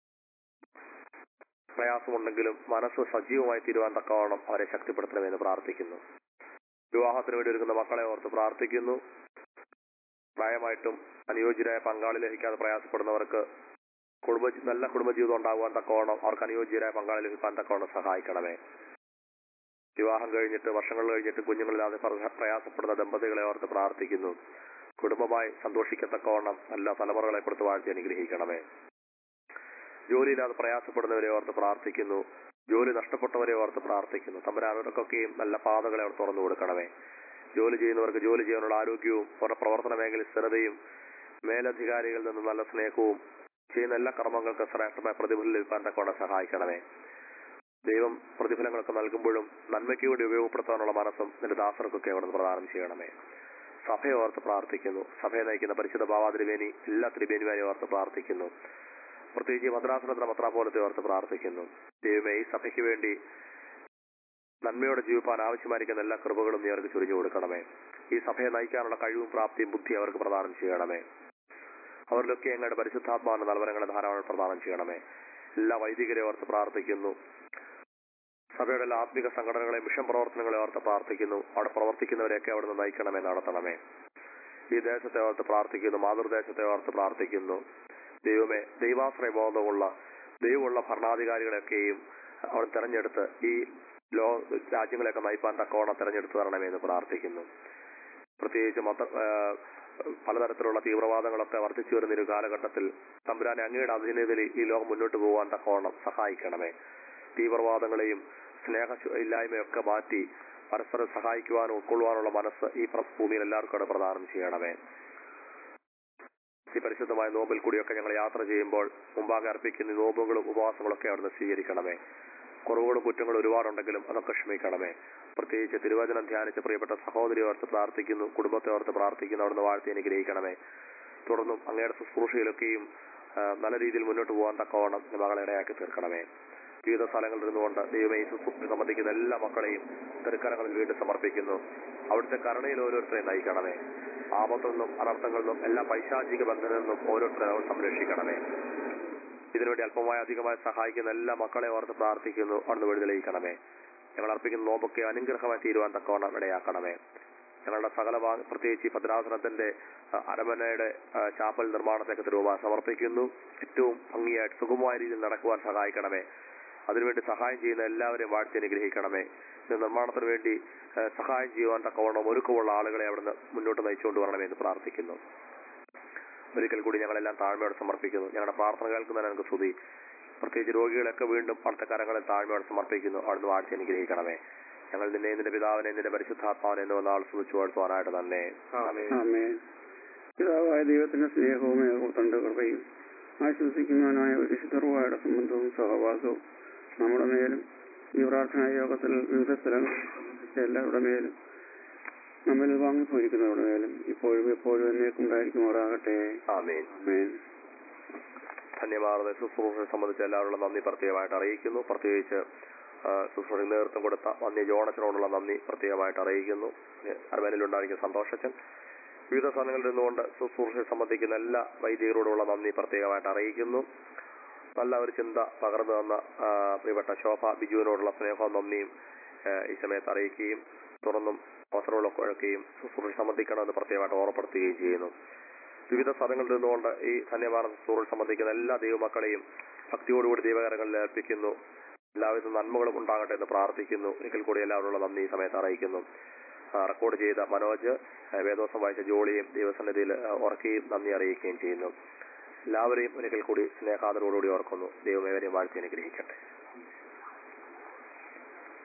പ്രയാസമുണ്ടെങ്കിലും മനസ്സ് സജീവമായി തീരുവാൻ തക്കവണ്ണം അവരെ ശക്തിപ്പെടുത്തണമെന്ന് പ്രാർത്ഥിക്കുന്നു വിവാഹത്തിന് വേണ്ടി ഒരുങ്ങുന്ന മക്കളെ ഓർത്ത് പ്രാർത്ഥിക്കുന്നു പ്രായമായിട്ടും അനുയോജ്യരായ പങ്കാളി ലഭിക്കാതെ പ്രയാസപ്പെടുന്നവർക്ക് കുടുംബ നല്ല കുടുംബജീവിതം ഉണ്ടാകുവാൻ തക്കവണ്ണം അവർക്ക് അനുയോജ്യരായ പങ്കാളി ലഭിക്കാൻ തക്കവണ്ണം സഹായിക്കണമേ വിവാഹം കഴിഞ്ഞിട്ട് വർഷങ്ങൾ കഴിഞ്ഞിട്ട് കുഞ്ഞുങ്ങളില്ലാതെ പ്ര- പ്രയാസപ്പെടുന്ന ദമ്പതികളെ ഓർത്ത് പ്രാർത്ഥിക്കുന്നു കുടുംബമായി സന്തോഷിക്കത്തക്കവണ്ണം നല്ല തലമുറകളെ കൊടുത്ത് വാഴ്ത്തി അനുഗ്രഹിക്കണമേ ജോലിയില്ലാതെ പ്രയാസപ്പെടുന്നവരെ ഓർത്ത് പ്രാർത്ഥിക്കുന്നു ജോലി നഷ്ടപ്പെട്ടവരെ ഓർത്ത് പ്രാർത്ഥിക്കുന്നു തമ്പരാനവർക്കൊക്കെയും നല്ല പാതകളെ അവർ തുറന്നു കൊടുക്കണമേ ജോലി ചെയ്യുന്നവർക്ക് ജോലി ചെയ്യാനുള്ള ആരോഗ്യവും അവരുടെ പ്രവർത്തന മേഖലയിൽ സ്ഥിരതയും മേലധികാരികളിൽ നിന്ന് നല്ല സ്നേഹവും ചെയ്യുന്ന എല്ലാ കർമ്മങ്ങൾക്കും ശ്രേഷ്ഠമായ പ്രതിഫലം ലഭിക്കാൻ തക്കവണ്ണം സഹായിക്കണമേ ദൈവം പ്രതിഫലങ്ങളൊക്കെ നൽകുമ്പോഴും നന്മയ്ക്ക് വേണ്ടി ഉപയോഗപ്പെടുത്താനുള്ള മനസ്സും നിന്റെ ദാസർക്കൊക്കെ അവിടെ പ്രദാനം ചെയ്യണമേ സഭയെ ഓർത്ത് പ്രാർത്ഥിക്കുന്നു സഭയെ നയിക്കുന്ന പരിശുദ്ധ ഭാവാ ത്രിവേണി എല്ലാ ത്രിവേണിമാരെയും ഓർത്ത് പ്രാർത്ഥിക്കുന്നു പ്രത്യേകിച്ച് ഭദ്രാസനത്തിന് മത്ര പോലത്തെ ഓർത്ത് പ്രാർത്ഥിക്കുന്നു ദൈവമേ ഈ സഭയ്ക്ക് വേണ്ടി നന്മയോടെ ജീവിപ്പാൻ ആവശ്യമായിരിക്കുന്ന എല്ലാ കൃപകളും നീ അവർക്ക് ചൊരിഞ്ഞു കൊടുക്കണമേ ഈ സഭയെ നയിക്കാനുള്ള കഴിവും പ്രാപ്തിയും ബുദ്ധി അവർക്ക് പ്രദാനം ചെയ്യണമേ അവരിലൊക്കെ ഞങ്ങളുടെ പരിശുദ്ധാത്മാവിന്റെ നൽവരങ്ങളെ ധാരാളം പ്രദാനം ചെയ്യണമേ എല്ലാ വൈദികരെ ഓർത്ത് പ്രാർത്ഥിക്കുന്നു സഭയുടെ എല്ലാ ആത്മിക സംഘടനകളെ മിഷൻ പ്രവർത്തനങ്ങളെ ഓർത്ത് പ്രാർത്ഥിക്കുന്നു അവിടെ പ്രവർത്തിക്കുന്നവരെയൊക്കെ അവിടുന്ന് നയിക്കണമേ നടത്തണമേ ഈ ദേശത്തെ ഓർത്ത് പ്രാർത്ഥിക്കുന്നു മാതൃദേശത്തെ ഓർത്ത് പ്രാർത്ഥിക്കുന്നു ദൈവമേ ദൈവാശ്രയ ബോധമുള്ള ദൈവമുള്ള ഭരണാധികാരികളെയൊക്കെയും അവർ തെരഞ്ഞെടുത്ത് ഈ ലോ രാജ്യങ്ങളെയൊക്കെ നയിപ്പാൻ തക്കവണ്ണം തെരഞ്ഞെടുത്ത് തരണമേ എന്ന് പ്രാർത്ഥിക്കുന്നു പ്രത്യേകിച്ച് മത ആ, പലതരത്തിലുള്ള തീവ്രവാദങ്ങളൊക്കെ വർദ്ധിച്ചു വരുന്ന ഒരു കാലഘട്ടത്തിൽ തമ്പുരാനെ അങ്ങയുടെ അധീനതയിൽ ഈ ലോകം മുന്നോട്ട് പോകാൻ തക്കവണ്ണം സഹായിക്കണമേ തീവ്രവാദങ്ങളെയും സ്നേഹ ഇല്ലായ്മയൊക്കെ മാറ്റി പരസ്പരം സഹായിക്കുവാനും ഉൾക്കൊള്ളുവാനുള്ള മനസ്സ് ഈ പ്ര- ഭൂമിയിൽ എല്ലാവർക്കും അവിടെ പ്രദാനം ചെയ്യണമേ ഈ പരിശുദ്ധമായ നോമ്പിൽ കൂടിയൊക്കെ ഞങ്ങൾ യാത്ര ചെയ്യുമ്പോൾ മുമ്പാകെ അർപ്പിക്കുന്ന ഈ നോമ്പുകളും ഉപവാസങ്ങളും ഒക്കെ അവിടുന്ന് സ്വീകരിക്കണമേ കുറവുകളും കുറ്റങ്ങളും ഒരുപാടുണ്ടെങ്കിലും അതൊക്കെ ക്ഷമിക്കണമേ പ്രത്യേകിച്ച് തിരുവചനം ധ്യാനിച്ച പ്രിയപ്പെട്ട സഹോദരി ഓർത്ത് പ്രാർത്ഥിക്കുന്നു കുടുംബത്തെ ഓർത്ത് പ്രാർത്ഥിക്കുന്നു അവിടുന്ന് വാഴ്ത്തി അനുഗ്രഹിക്കണമേ തുടർന്നും അങ്ങയുടെ ശുശ്രൂഷയിലൊക്കെയും ആ, നല്ല രീതിയിൽ മുന്നോട്ട് പോകാൻ തക്കവണ്ണം ഈ മകളെ ഇടയാക്കി തീർക്കണമേ വിവിധ സ്ഥലങ്ങളിൽ നിന്നുകൊണ്ട് ദൈവമേ ഈ ശുശ്രൂഷ സംബന്ധിക്കുന്ന എല്ലാ മക്കളെയും തിരുക്കരങ്ങളിൽ വീണ്ടും സമർപ്പിക്കുന്നു അവിടുത്തെ കരുണയിൽ ഓരോരുത്തരെയും നയിക്കണമേ ആപത്തിൽ നിന്നും അനർത്ഥങ്ങളിൽ നിന്നും എല്ലാ പൈശാചിക ബന്ധനത്തിൽ നിന്നും ഓരോരുത്തരെ അവർ സംരക്ഷിക്കണമേ ഇതിനുവേണ്ടി അല്പമായ അധികമായി സഹായിക്കുന്ന എല്ലാ മക്കളെ ഓർത്ത് പ്രാർത്ഥിക്കുന്നു അവിടുന്ന് വിടുതലയിക്കണമേ ഞങ്ങൾ അർപ്പിക്കുന്ന നോമ്പൊക്കെ അനുഗ്രഹമായി തീരുവാൻ തക്കവണ്ണം ഇടയാക്കണമേ ഞങ്ങളുടെ സകല ഭാഗ- പ്രത്യേകിച്ച് ഈ ഭദ്രാസനത്തിന്റെ ആ, അരമനയുടെ ആ, ചാപ്പൽ നിർമ്മാണത്തെയൊക്കെ രൂപ സമർപ്പിക്കുന്നു ഏറ്റവും ഭംഗിയായിട്ട് സുഗമമായ രീതിയിൽ നടക്കുവാൻ സഹായിക്കണമേ അതിനുവേണ്ടി സഹായം ചെയ്യുന്ന എല്ലാവരെയും വാഴ്ത്തി അനുഗ്രഹിക്കണമേ ഇത് നിർമ്മാണത്തിന് വേണ്ടി ആ, സഹായം ചെയ്യുവാൻ തക്കവണ്ണം ഒരുക്കമുള്ള ആളുകളെ അവിടുന്ന് മുന്നോട്ട് നയിച്ചുകൊണ്ട് വരണമെന്ന് പ്രാർത്ഥിക്കുന്നു ഒരിക്കൽ കൂടി ഞങ്ങളെല്ലാം താഴ്മയോടെ സമർപ്പിക്കുന്നു ഞങ്ങളുടെ പ്രാർത്ഥന കേൾക്കുന്നതിന് ഞങ്ങൾക്ക് സ്തുതി പ്രത്യേകിച്ച് രോഗികളൊക്കെ വീണ്ടും അടുത്ത കരങ്ങളിൽ താഴ്മയോടെ സമർപ്പിക്കുന്നു അവിടുന്ന് വാഴ്ച അനുഗ്രഹിക്കണമേ ഞങ്ങൾ നിന്നെ നിന്റെ പിതാവിനെ നിന്റെ പരിശുദ്ധാത്മാവിനെ എന്ന് നാൾ സ്തുതിച്ചു വാഴ്ത്തുവാനായിട്ട് തന്നെ ആമേൻ. ആമേൻ പിതാവായ ദൈവത്തിന്റെ സ്നേഹവും ഏകോത്തന്റെ കൃപയും ആശ്വസിക്കുന്നവനായ വിശുദ്ധർവായുടെ സംബന്ധവും സഹവാസവും നമ്മുടെ മേലും ഈ പ്രാർത്ഥനാ യോഗത്തിൽ വിവിധ സ്ഥലങ്ങളിൽ സംബന്ധിച്ച എല്ലാവരുടെ മേലും നമ്മിൽ വാങ്ങിപ്പോയിരിക്കുന്നവരുടെ മേലും ഇപ്പോഴും എപ്പോഴും എന്നേക്കുണ്ടായിരിക്കുമാറാകട്ടെ ആമേൻ ആമേൻ ധന്യമാർന്ന ശുശ്രൂഷയെ സംബന്ധിച്ച് എല്ലാവരുള്ള നന്ദി പ്രത്യേകമായിട്ട് അറിയിക്കുന്നു പ്രത്യേകിച്ച് ആ, ശുശ്രൂഷയ്ക്ക് നേതൃത്വം കൊടുത്ത വന്യ ജോണച്ചനോടുള്ള നന്ദി പ്രത്യേകമായിട്ട് അറിയിക്കുന്നു അർമേനിലുണ്ടായിരിക്കുന്ന സന്തോഷച്ചൻ വിവിധ സ്ഥലങ്ങളിൽ നിന്നുകൊണ്ട് ശുശ്രൂഷയെ സംബന്ധിക്കുന്ന എല്ലാ വൈദികരോടുള്ള നന്ദി പ്രത്യേകമായിട്ട് അറിയിക്കുന്നു നല്ല ഒരു ചിന്ത പകർന്നു തന്ന ആ, പ്രിയപ്പെട്ട ശോഭ ബിജുവിനോടുള്ള സ്നേഹവും നന്ദിയും ആ, ഈ സമയത്ത് അറിയിക്കുകയും തുടർന്നും അവസരങ്ങളൊക്കെയും ശുശ്രൂഷ സംബന്ധിക്കണമെന്ന് പ്രത്യേകമായിട്ട് ഓർമ്മപ്പെടുത്തുകയും ചെയ്യുന്നു വിവിധ സ്ഥലങ്ങളിൽ നിന്നുകൊണ്ട് ഈ ധന്യഭാരത സ്റ്റോറിൽ സംബന്ധിക്കുന്ന എല്ലാ ദൈവമക്കളെയും ഭക്തിയോടുകൂടി ദൈവകരങ്ങളിൽ ഏൽപ്പിക്കുന്നു എല്ലാവിധ നന്മകളും ഉണ്ടാകട്ടെ എന്ന് പ്രാർത്ഥിക്കുന്നു ഒരിക്കൽ കൂടി എല്ലാവരുള്ള നന്ദി ഈ സമയത്ത് അറിയിക്കുന്നു ആ, റെക്കോർഡ് ചെയ്ത മനോജ് ആ, വേദോസം വായിച്ച ജോളിയും ദൈവസന്നിധിയിൽ ആ, ഓർക്കുകയും നന്ദി അറിയിക്കുകയും ചെയ്യുന്നു എല്ലാവരെയും ഒരിക്കൽ കൂടി സ്നേഹാദരോടുകൂടി ഓർക്കുന്നു ദൈവമേവരെയും വാഴ്ത്തി അനുഗ്രഹിക്കട്ടെ